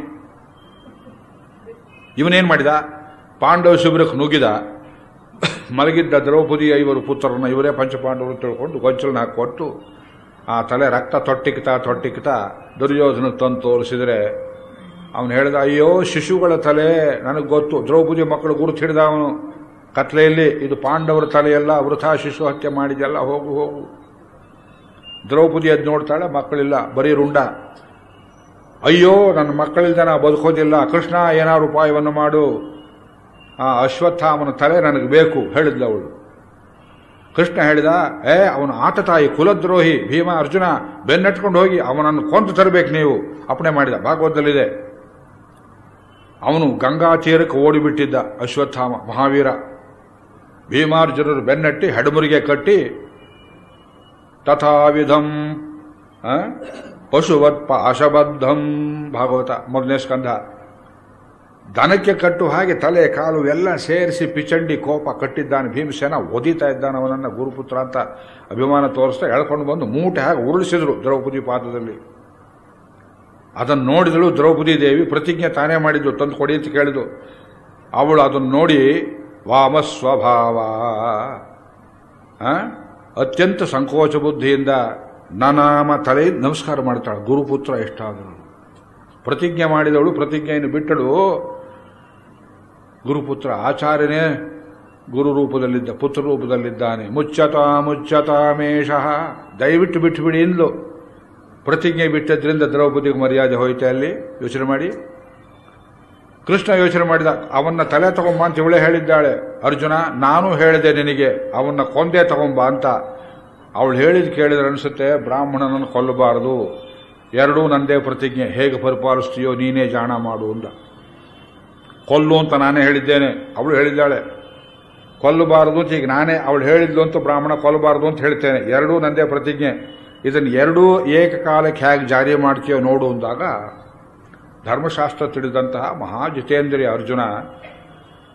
ಇವನೇನ್ ಮಾಡಿದ ಪಾಂಡವ ಶಿಬಿರಕ್ಕೆ ನುಗ್ಗಿದ ಮಲಗಿದ್ದ ದ್ರೌಪದಿ ಐವರು ಪುತ್ರರನ್ನ ಇವರೇ ಪಂಚಪಾಂಡವರು ತಿಳ್ಕೊಂಡು ಗೊಂಚಲನ್ನ ಹಾಕೊಟ್ಟು ಆ ತಲೆ ರಕ್ತ ತೊಟ್ಟಿಕ್ತಾ ತೊಟ್ಟಿಕ್ತಾ ದುರ್ಯೋಧನ ತಂದು ತೋರಿಸಿದರೆ ಅವನು ಹೇಳಿದ ಅಯ್ಯೋ ಶಿಶುಗಳ ತಲೆ ನನಗೆ ಗೊತ್ತು ದ್ರೌಪದಿ ಮಕ್ಕಳು ಗುರುತು ಹಿಡಿದ ಅವನು ಕತ್ಲೆಯಲ್ಲಿ ಇದು ಪಾಂಡವರ ತಲೆಯಲ್ಲ ವೃಥಾ ಶಿಶು ಹತ್ಯೆ ಮಾಡಿದೆಲ್ಲ ಹೋಗು ಹೋಗು ದ್ರೌಪದಿ ಅದು ನೋಡ್ತಾಳೆ ಮಕ್ಕಳಿಲ್ಲ ಬರೀ ರುಂಡ ಅಯ್ಯೋ ನನ್ನ ಮಕ್ಕಳಿಲ್ದ ನಾ ಬದುಕೋದಿಲ್ಲ ಕೃಷ್ಣ ಏನಾರು ಉಪಾಯವನ್ನು ಮಾಡು ಆ ಅಶ್ವತ್ಥಾಮನ ತಲೆ ನನಗೆ ಬೇಕು ಹೇಳಿದ್ಲ ಅವಳು ಕೃಷ್ಣ ಹೇಳಿದ ಏ ಅವನು ಆತತಾಯಿ ಕುಲದ್ರೋಹಿ ಭೀಮ ಅರ್ಜುನ ಬೆನ್ನಟ್ಕೊಂಡು ಹೋಗಿ ಅವನನ್ನು ಕೊಂದು ತರಬೇಕು ನೀವು ಅಪ್ಪಣೆ ಮಾಡಿದ ಭಾಗವತದಲ್ಲಿದೆ ಅವನು ಗಂಗಾ ತೀರಕ್ಕೆ ಓಡಿಬಿಟ್ಟಿದ್ದ ಅಶ್ವತ್ಥಾಮ ಮಹಾವೀರ ಭೀಮಾರ್ಜುನರು ಬೆನ್ನಟ್ಟಿ ಹೆಡಮುರಿಗೆ ಕಟ್ಟಿ ತಥಾವಿಧಂ ಆ, ಪಶುವತ್ ಪಾಶಬದ್ಧಂ ಭಾಗವತ ಮೊದಲನೇ ಸ್ಕಂಧ ದನಕ್ಕೆ ಕಟ್ಟು ಹಾಗೆ ತಲೆ ಕಾಲು ಎಲ್ಲ ಸೇರಿಸಿ ಪಿಚಂಡಿ ಕೋಪ ಕಟ್ಟಿದ್ದಾನೆ ಭೀಮಸೇನ ಒದಿತಾ ಇದ್ದಾನೆ ಅವನನ್ನ ಗುರುಪುತ್ರ ಅಂತ ಅಭಿಮಾನ ತೋರಿಸ್ತಾ ಎಳ್ಕೊಂಡು ಬಂದು ಮೂಟೆ ಹಾಗೆ ಉರುಳಿಸಿದ್ರು ದ್ರೌಪದಿ ಪಾದದಲ್ಲಿ ಅದನ್ನು ನೋಡಿದಳು ದ್ರೌಪದಿ ದೇವಿ ಪ್ರತಿಜ್ಞೆ ತಾನೇ ಮಾಡಿದ್ದು ತಂದು ಕೊಡಿ ಅಂತ ಕೇಳಿದ್ದು ಅವಳು ಅದನ್ನು ನೋಡಿ ವಾಮ ಸ್ವಭಾವ ಆ? ಅತ್ಯಂತ ಸಂಕೋಚ ಬುದ್ಧಿಯಿಂದ ನನಾಮ ತಲೆ ನಮಸ್ಕಾರ ಮಾಡ್ತಾಳೆ ಗುರುಪುತ್ರ ಎಷ್ಟಾದಳು ಪ್ರತಿಜ್ಞೆ ಮಾಡಿದವಳು ಪ್ರತಿಜ್ಞೆಯನ್ನು ಬಿಟ್ಟಳು ಗುರುಪುತ್ರ ಆಚಾರ್ಯನೇ ಗುರು ರೂಪದಲ್ಲಿದ್ದ ಪುತ್ರ ರೂಪದಲ್ಲಿದ್ದಾನೆ ಮುಚ್ಚತಾ ಮುಚ್ಚತಾಮೇಷ ದಯವಿಟ್ಟು ಬಿಟ್ಟುಬಿಡಿ ಇಂದ್ಲು ಪ್ರತಿಜ್ಞೆ ಬಿಟ್ಟದ್ರಿಂದ ದ್ರೌಪದಿಗೆ ಮರ್ಯಾದೆ ಹೋಯ್ತೆ ಅಲ್ಲಿ ಯೋಚನೆ ಮಾಡಿ ಕೃಷ್ಣ ಯೋಚನೆ ಮಾಡಿದ ಅವನ್ನ ತಲೆ ತಗೊಂಬ ಅಂತ ಇವಳೇ ಹೇಳಿದ್ದಾಳೆ ಅರ್ಜುನ ನಾನು ಹೇಳಿದೆ ನಿನಗೆ ಅವನ್ನ ಕೊಂದೆ ತಗೊಂಬ ಅಂತ ಅವಳು ಹೇಳಿದ್ ಕೇಳಿದ್ರೆ ಅನಿಸುತ್ತೆ ಬ್ರಾಹ್ಮಣನನ್ನು ಕೊಲ್ಲಬಾರದು ಎರಡೂ ನಂದೇ ಪ್ರತಿಜ್ಞೆ ಹೇಗೆ ಪರಿಪಾಲಿಸ್ತೀಯೋ ನೀನೇ ಜಾಣ ಮಾಡು ಅಂದ ಕೊಲ್ಲು ಅಂತ ನಾನೇ ಹೇಳಿದ್ದೇನೆ ಅವಳು ಹೇಳಿದ್ದಾಳೆ ಕೊಲ್ಲಬಾರದು ಅಂತ ಈಗ ನಾನೇ ಅವಳು ಹೇಳಿದ್ಲು ಅಂತ ಬ್ರಾಹ್ಮಣ ಕೊಲ್ಲಬಾರದು ಅಂತ ಹೇಳ್ತೇನೆ ಎರಡೂ ನಂದೇ ಪ್ರತಿಜ್ಞೆ ಇದನ್ನು ಎರಡೂ ಏಕಕಾಲಕ್ಕೆ ಹೇಗೆ ಜಾರಿ ಮಾಡ್ತೀಯೋ ನೋಡು ಅಂದಾಗ ಧರ್ಮಶಾಸ್ತ್ರ ತಿಳಿದಂತಹ ಮಹಾ ಜಿತೇಂದ್ರಿಯ ಅರ್ಜುನ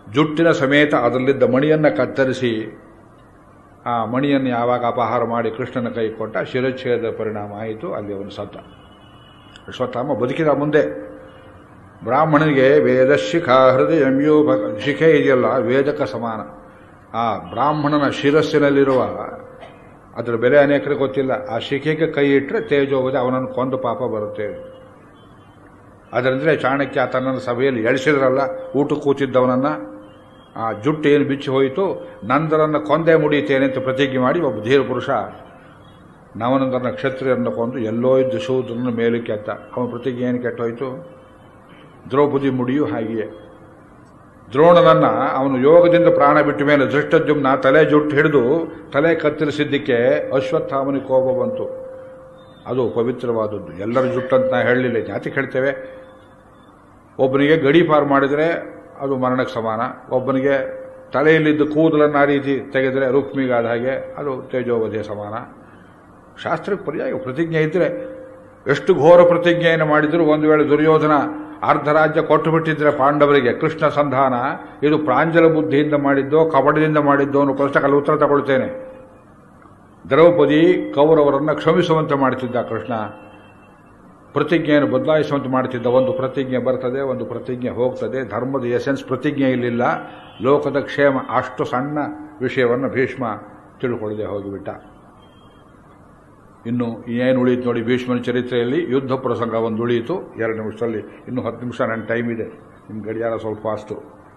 ಜುಟ್ಟಿನ ಸಮೇತ ಅದರಲ್ಲಿದ್ದ ಮಣಿಯನ್ನು ಕತ್ತರಿಸಿ ಆ ಮಣಿಯನ್ನು ಯಾವಾಗ ಅಪಹಾರ ಮಾಡಿ ಕೃಷ್ಣನ ಕೈ ಕೊಟ್ಟ ಶಿರಚ್ಛೇದ ಪರಿಣಾಮ ಆಯಿತು ಅಲ್ಲಿ ಅವನು ಸತ್ತ ಅಶ್ವತ್ಥಾಮ ಬದುಕಿದ ಮುಂದೆ ಬ್ರಾಹ್ಮಣನಿಗೆ ವೇದ ಶಿಖಾ ಹೃದಯಮ್ಯೋ ಶಿಖೆ ಇದೆಯಲ್ಲ ವೇದಕ ಸಮಾನ ಆ ಬ್ರಾಹ್ಮಣನ ಶಿರಸ್ಸಿನಲ್ಲಿರುವ ಅದರ ಬೆಲೆ ಅನೇಕರಿಗೆ ಗೊತ್ತಿಲ್ಲ ಆ ಶಿಖೆಗೆ ಕೈ ಇಟ್ಟರೆ ತೇಜೋಗದೆ ಅವನನ್ನು ಕೊಂದು ಪಾಪ ಬರುತ್ತೆ ಅದರಂದ್ರೆ ಚಾಣಕ್ಯ ತನ್ನ ಸಭೆಯಲ್ಲಿ ಎಳಿಸಿದ್ರಲ್ಲ ಊಟಕ್ಕೆ ಕೂತಿದ್ದವನನ್ನ ಆ ಜುಟ್ಟು ಏನು ಬಿಚ್ಚಿ ಹೋಯಿತು ನಂದರನ್ನು ಕೊಂದೇ ಮುಡಿಯುತ್ತೇನೆ ಅಂತ ಪ್ರತಿಜ್ಞೆ ಮಾಡಿ ಒಬ್ಬ ಧೀರ ಪುರುಷ ನವನಂದನ ಕ್ಷತ್ರಿಯರನ್ನು ಕೊಂದು ಎಲ್ಲೋ ಇದ್ದ ಶೂದ್ರನ ಮೇಲಕ್ಕೆ ಎತ್ತ ಅವನ ಪ್ರತಿಜ್ಞೆ ಏನು ಕೆಟ್ಟೋಯ್ತು ದ್ರೌಪದಿ ಮುಡಿಯು ಹಾಗೆಯೇ ದ್ರೋಣನನ್ನ ಅವನು ಯೋಗದಿಂದ ಪ್ರಾಣ ಬಿಟ್ಟ ಮೇಲೆ ದೃಷ್ಟದ್ಯುಮ್ನ ತಲೆ ಜುಟ್ಟು ಹಿಡಿದು ತಲೆ ಕತ್ತರಿಸಿದ್ದಕ್ಕೆ ಅಶ್ವತ್ಥಾಮನಿಗೆ ಕೋಪ ಬಂತು ಅದು ಪವಿತ್ರವಾದದ್ದು ಎಲ್ಲರ ಜುಟ್ಟಂತ ನಾ ಹೇಳಲಿಲ್ಲ ಜಾತಿ ಹೇಳ್ತೇವೆ ಒಬ್ಬನಿಗೆ ಗಡೀಪಾರು ಮಾಡಿದರೆ ಅದು ಮರಣಕ್ಕೆ ಸಮಾನ ಒಬ್ಬನಿಗೆ ತಲೆಯಲ್ಲಿದ್ದ ಕೂದಲನ್ನು ಆ ರೀತಿ ತೆಗೆದರೆ ರುಕ್ಮಿಗಾದ ಹಾಗೆ ಅದು ತೇಜೋವಧೆ ಸಮಾನ ಶಾಸ್ತ್ರಕ್ಕೆ ಪರ್ಯಾಯ ಪ್ರತಿಜ್ಞೆ ಇದ್ದರೆ ಎಷ್ಟು ಘೋರ ಪ್ರತಿಜ್ಞೆಯನ್ನು ಮಾಡಿದರೂ ಒಂದು ವೇಳೆ ದುರ್ಯೋಧನ ಅರ್ಧ ರಾಜ್ಯ ಕೊಟ್ಟು ಬಿಟ್ಟಿದ್ರೆ ಪಾಂಡವರಿಗೆ ಕೃಷ್ಣ ಸಂಧಾನ ಇದು ಪ್ರಾಂಜಲ ಬುದ್ಧಿಯಿಂದ ಮಾಡಿದ್ದೋ ಕಪಟದಿಂದ ಮಾಡಿದ್ದೋ ಅನ್ನೋ ಪ್ರಶ್ನೆಗೆ ಅಲ್ಲಿ ಉತ್ತರ ತಗೊಳ್ತೇನೆ ದ್ರೌಪದಿ ಕೌರವರನ್ನು ಕ್ಷಮಿಸುವಂತೆ ಮಾಡ್ತಿದ್ದ ಕೃಷ್ಣ ಪ್ರತಿಜ್ಞೆಯನ್ನು ಬದಲಾಯಿಸುವಂತೆ ಮಾಡ್ತಿದ್ದ ಒಂದು ಪ್ರತಿಜ್ಞೆ ಬರ್ತದೆ ಒಂದು ಪ್ರತಿಜ್ಞೆ ಹೋಗ್ತದೆ ಧರ್ಮದ ಎಸೆನ್ಸ್ ಪ್ರತಿಜ್ಞೆ ಇಲ್ಲಿಲ್ಲ ಲೋಕದ ಕ್ಷೇಮ ಅಷ್ಟು ಸಣ್ಣ ವಿಷಯವನ್ನು ಭೀಷ್ಮ ತಿಳ್ಕೊಳ್ಳದೆ ಹೋಗಿಬಿಟ್ಟ ಇನ್ನು ಏನು ಉಳಿಯಿತು ನೋಡಿ ಭೀಷ್ಮನ ಚರಿತ್ರೆಯಲ್ಲಿ ಯುದ್ಧ ಪ್ರಸಂಗ ಒಂದು ಉಳಿಯಿತು ಎರಡು ನಿಮಿಷದಲ್ಲಿ ಇನ್ನು ಹತ್ತು ನಿಮಿಷ ನನ್ನ ಟೈಮ್ ಇದೆ ನಿಮ್ಮ ಗಡಿಯಾರ ಸ್ವಲ್ಪ ಫಾಸ್ಟು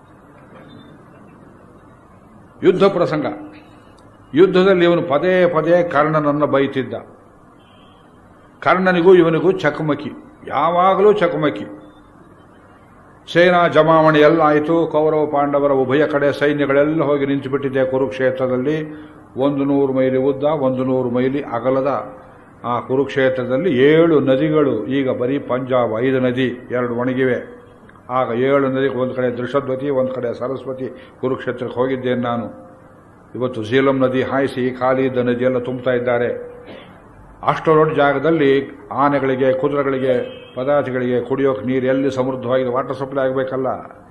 ಯುದ್ಧ ಪ್ರಸಂಗ ಯುದ್ಧದಲ್ಲಿ ಇವನು ಪದೇ ಪದೇ ಕರ್ಣನನ್ನು ಬೈತಿದ್ದ ಕರ್ಣನಿಗೂ ಇವನಿಗೂ ಚಕಮಕಿ ಯಾವಾಗಲೂ ಚಕಮಕಿ ಸೇನಾ ಜಮಾವಣೆ ಎಲ್ಲ ಆಯಿತು ಕೌರವ ಪಾಂಡವರ ಉಭಯ ಕಡೆ ಸೈನ್ಯಗಳೆಲ್ಲ ಹೋಗಿ ನಿಂತುಬಿಟ್ಟಿದೆ ಕುರುಕ್ಷೇತ್ರದಲ್ಲಿ ಒಂದು ನೂರು ಮೈಲಿ ಉದ್ದ ಒಂದು ನೂರು ಮೈಲಿ ಅಗಲದ ಆ ಕುರುಕ್ಷೇತ್ರದಲ್ಲಿ ಏಳು ನದಿಗಳು ಈಗ ಬರೀ ಪಂಜಾಬ್ ಐದು ನದಿ ಎರಡು ಒಣಗಿವೆ ಆಗ ಏಳು ನದಿ ಒಂದು ಕಡೆ ದೃಷದ್ವತಿ ಒಂದು ಕಡೆ ಸರಸ್ವತಿ ಕುರುಕ್ಷೇತ್ರಕ್ಕೆ ಹೋಗಿದ್ದೇನೆ ನಾನು ಇವತ್ತು ಝೀಲಂ ನದಿ ಹಾಯಿಸಿ ಖಾಲಿ ಇದ್ದ ನದಿಯೆಲ್ಲ ತುಂಬ್ತಾ ಇದ್ದಾರೆ ಅಷ್ಟು ದೊಡ್ಡ ಜಾಗದಲ್ಲಿ ಆನೆಗಳಿಗೆ ಕುದುರೆಗಳಿಗೆ ಪದಾರ್ಥಗಳಿಗೆ ಕುಡಿಯೋಕೆ ನೀರು ಎಲ್ಲಿ ಸಮೃದ್ಧವಾಗಿದೆ ವಾಟರ್ ಸಪ್ಲೈ ಆಗಬೇಕಲ್ಲ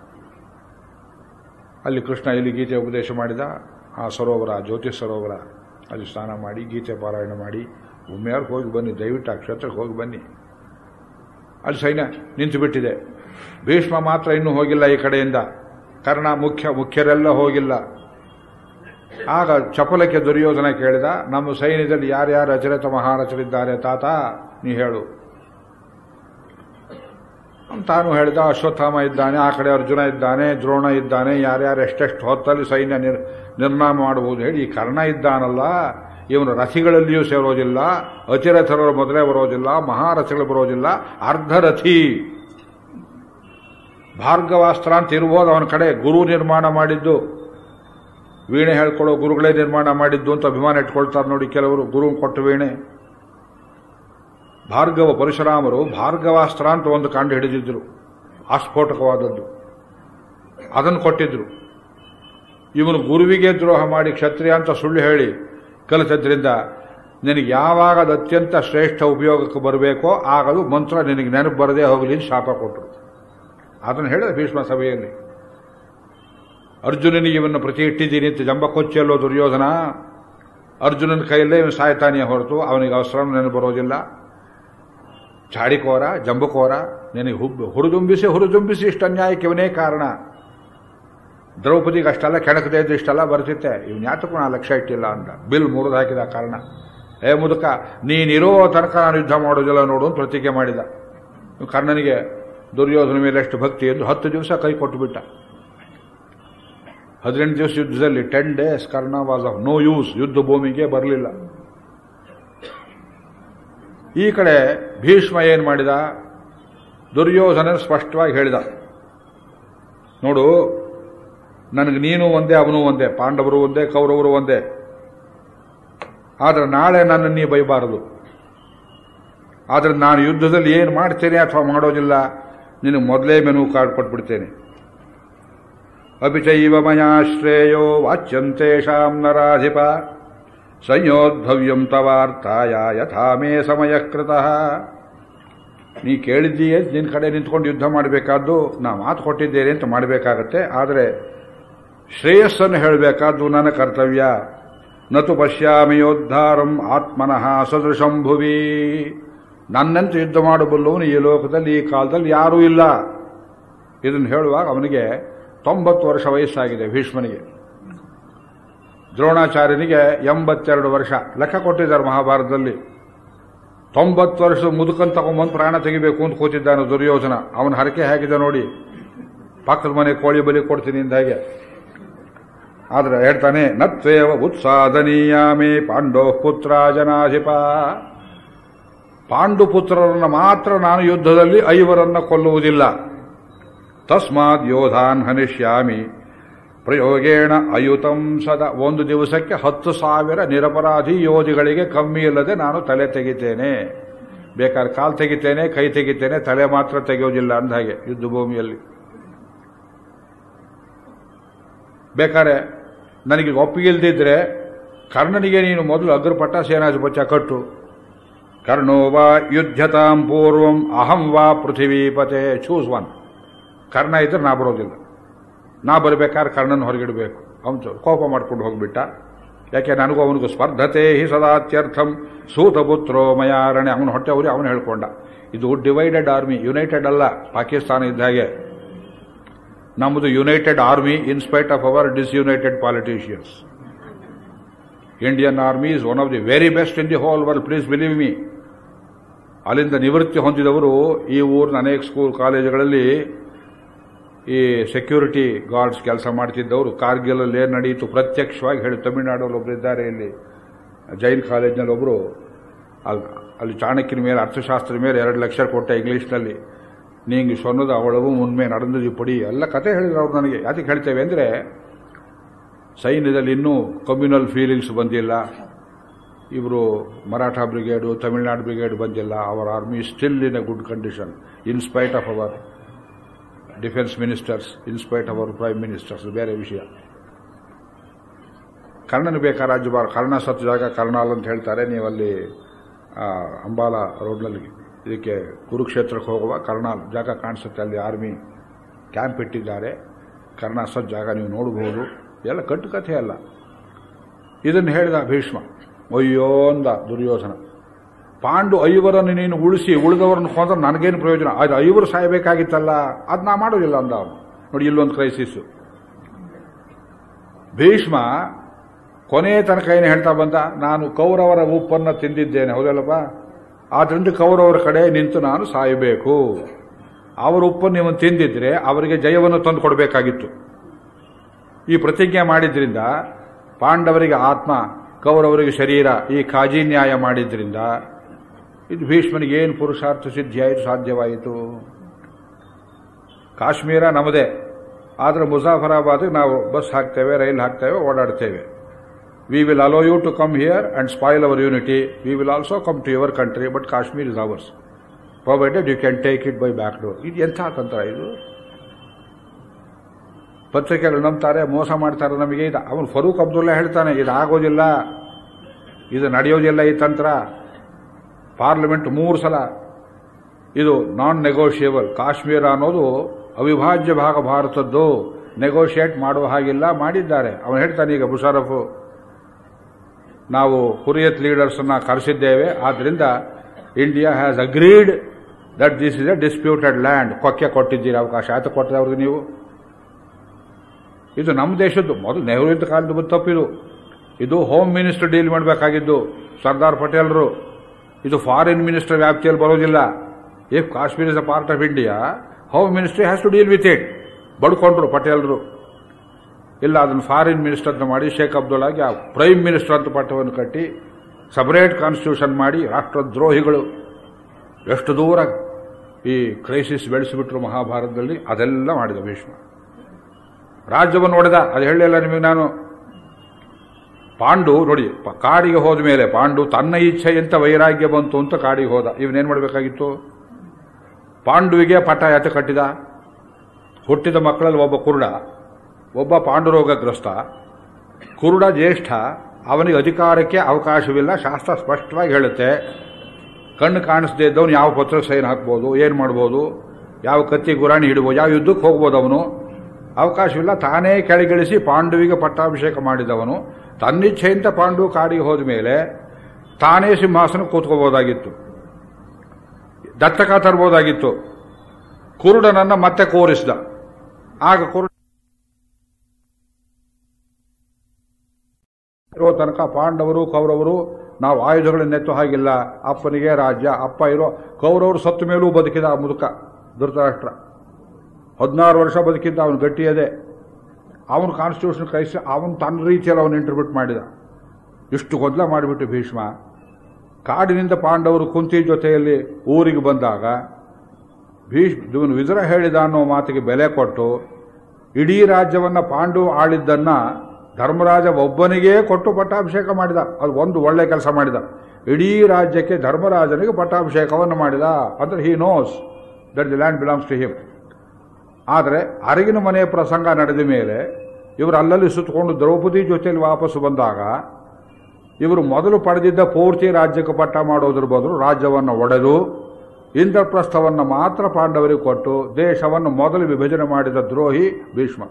ಅಲ್ಲಿ ಕೃಷ್ಣ ಇಲ್ಲಿ ಗೀತೆ ಉಪದೇಶ ಮಾಡಿದ ಆ ಸರೋವರ ಜ್ಯೋತಿಷ್ ಸರೋವರ ಅಲ್ಲಿ ಸ್ನಾನ ಮಾಡಿ ಗೀತೆ ಪಾರಾಯಣ ಮಾಡಿ ಒಮ್ಮೆಯಾರು ಹೋಗಿ ಬನ್ನಿ ದಯವಿಟ್ಟು ಆ ಕ್ಷೇತ್ರಕ್ಕೆ ಹೋಗಿ ಬನ್ನಿ ಅಲ್ಲಿ ಸೈನ್ಯ ನಿಂತು ಬಿಟ್ಟಿದೆ ಭೀಷ್ಮ ಮಾತ್ರ ಇನ್ನೂ ಹೋಗಿಲ್ಲ ಈ ಕಡೆಯಿಂದ ಕರ್ಣ ಮುಖ್ಯ ಮುಖ್ಯರೆಲ್ಲ ಹೋಗಿಲ್ಲ ಆಗ ಚಪಲಕ್ಕೆ ದುರ್ಯೋಧನ ಕೇಳಿದ ನಮ್ಮ ಸೈನ್ಯದಲ್ಲಿ ಯಾರ್ಯಾರು ಅಚರಿತ ಮಹಾರಥರಿದ್ದಾರೆ ತಾತ ನೀ ಹೇಳು ತಾನು ಹೇಳಿದ ಅಶ್ವತ್ಥಾಮ ಇದ್ದಾನೆ ಆ ಕಡೆ ಅರ್ಜುನ ಇದ್ದಾನೆ ದ್ರೋಣ ಇದ್ದಾನೆ ಯಾರ್ಯಾರು ಎಷ್ಟೆಷ್ಟು ಹೊತ್ತಲ್ಲಿ ಸೈನ್ಯ ನಿರ್ ನಿರ್ನಾಮ ಮಾಡಬಹುದು ಹೇಳಿ ಈ ಕರ್ಣ ಇದ್ದಾನಲ್ಲ ಇವನು ರಥಿಗಳಲ್ಲಿಯೂ ಸೇರೋದಿಲ್ಲ ಅತಿರಥರು ಮೊದಲೇ ಬರೋದಿಲ್ಲ ಮಹಾರಥಿಗಳು ಬರೋದಿಲ್ಲ ಅರ್ಧರಥಿ ಭಾರ್ಗವಾಸ್ತ್ರ ಅಂತ ಇರ್ಬೋದು ಅವನ ಕಡೆ ಗುರು ನಿರ್ಮಾಣ ಮಾಡಿದ್ದು ವೀಣೆ ಹೇಳ್ಕೊಳ್ಳೋ ಗುರುಗಳೇ ನಿರ್ಮಾಣ ಮಾಡಿದ್ದು ಅಂತ ಅಭಿಮಾನ ಇಟ್ಕೊಳ್ತಾರೆ ನೋಡಿ ಕೆಲವರು ಗುರು ಕೊಟ್ಟು ವೀಣೆ ಭಾರ್ಗವ ಪರಶುರಾಮರು ಭಾರ್ಗವಾಸ್ತ್ರ ಅಂತ ಒಂದು ಕಂಡು ಹಿಡಿದಿದ್ರು ಆಸ್ಫೋಟಕವಾದದ್ದು ಅದನ್ನು ಕೊಟ್ಟಿದ್ರು ಇವನು ಗುರುವಿಗೆ ದ್ರೋಹ ಮಾಡಿ ಕ್ಷತ್ರಿಯ ಅಂತ ಸುಳ್ಳು ಹೇಳಿ ಕಲಿತದ್ರಿಂದ ನಿನಗೆ ಯಾವಾಗ ಅದು ಅತ್ಯಂತ ಶ್ರೇಷ್ಠ ಉಪಯೋಗಕ್ಕೆ ಬರಬೇಕೋ ಆಗದು ಮಂತ್ರ ನಿನಗೆ ನೆನಪು ಬರದೇ ಹೋಗಲಿ ಅಂತ ಶಾಪ ಕೊಟ್ಟರು ಅದನ್ನು ಹೇಳಿದ ಭೀಷ್ಮ ಸಭೆಯಲ್ಲಿ ಅರ್ಜುನನಿಗೆ ಇವನ್ನ ಪ್ರತಿ ಇಟ್ಟಿದ್ದೀನಿ ಅಂತ ಜಂಬ ಕೊಚ್ಚೆಲ್ಲೋ ದುರ್ಯೋಧನ ಅರ್ಜುನನ ಕೈಯಲ್ಲೇ ಇವನು ಸಾಯ್ತಾನೆಯೇ ಹೊರತು ಅವನಿಗೆ ಅವಸರ ನೆನಪು ಬರೋದಿಲ್ಲ ಚಾಡಿಕೋರ ಜಂಬಕೋರ ನಿನಗೆ ಹುಬ್ಬು ಹುರಿದುಂಬಿಸಿ ಹುರಿದುಂಬಿಸಿ ಇಷ್ಟು ಅನ್ಯಾಯಕ್ಕೆ ಇವನೇ ಕಾರಣ ದ್ರೌಪದಿಗೆ ಅಷ್ಟೆಲ್ಲ ಕೆಣಕದೇ ಇದ್ದು ಇಷ್ಟೆಲ್ಲ ಬರ್ತಿತ್ತೆ ಇವನು ಯಾತಕ್ಕೂ ನಾ ಲಕ್ಷ್ಯ ಇಟ್ಟಿಲ್ಲ ಅಂತ ಬಿಲ್ ಮುರಿದು ಹಾಕಿದ ಕಾರಣ ಏ ಮುದುಕ ನೀನಿರೋ ತನಕ ನಾನು ಯುದ್ಧ ಮಾಡೋದಿಲ್ಲ ನೋಡು ಅಂತ ಪ್ರತಿಜ್ಞೆ ಮಾಡಿದ ಕರ್ಣನಿಗೆ ದುರ್ಯೋಧನ ಮೇಲೆ ಎಷ್ಟು ಭಕ್ತಿ ಎಂದು ಹತ್ತು ದಿವಸ ಕೈ ಕೊಟ್ಟುಬಿಟ್ಟ ಹದಿನೆಂಟು ದಿವಸ ಯುದ್ಧದಲ್ಲಿ ten days Karna was of no use ಯುದ್ಧ ಭೂಮಿಗೆ ಬರಲಿಲ್ಲ ಈ ಕಡೆ ಭೀಷ್ಮ ಏನು ಮಾಡಿದ ದುರ್ಯೋಧನ ಸ್ಪಷ್ಟವಾಗಿ ಹೇಳಿದ ನೋಡು ನನಗೆ ನೀನು ಒಂದೇ ಅವನು ಒಂದೇ ಪಾಂಡವರು ಒಂದೇ ಕೌರವರು ಒಂದೇ ಆದರೆ ನಾಳೆ ನನ್ನ ನೀ ಬೈಬಾರದು ಆದರೆ ನಾನು ಯುದ್ಧದಲ್ಲಿ ಏನು ಮಾಡ್ತೇನೆ ಅಥವಾ ಮಾಡೋದಿಲ್ಲ ನಿನಗೆ ಮೊದಲೇ ಮೆನು ಕಾರ್ಡ್ ಕೊಟ್ಬಿಡ್ತೇನೆ ಅಪಿಚೈವ ಮಯಾಶ್ರೇಯೋ ವಾಚ್ಯಂತೇಷಾಂ ನರಾಧಿಪ ಸಂಯೋದ್ಭವ್ಯಂ ತವಾರ್ತಾಯ ಯಥಾ ಮೇ ಸಮಯ ಕೃತಃ ನೀ ಕೇಳಿದ್ದೀಯೇ ನಿನ್ನ ಕಡೆ ನಿಂತ್ಕೊಂಡು ಯುದ್ಧ ಮಾಡಬೇಕಾದ್ದು ನಾ ಮಾತು ಕೊಟ್ಟಿದ್ದೇನೆ ಅಂತ ಮಾಡಬೇಕಾಗತ್ತೆ ಆದರೆ ಶ್ರೇಯಸ್ಸನ್ನು ಹೇಳಬೇಕಾದ್ದು ನನ್ನ ಕರ್ತವ್ಯ ನತು ಪಶ್ಯಾಮಿ ಯೋದ್ಧಾರಂ ಆತ್ಮನಃ ಸದೃಶಂ ಭುವಿ ನನ್ನಂತೆ ಯುದ್ಧ ಮಾಡಬಲ್ಲವನು ಈ ಲೋಕದಲ್ಲಿ ಈ ಕಾಲದಲ್ಲಿ ಯಾರೂ ಇಲ್ಲ ಇದನ್ನು ಹೇಳುವಾಗ ಅವನಿಗೆ ತೊಂಬತ್ತು ವರ್ಷ ವಯಸ್ಸಾಗಿದೆ ಭೀಷ್ಮನಿಗೆ ದ್ರೋಣಾಚಾರ್ಯನಿಗೆ ಎಂಬತ್ತೆರಡು ವರ್ಷ ಲೆಕ್ಕ ಕೊಟ್ಟಿದ್ದಾರೆ ಮಹಾಭಾರತದಲ್ಲಿ ತೊಂಬತ್ತು ವರ್ಷದ ಮುದುಕನ್ ತಗೊಂಬಂದು ಪ್ರಾಣ ತೆಗಿಬೇಕು ಅಂತ ಕೂತಿದ್ದಾನೆ ದುರ್ಯೋಧನ ಅವನ ಹರಕೆ ಹೇಗಿದೆ ನೋಡಿ ಪಕ್ಕದ ಮನೆ ಕೋಳಿ ಬಲಿ ಕೊಡ್ತೀನಿ ಇಂದ ಹಾಗೆ ಆದ್ರೆ ಹೇಳ್ತಾನೆ ನತ್ವೇವ ಉತ್ಸಾದನೀಯಾಮಿ ಪಾಂಡೋ ಪುತ್ರ ಜನಾಧಿಪ ಪಾಂಡು ಪುತ್ರರನ್ನ ಮಾತ್ರ ನಾನು ಯುದ್ಧದಲ್ಲಿ ಐವರನ್ನ ಕೊಲ್ಲುವುದಿಲ್ಲ ತಸ್ಮಾತ್ ಯೋಧಾನ್ ಹನಿಷ್ಯಾಮಿ ಪ್ರಯೋಗೇಣ ಅಯುತಂ ಸದ ಒಂದು ದಿವಸಕ್ಕೆ ಹತ್ತು ಸಾವಿರ ನಿರಪರಾಧಿ ಯೋಧಿಗಳಿಗೆ ಕಮ್ಮಿ ಇಲ್ಲದೆ ನಾನು ತಲೆ ತೆಗಿತೇನೆ ಬೇಕಾದ್ರೆ ಕಾಲು ತೆಗಿತೇನೆ ಕೈ ತೆಗಿತೇನೆ ತಲೆ ಮಾತ್ರ ತೆಗೆಯೋದಿಲ್ಲ ಅಂದ ಹಾಗೆ ಯುದ್ಧ ಭೂಮಿಯಲ್ಲಿ ಬೇಕಾದ್ರೆ ನನಗೆ ಒಪ್ಪಿಗೆ ಇಲ್ದಿದ್ರೆ ಕರ್ಣನಿಗೆ ನೀನು ಮೊದಲು ಅಗ್ರಪಟ್ಟ ಸೇನಾಧಿಪತ್ಯ ಕಟ್ಟು ಕರ್ಣೋ ವಾ ಯುದ್ಧತಾಂ ಪೂರ್ವಂ ಅಹಂ ವಾ ಪೃಥಿವೀಪತೆ ಚೂಸ್ ಒನ್ ಕರ್ಣ ಇದ್ರೆ ನಾ ಬರೋದಿಲ್ಲ ನಾ ಬರಬೇಕಾದ್ರೆ ಕರ್ಣನ ಹೊರಗಿಡಬೇಕು ಅವನು ಕೋಪ ಮಾಡ್ಕೊಂಡು ಹೋಗ್ಬಿಟ್ಟ ಯಾಕೆ ನನಗೂ ಅವನಿಗೂ ಸ್ಪರ್ಧತೆ ಹಿ ಸದಾತ್ಯರ್ಥಂ ಸೂತಪುತ್ರೋ ಮಯಾರಣೆ ಅವನ ಹೊಟ್ಟೆ ಅವ್ರಿ ಅವನು ಹೇಳ್ಕೊಂಡ ಇದು ಡಿವೈಡೆಡ್ ಆರ್ಮಿ ಯುನೈಟೆಡ್ ಅಲ್ಲ ಪಾಕಿಸ್ತಾನ ಇದ್ದ ಹಾಗೆ ನಮ್ಮದು united army in spite of our disunited politicians Indian army is one of the very best in the whole world please believe me ಅಲ್ಲಿಂದ ನಿವೃತ್ತಿ ಹೊಂದಿದವರು ಈ ಊರಿನ ಅನೇಕ ಸ್ಕೂಲ್ ಕಾಲೇಜುಗಳಲ್ಲಿ ಈ ಸೆಕ್ಯೂರಿಟಿ ಗಾರ್ಡ್ಸ್ ಕೆಲಸ ಮಾಡ್ತಿದ್ದವರು ಕಾರ್ಗಿಲಲ್ಲಿ ಏನು ನಡೆಯಿತು ಪ್ರತ್ಯಕ್ಷವಾಗಿ ಹೇಳಿ ತಮಿಳುನಾಡಲ್ಲಿ ಒಬ್ಬರು ಇದ್ದಾರೆ ಇಲ್ಲಿ ಜೈನ್ ಕಾಲೇಜ್ನಲ್ಲಿ ಒಬ್ಬರು ಅಲ್ಲಿ ಚಾಣಕ್ಯನ ಮೇಲೆ ಅರ್ಥಶಾಸ್ತ್ರದ ಮೇಲೆ ಎರಡು ಲಕ್ಷ ಕೊಟ್ಟ ಇಂಗ್ಲೀಷ್ನಲ್ಲಿ ನೀಂಗೆ ಸೊನ್ನದ ಅವಳವು ಮುನ್ಮೆ ನಡೆದದು ಪಡಿ ಎಲ್ಲ ಕತೆ ಹೇಳಿದ್ರು ಅವ್ರು ನನಗೆ ಯಾಕೆ ಹೇಳ್ತೇವೆ ಅಂದರೆ ಸೈನ್ಯದಲ್ಲಿ ಇನ್ನೂ ಕಮ್ಯುನಲ್ ಫೀಲಿಂಗ್ಸ್ ಬಂದಿಲ್ಲ ಇವರು ಮರಾಠ ಬ್ರಿಗೇಡು ತಮಿಳುನಾಡು ಬ್ರಿಗೇಡ್ ಬಂದಿಲ್ಲ our army still in a good condition in spite of our defence ministers in spite of our prime ministers ಬೇರೆ ವಿಷಯ ಕರ್ಣನ ಬೇಕಾ ರಾಜ್ಯಭಾರ ಕರ್ಣ ಸತ್ ಜಾಗ ಕರ್ನಾಲ್ ಅಂತ ಹೇಳ್ತಾರೆ ನೀವಲ್ಲಿ ಅಂಬಾಲ ರೋಡ್ನಲ್ಲಿ ಇದಕ್ಕೆ ಕುರುಕ್ಷೇತ್ರಕ್ಕೆ ಹೋಗುವ ಕರ್ನಾಲ್ ಜಾಗ ಕಾಣಿಸುತ್ತೆ ಅಲ್ಲಿ ಆರ್ಮಿ ಕ್ಯಾಂಪ್ ಇಟ್ಟಿದ್ದಾರೆ ಕರ್ಣ ಸತ್ ಜಾಗ ನೀವು ನೋಡಬಹುದು ಎಲ್ಲ ಕಟ್ಟುಕಥೆ ಅಲ್ಲ ಇದನ್ನು ಹೇಳಿದ ಭೀಷ್ಮ ಅಯ್ಯೋ ಅಂದ ದುರ್ಯೋಧನ ಪಾಂಡು ಐವರನ್ನು ನೀನು ಉಳಿಸಿ ಉಳಿದವರನ್ನು ಕೊಂದ್ರೆ ನನಗೇನು ಪ್ರಯೋಜನ ಅದು ಐವರು ಸಾಯಬೇಕಾಗಿತ್ತಲ್ಲ ಅದು ನಾ ಮಾಡೋದಿಲ್ಲ ಅಂದ ಅವನು ನೋಡಿ ಇಲ್ಲೊಂದು ಕ್ರೈಸಿಸ್ಸು ಭೀಷ್ಮ ಕೊನೆಯ ತನಕ ಏನು ಹೇಳ್ತಾ ಬಂದ ನಾನು ಕೌರವರ ಉಪ್ಪನ್ನು ತಿಂದಿದ್ದೇನೆ ಹೌದಲ್ಲಪ್ಪ ಆದ್ರಿಂದ ಕೌರವರ ಕಡೆ ನಿಂತು ನಾನು ಸಾಯಬೇಕು ಅವರ ಉಪ್ಪನ್ನು ನೀವು ತಿಂದಿದ್ರೆ ಅವರಿಗೆ ಜಯವನ್ನು ತಂದು ಕೊಡಬೇಕಾಗಿತ್ತು ಈ ಪ್ರತಿಜ್ಞೆ ಮಾಡಿದ್ರಿಂದ ಪಾಂಡವರಿಗೆ ಆತ್ಮ ಕೌರವರಿಗೆ ಶರೀರ ಈ ಕಾಜಿ ನ್ಯಾಯ ಮಾಡಿದ್ರಿಂದ ಇದು ಭೀಷ್ಮನಿಗೆ ಏನು ಪುರುಷಾರ್ಥ ಸಿದ್ಧಿಯಾಯಿತು ಸಾಧ್ಯವಾಯಿತು ಕಾಶ್ಮೀರ ನಮ್ಮದೇ ಆದರೆ ಮುಜಾಫರಾಬಾದ್ಗೆ ನಾವು ಬಸ್ ಹಾಕ್ತೇವೆ ರೈಲ್ ಹಾಕ್ತೇವೆ ಓಡಾಡ್ತೇವೆ we will allow you to come here and spoil our unity we will also come to your country but Kashmir is ours provided you can take it by back door ಇದು ಎಂಥ ತಂತ್ರ ಇದು ಪತ್ರಿಕೆಗಳು ನಂಬ್ತಾರೆ ಮೋಸ ಮಾಡ್ತಾರೆ ನಮಗೆ ಇದು ಅವನು ಫರೂಕ್ ಅಬ್ದುಲ್ಲಾ ಹೇಳ್ತಾನೆ ಇದು ಆಗೋದಿಲ್ಲ ಇದು ನಡೆಯೋದಿಲ್ಲ ಈ ತಂತ್ರ ಪಾರ್ಲಿಮೆಂಟ್ ಮೂರು ಸಲ ಇದು ನಾನ್ ನೆಗೋಷಿಯಬಲ್ ಕಾಶ್ಮೀರ ಅನ್ನೋದು ಅವಿಭಾಜ್ಯ ಭಾಗ ಭಾರತದ್ದು ನೆಗೋಷಿಯೇಟ್ ಮಾಡುವ ಹಾಗಿಲ್ಲ ಮಾಡಿದ್ದಾರೆ ಅವನು ಹೇಳ್ತಾನೆ ಈಗ ಮುಷಾರಫ್ ನಾವು ಹುರಿಯತ್ ಲೀಡರ್ಸ್ ಅನ್ನ ಕರೆಸಿದ್ದೇವೆ ಆದ್ರಿಂದ India has agreed that this is a disputed land ಕೊಕ್ಕೆ ಕೊಟ್ಟಿದ್ದೀರಿ ಅವಕಾಶ ಆಯ್ತು ಕೊಟ್ಟದವ್ರಿಗೆ ನೀವು ಇದು ನಮ್ಮ ದೇಶದ್ದು ಮೊದಲು ನೆಹರು ಇದ್ದ ಕಾಲದ ಬಂದು ತಪ್ಪಿದು ಇದು ಹೋಮ್ ಮಿನಿಸ್ಟರ್ ಡೀಲ್ ಮಾಡಬೇಕಾಗಿದ್ದು ಸರ್ದಾರ್ ಪಟೇಲ್ರು ಇದು ಫಾರಿನ್ ಮಿನಿಸ್ಟರ್ ವ್ಯಾಪ್ತಿಯಲ್ಲಿ ಬರೋದಿಲ್ಲ if Kashmir is a part of India home ministry has to deal with it ಬಡ್ಕೊಂಡ್ರು ಪಟೇಲ್ರು ಇಲ್ಲ ಅದನ್ನು ಫಾರಿನ್ ಮಿನಿಸ್ಟರ್ ಅಂತ ಮಾಡಿ ಶೇಖ್ ಅಬ್ದುಲ್ಲಾಗೆ ಆ ಪ್ರೈಮ್ ಮಿನಿಸ್ಟರ್ ಅಂತ ಪಟ್ಟವನ್ನು ಕಟ್ಟಿ ಸಪರೇಟ್ ಕಾನ್ಸ್ಟಿಟ್ಯೂಷನ್ ಮಾಡಿ ರಾಷ್ಟ್ರದ್ರೋಹಿಗಳು ಎಷ್ಟು ದೂರ ಈ ಕ್ರೈಸಿಸ್ ಬೆಳೆಸಿಬಿಟ್ರು ಮಹಾಭಾರತದಲ್ಲಿ ಅದೆಲ್ಲ ಮಾಡಿದ ಭೀಷ್ಮ ರಾಜ್ಯವನ್ನು ಒಡೆದ ಅದು ಹೇಳಿಲ್ಲ ನಿಮಗೆ ನಾನು ಪಾಂಡು ನೋಡಿ ಪ- ಕಾಡಿಗೆ ಹೋದ ಮೇಲೆ ಪಾಂಡು ತನ್ನ ಇಚ್ಛೆ ಎಂತ ವೈರಾಗ್ಯ ಬಂತು ಅಂತ ಕಾಡಿಗೆ ಹೋದ ಇವನೇನ್ ಮಾಡಬೇಕಾಗಿತ್ತು ಪಾಂಡುವಿಗೆ ಪಟ್ಟ ಯಾತ ಕಟ್ಟಿದ ಹುಟ್ಟಿದ ಮಕ್ಕಳಲ್ಲಿ ಒಬ್ಬ ಕುರುಡ ಒಬ್ಬ ಪಾಂಡುರೋಗಗ್ರಸ್ತ ಕುರುಡ ಜ್ಯೇಷ್ಠ ಅವನಿಗೆ ಅಧಿಕಾರಕ್ಕೆ ಅವಕಾಶವಿಲ್ಲ ಶಾಸ್ತ್ರ ಸ್ಪಷ್ಟವಾಗಿ ಹೇಳುತ್ತೆ ಕಣ್ಣು ಕಾಣಿಸದೇ ಇದ್ದವನು ಯಾವ ಪತ್ರ ಸೈನ್ ಹಾಕ್ಬೋದು ಏನು ಮಾಡ್ಬೋದು ಯಾವ ಕತ್ತಿ ಗುರಾಣಿ ಹಿಡ್ಬೋದು ಯಾವ ಯುದ್ಧಕ್ಕೆ ಹೋಗ್ಬೋದು ಅವನು ಅವಕಾಶವಿಲ್ಲ ತಾನೇ ಕೆಳಗಿಳಿಸಿ ಪಾಂಡುವಿಗೆ ಪಟ್ಟಾಭಿಷೇಕ ಮಾಡಿದವನು ತನ್ನಿಚ್ಛೆಯಿಂದ ಪಾಂಡು ಕಾಡಿಗೆ ಹೋದ ಮೇಲೆ ತಾನೇ ಸಿಂಹಾಸನ ಕೂತ್ಕೋಬಹುದಾಗಿತ್ತು ದತ್ತಕ ತರಬಹುದಾಗಿತ್ತು ಕುರುಡನನ್ನ ಮತ್ತೆ ಕೋರಿಸಿದ ಆಗ ಕುರುಡ ಇರೋ ತನಕ ಪಾಂಡವರು ಕೌರವರು ನಾವು ಆಯುಧಗಳನ್ನ ಎತ್ತು ಹಾಗಿಲ್ಲ ಅಪ್ಪನಿಗೆ ರಾಜ್ಯ ಅಪ್ಪ ಇರೋ ಕೌರವರು ಸತ್ತ ಮೇಲೂ ಬದುಕಿದ ಆ ಮುದುಕ ಧೃತರಾಷ್ಟ್ರ ಹದಿನಾರು ವರ್ಷ ಬದುಕಿದ್ದ ಅವನು ಗಟ್ಟಿಯದೆ ಅವನು ಕಾನ್ಸ್ಟಿಟ್ಯೂಷನ್ ಕಳಿಸಿ ಅವನು ತನ್ನ ರೀತಿಯಲ್ಲಿ ಅವನು ಇಂಟರ್ಬ್ಯೂಟ್ ಮಾಡಿದ ಇಷ್ಟು ಗೊಂದಲ ಮಾಡಿಬಿಟ್ಟು ಭೀಷ್ಮ ಕಾಡಿನಿಂದ ಪಾಂಡವರು ಕುಂತಿ ಜೊತೆಯಲ್ಲಿ ಊರಿಗೆ ಬಂದಾಗ ಭೀಷ್ ಇವನು ವಿದುರ ಹೇಳಿದ ಅನ್ನೋ ಮಾತಿಗೆ ಬೆಲೆ ಕೊಟ್ಟು ಇಡೀ ರಾಜ್ಯವನ್ನ ಪಾಂಡು ಆಳಿದ್ದನ್ನ ಧರ್ಮರಾಜ ಒಬ್ಬನಿಗೇ ಕೊಟ್ಟು ಪಟ್ಟಾಭಿಷೇಕ ಮಾಡಿದ ಅದು ಒಂದು ಒಳ್ಳೆ ಕೆಲಸ ಮಾಡಿದ ಇಡೀ ರಾಜ್ಯಕ್ಕೆ ಧರ್ಮರಾಜನಿಗೆ ಪಟ್ಟಾಭಿಷೇಕವನ್ನು ಮಾಡಿದ ಅಂದ್ರೆ he knows that the land belongs to him ಆದರೆ ಅರಗಿನ ಮನೆ ಪ್ರಸಂಗ ನಡೆದ ಮೇಲೆ ಇವರು ಅಲ್ಲಲ್ಲಿ ಸುತ್ತಕೊಂಡು ದ್ರೌಪದಿ ಜೊತೆಯಲ್ಲಿ ವಾಪಸ್ಸು ಬಂದಾಗ ಇವರು ಮೊದಲು ಪಡೆದಿದ್ದ ಪೂರ್ತಿ ರಾಜ್ಯಕ್ಕೆ ಪಟ್ಟ ಮಾಡೋದ್ರ ಬದಲು ರಾಜ್ಯವನ್ನು ಒಡೆದು ಇಂದ್ರಪ್ರಸ್ಥವನ್ನು ಮಾತ್ರ ಪಾಂಡವರಿಗೆ ಕೊಟ್ಟು ದೇಶವನ್ನು ಮೊದಲು ವಿಭಜನೆ ಮಾಡಿದ ದ್ರೋಹಿ ಭೀಷ್ಮ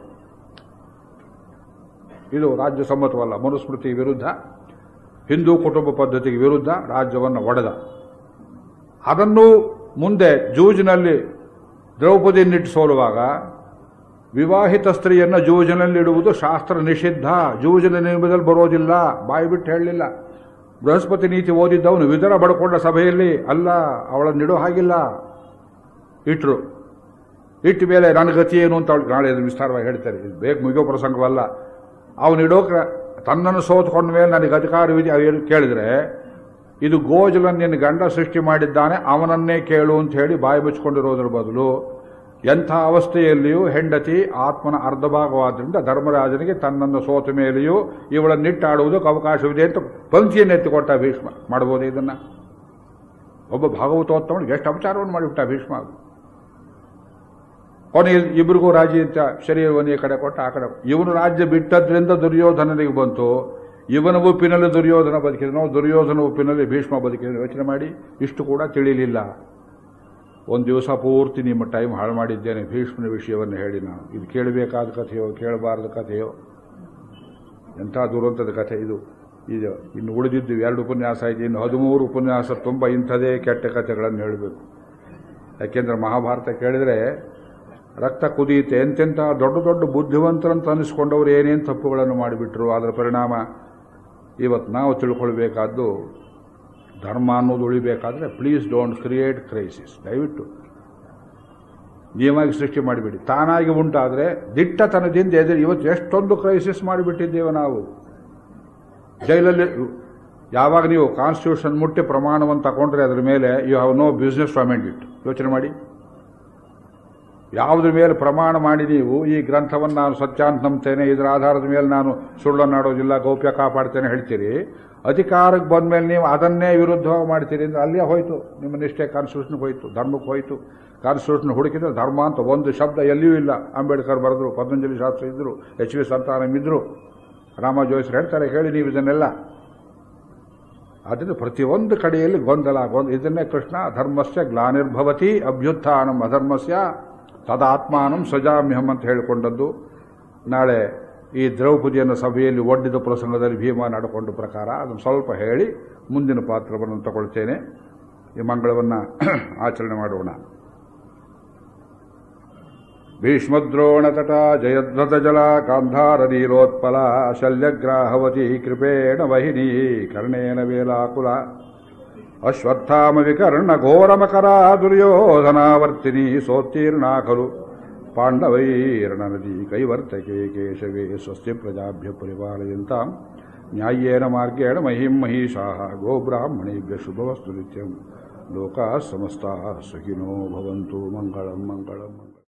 ಇದು ರಾಜ್ಯ ಸಮ್ಮತವಲ್ಲ ಮನುಸ್ಮೃತಿ ವಿರುದ್ಧ ಹಿಂದೂ ಕುಟುಂಬ ಪದ್ಧತಿಗೆ ವಿರುದ್ಧ ರಾಜ್ಯವನ್ನು ಒಡೆದ ಅದನ್ನು ಮುಂದೆ ಜೂಜಿನಲ್ಲಿ ದ್ರೌಪದಿಯನ್ನಿಟ್ಟು ಸೋಲುವಾಗ ವಿವಾಹಿತ ಸ್ತ್ರೀಯನ್ನು ಜೂಜಿನಲ್ಲಿಡುವುದು ಶಾಸ್ತ್ರ ನಿಷಿದ್ಧ ಜೂಜಿನ ನಿಯಮದಲ್ಲಿ ಬರೋದಿಲ್ಲ ಬಾಯಿ ಬಿಟ್ಟು ಹೇಳಲಿಲ್ಲ ಬೃಹಸ್ಪತಿ ನೀತಿ ಓದಿದ್ದವನು ವಿದರ ಬಡ್ಕೊಂಡ ಸಭೆಯಲ್ಲಿ ಅಲ್ಲ ಅವಳನ್ನಿಡೋ ಹಾಗಿಲ್ಲ ಇಟ್ರು ಇಟ್ಟ ಮೇಲೆ ನನ್ನ ಗತಿ ಏನು ಅಂತ ಅವಳು ನಾಳೆ ಅದು ವಿಸ್ತಾರವಾಗಿ ಹೇಳ್ತಾರೆ ಇದು ಬೇಗ ಮುಗಿಯೋ ಪ್ರಸಂಗವಲ್ಲ ಅವನಿಡೋಕೆ ತನ್ನನ್ನು ಸೋತ್ಕೊಂಡ ಮೇಲೆ ನನಗೆ ಅಧಿಕಾರವಿದೆ ಅದು ಕೇಳಿದ್ರೆ ಇದು ಗೋಜಲನ್ನು ನಿನ್ನ ಗಂಡ ಸೃಷ್ಟಿ ಮಾಡಿದ್ದಾನೆ ಅವನನ್ನೇ ಕೇಳು ಅಂತ ಹೇಳಿ ಬಾಯಿ ಮುಚ್ಕೊಂಡಿರೋದ್ರ ಬದಲು ಎಂಥ ಅವಸ್ಥೆಯಲ್ಲಿಯೂ ಹೆಂಡತಿ ಆತ್ಮನ ಅರ್ಧ ಭಾಗವಾದ್ರಿಂದ ಧರ್ಮರಾಜನಿಗೆ ತನ್ನನ್ನು ಸೋತ ಮೇಲೆಯೂ ಇವಳನ್ನಿಟ್ಟಾಡುವುದಕ್ಕೆ ಅವಕಾಶವಿದೆ ಅಂತ ಪಂಕ್ತಿಯನ್ನು ಎತ್ತಿಕೊಟ್ಟ ಭೀಷ್ಮ ಮಾಡ್ಬೋದು ಇದನ್ನ ಒಬ್ಬ ಭಾಗವತೋತ್ತಮನಿಗೆ ಎಷ್ಟು ಅಪಚಾರವನ್ನು ಮಾಡಿಬಿಟ್ಟ ಭೀಷ್ಮ ಕೊನೆ ಇಬ್ಬರಿಗೂ ರಾಜ್ಯ ಅಂತ ಶರೀರವನ್ನೇ ಕಡೆ ಕೊಟ್ಟ ಆ ಕಡೆ ಇವನು ರಾಜ್ಯ ಬಿಟ್ಟದ್ರಿಂದ ದುರ್ಯೋಧನನಿಗೆ ಬಂತು ಇವನ ಉಪ್ಪಿನಲ್ಲಿ ದುರ್ಯೋಧನ ಬದುಕಿದನೋ ದುರ್ಯೋಧನ ಉಪ್ಪಿನಲ್ಲಿ ಭೀಷ್ಮ ಬದುಕಿದ ಯೋಚನೆ ಮಾಡಿ ಇಷ್ಟು ಕೂಡ ತಿಳಿಲಿಲ್ಲ ಒಂದು ದಿವಸ ಪೂರ್ತಿ ನಿಮ್ಮ ಟೈಮ್ ಹಾಳು ಮಾಡಿದ್ದೇನೆ ಭೀಷ್ಮನ ವಿಷಯವನ್ನು ಹೇಳಿ ನಾನು ಇದು ಕೇಳಬೇಕಾದ ಕಥೆಯೋ ಕೇಳಬಾರದ ಕಥೆಯೋ ಎಂಥ ದುರಂತದ ಕಥೆ ಇದು ಇದು ಇನ್ನು ಉಳಿದಿದ್ದು ಎರಡು ಉಪನ್ಯಾಸ ಇದೆ ಇನ್ನು ಹದಿಮೂರು ಉಪನ್ಯಾಸ ತುಂಬ ಇಂಥದೇ ಕೆಟ್ಟ ಕಥೆಗಳನ್ನು ಹೇಳಬೇಕು ಯಾಕೆಂದ್ರೆ ಮಹಾಭಾರತ ಕೇಳಿದರೆ ರಕ್ತ ಕುದಿಯುತ್ತೆ ಎಂತೆಂಥ ದೊಡ್ಡ ದೊಡ್ಡ ಬುದ್ಧಿವಂತರಂತ ಅನಿಸ್ಕೊಂಡವರು ಏನೇನು ತಪ್ಪುಗಳನ್ನು ಮಾಡಿಬಿಟ್ರು ಅದರ ಪರಿಣಾಮ ಇವತ್ತು ನಾವು ತಿಳ್ಕೊಳ್ಬೇಕಾದ್ದು ಧರ್ಮ ಅನ್ನೋದು ಉಳಿಬೇಕಾದ್ರೆ ಪ್ಲೀಸ್ ಡೋಂಟ್ ಕ್ರಿಯೇಟ್ ಕ್ರೈಸಿಸ್ ದಯವಿಟ್ಟು ನೀವಾಗಿ ಸೃಷ್ಟಿ ಮಾಡಿಬಿಡಿ ತಾನಾಗಿ ಉಂಟಾದರೆ ದಿಟ್ಟತನದಿಂದ ಎದುರು ಇವತ್ತು ಎಷ್ಟೊಂದು ಕ್ರೈಸಿಸ್ ಮಾಡಿಬಿಟ್ಟಿದ್ದೇವೆ ನಾವು ಜೈಲಲ್ಲಿ ಯಾವಾಗ ನೀವು ಕಾನ್ಸ್ಟಿಟ್ಯೂಷನ್ ಮುಟ್ಟಿ ಪ್ರಮಾಣವನ್ನು ತಗೊಂಡ್ರೆ ಅದರ ಮೇಲೆ you have no business to amend it ಯೋಚನೆ ಮಾಡಿ ಯಾವುದ್ರ ಮೇಲೆ ಪ್ರಮಾಣ ಮಾಡಿ ನೀವು ಈ ಗ್ರಂಥವನ್ನು ನಾನು ಸತ್ಯ ಅಂತ ನಂಬ್ತೇನೆ ಇದರ ಆಧಾರದ ಮೇಲೆ ನಾನು ಸುಳ್ಳನ್ನಾಡೋದಿಲ್ಲ ಗೌಪ್ಯ ಕಾಪಾಡ್ತೇನೆ ಹೇಳ್ತೀರಿ ಅಧಿಕಾರಕ್ಕೆ ಬಂದ ಮೇಲೆ ನೀವು ಅದನ್ನೇ ವಿರುದ್ಧವಾಗಿ ಮಾಡ್ತೀರಿ ಅಂದ್ರೆ ಅಲ್ಲೇ ಹೋಯ್ತು ನಿಮ್ಮ ನಿಷ್ಠೆ ಕಾನ್ಸ್ಟಿಟ್ಯೂಷನ್ಗೆ ಹೋಯ್ತು ಧರ್ಮಕ್ಕೆ ಹೋಯ್ತು ಕಾನ್ಸ್ಟಿಟ್ಯೂಷನ್ ಹುಡುಕಿದ್ರೆ ಧರ್ಮ ಅಂತ ಒಂದು ಶಬ್ದ ಎಲ್ಲಿಯೂ ಇಲ್ಲ ಅಂಬೇಡ್ಕರ್ ಬರೆದ್ರು ಪತಂಜಲಿ ಶಾಸ್ತ್ರಿ ಇದ್ರು ಎಚ್ ವಿ ಸಂತಾನಂ ಇದ್ರು ರಾಮ ಜೋಯಿಸ್ರು ಹೇಳ್ತಾರೆ ಹೇಳಿ ನೀವು ಇದನ್ನೆಲ್ಲ ಅದನ್ನು ಪ್ರತಿಯೊಂದು ಕಡೆಯಲ್ಲಿ ಗೊಂದಲ ಗೊಂದ ಇದನ್ನೇ ಕೃಷ್ಣ ಧರ್ಮಸ್ಯ ಗ್ಲಾನಿರ್ಭವತಿ ಅಭ್ಯುತ್ಥಾನಂ ಅಧರ್ಮಸ್ಯ ತದಾತ್ಮಾನಂ ಸಜಾಮ್ಯಹಂ ಅಂತ ಹೇಳಿಕೊಂಡದ್ದು ನಾಳೆ ಈ ದ್ರೌಪದಿಯನ್ನು ಸಭೆಯಲ್ಲಿ ಒಡ್ಡಿದ ಪ್ರಸಂಗದಲ್ಲಿ ಭೀಮ ನಡ್ಕೊಂಡ ಪ್ರಕಾರ ಅದನ್ನು ಸ್ವಲ್ಪ ಹೇಳಿ ಮುಂದಿನ ಪಾತ್ರವನ್ನು ತಗೊಳ್ತೇನೆ ಈ ಮಂಗಳವನ್ನು ಆಚರಣೆ ಮಾಡೋಣ ಭೀಷ್ಮದ್ರೋಣತಟ ಜಯಧ್ವತ ಜಲ ಗಾಂಧಾರ ನೀಲೋತ್ಪಲ ಶಲ್ಯಗ್ರಾಹವತಿ ಕೃಪೇಣ ವಹಿನಿ ಕರ್ಣೇನ ವೇಲಾಕುಲ ಅಶ್ವತ್ಥಾಮ ವಿಕರ್ಣ ಘೋರಮಕರ ದುರ್ಯೋಧನಾವರ್ತಿನಿ ಸೋತ್ತೀರ್ಣಾ ಖಲು ಪಾಂಡವೈರ್ಣನದಿ ಕೈವರ್ತಕೆ ಕೇಶವೇ ಸ್ವಸ್ತಿ ಪ್ರಜಾಭ್ಯ ಪರಿಪಾಲಯಂತಾಂ ನ್ಯಾಯೇನ ಮಾರ್ಗೇಣ ಮಹಿಂ ಮಹಿಷಾಃ ಗೋಬ್ರಾಹ್ಮಣೇಭ್ಯ ಶುಭವಸ್ತು ನಿತ್ಯಂ ಲೋಕಾಃ ಸಮಸ್ತಾಃ ಸುಖಿನೋ ಭವಂತು ಮಂಗಳಂ ಮಂಗಳಂ ಮಂಗಳಂ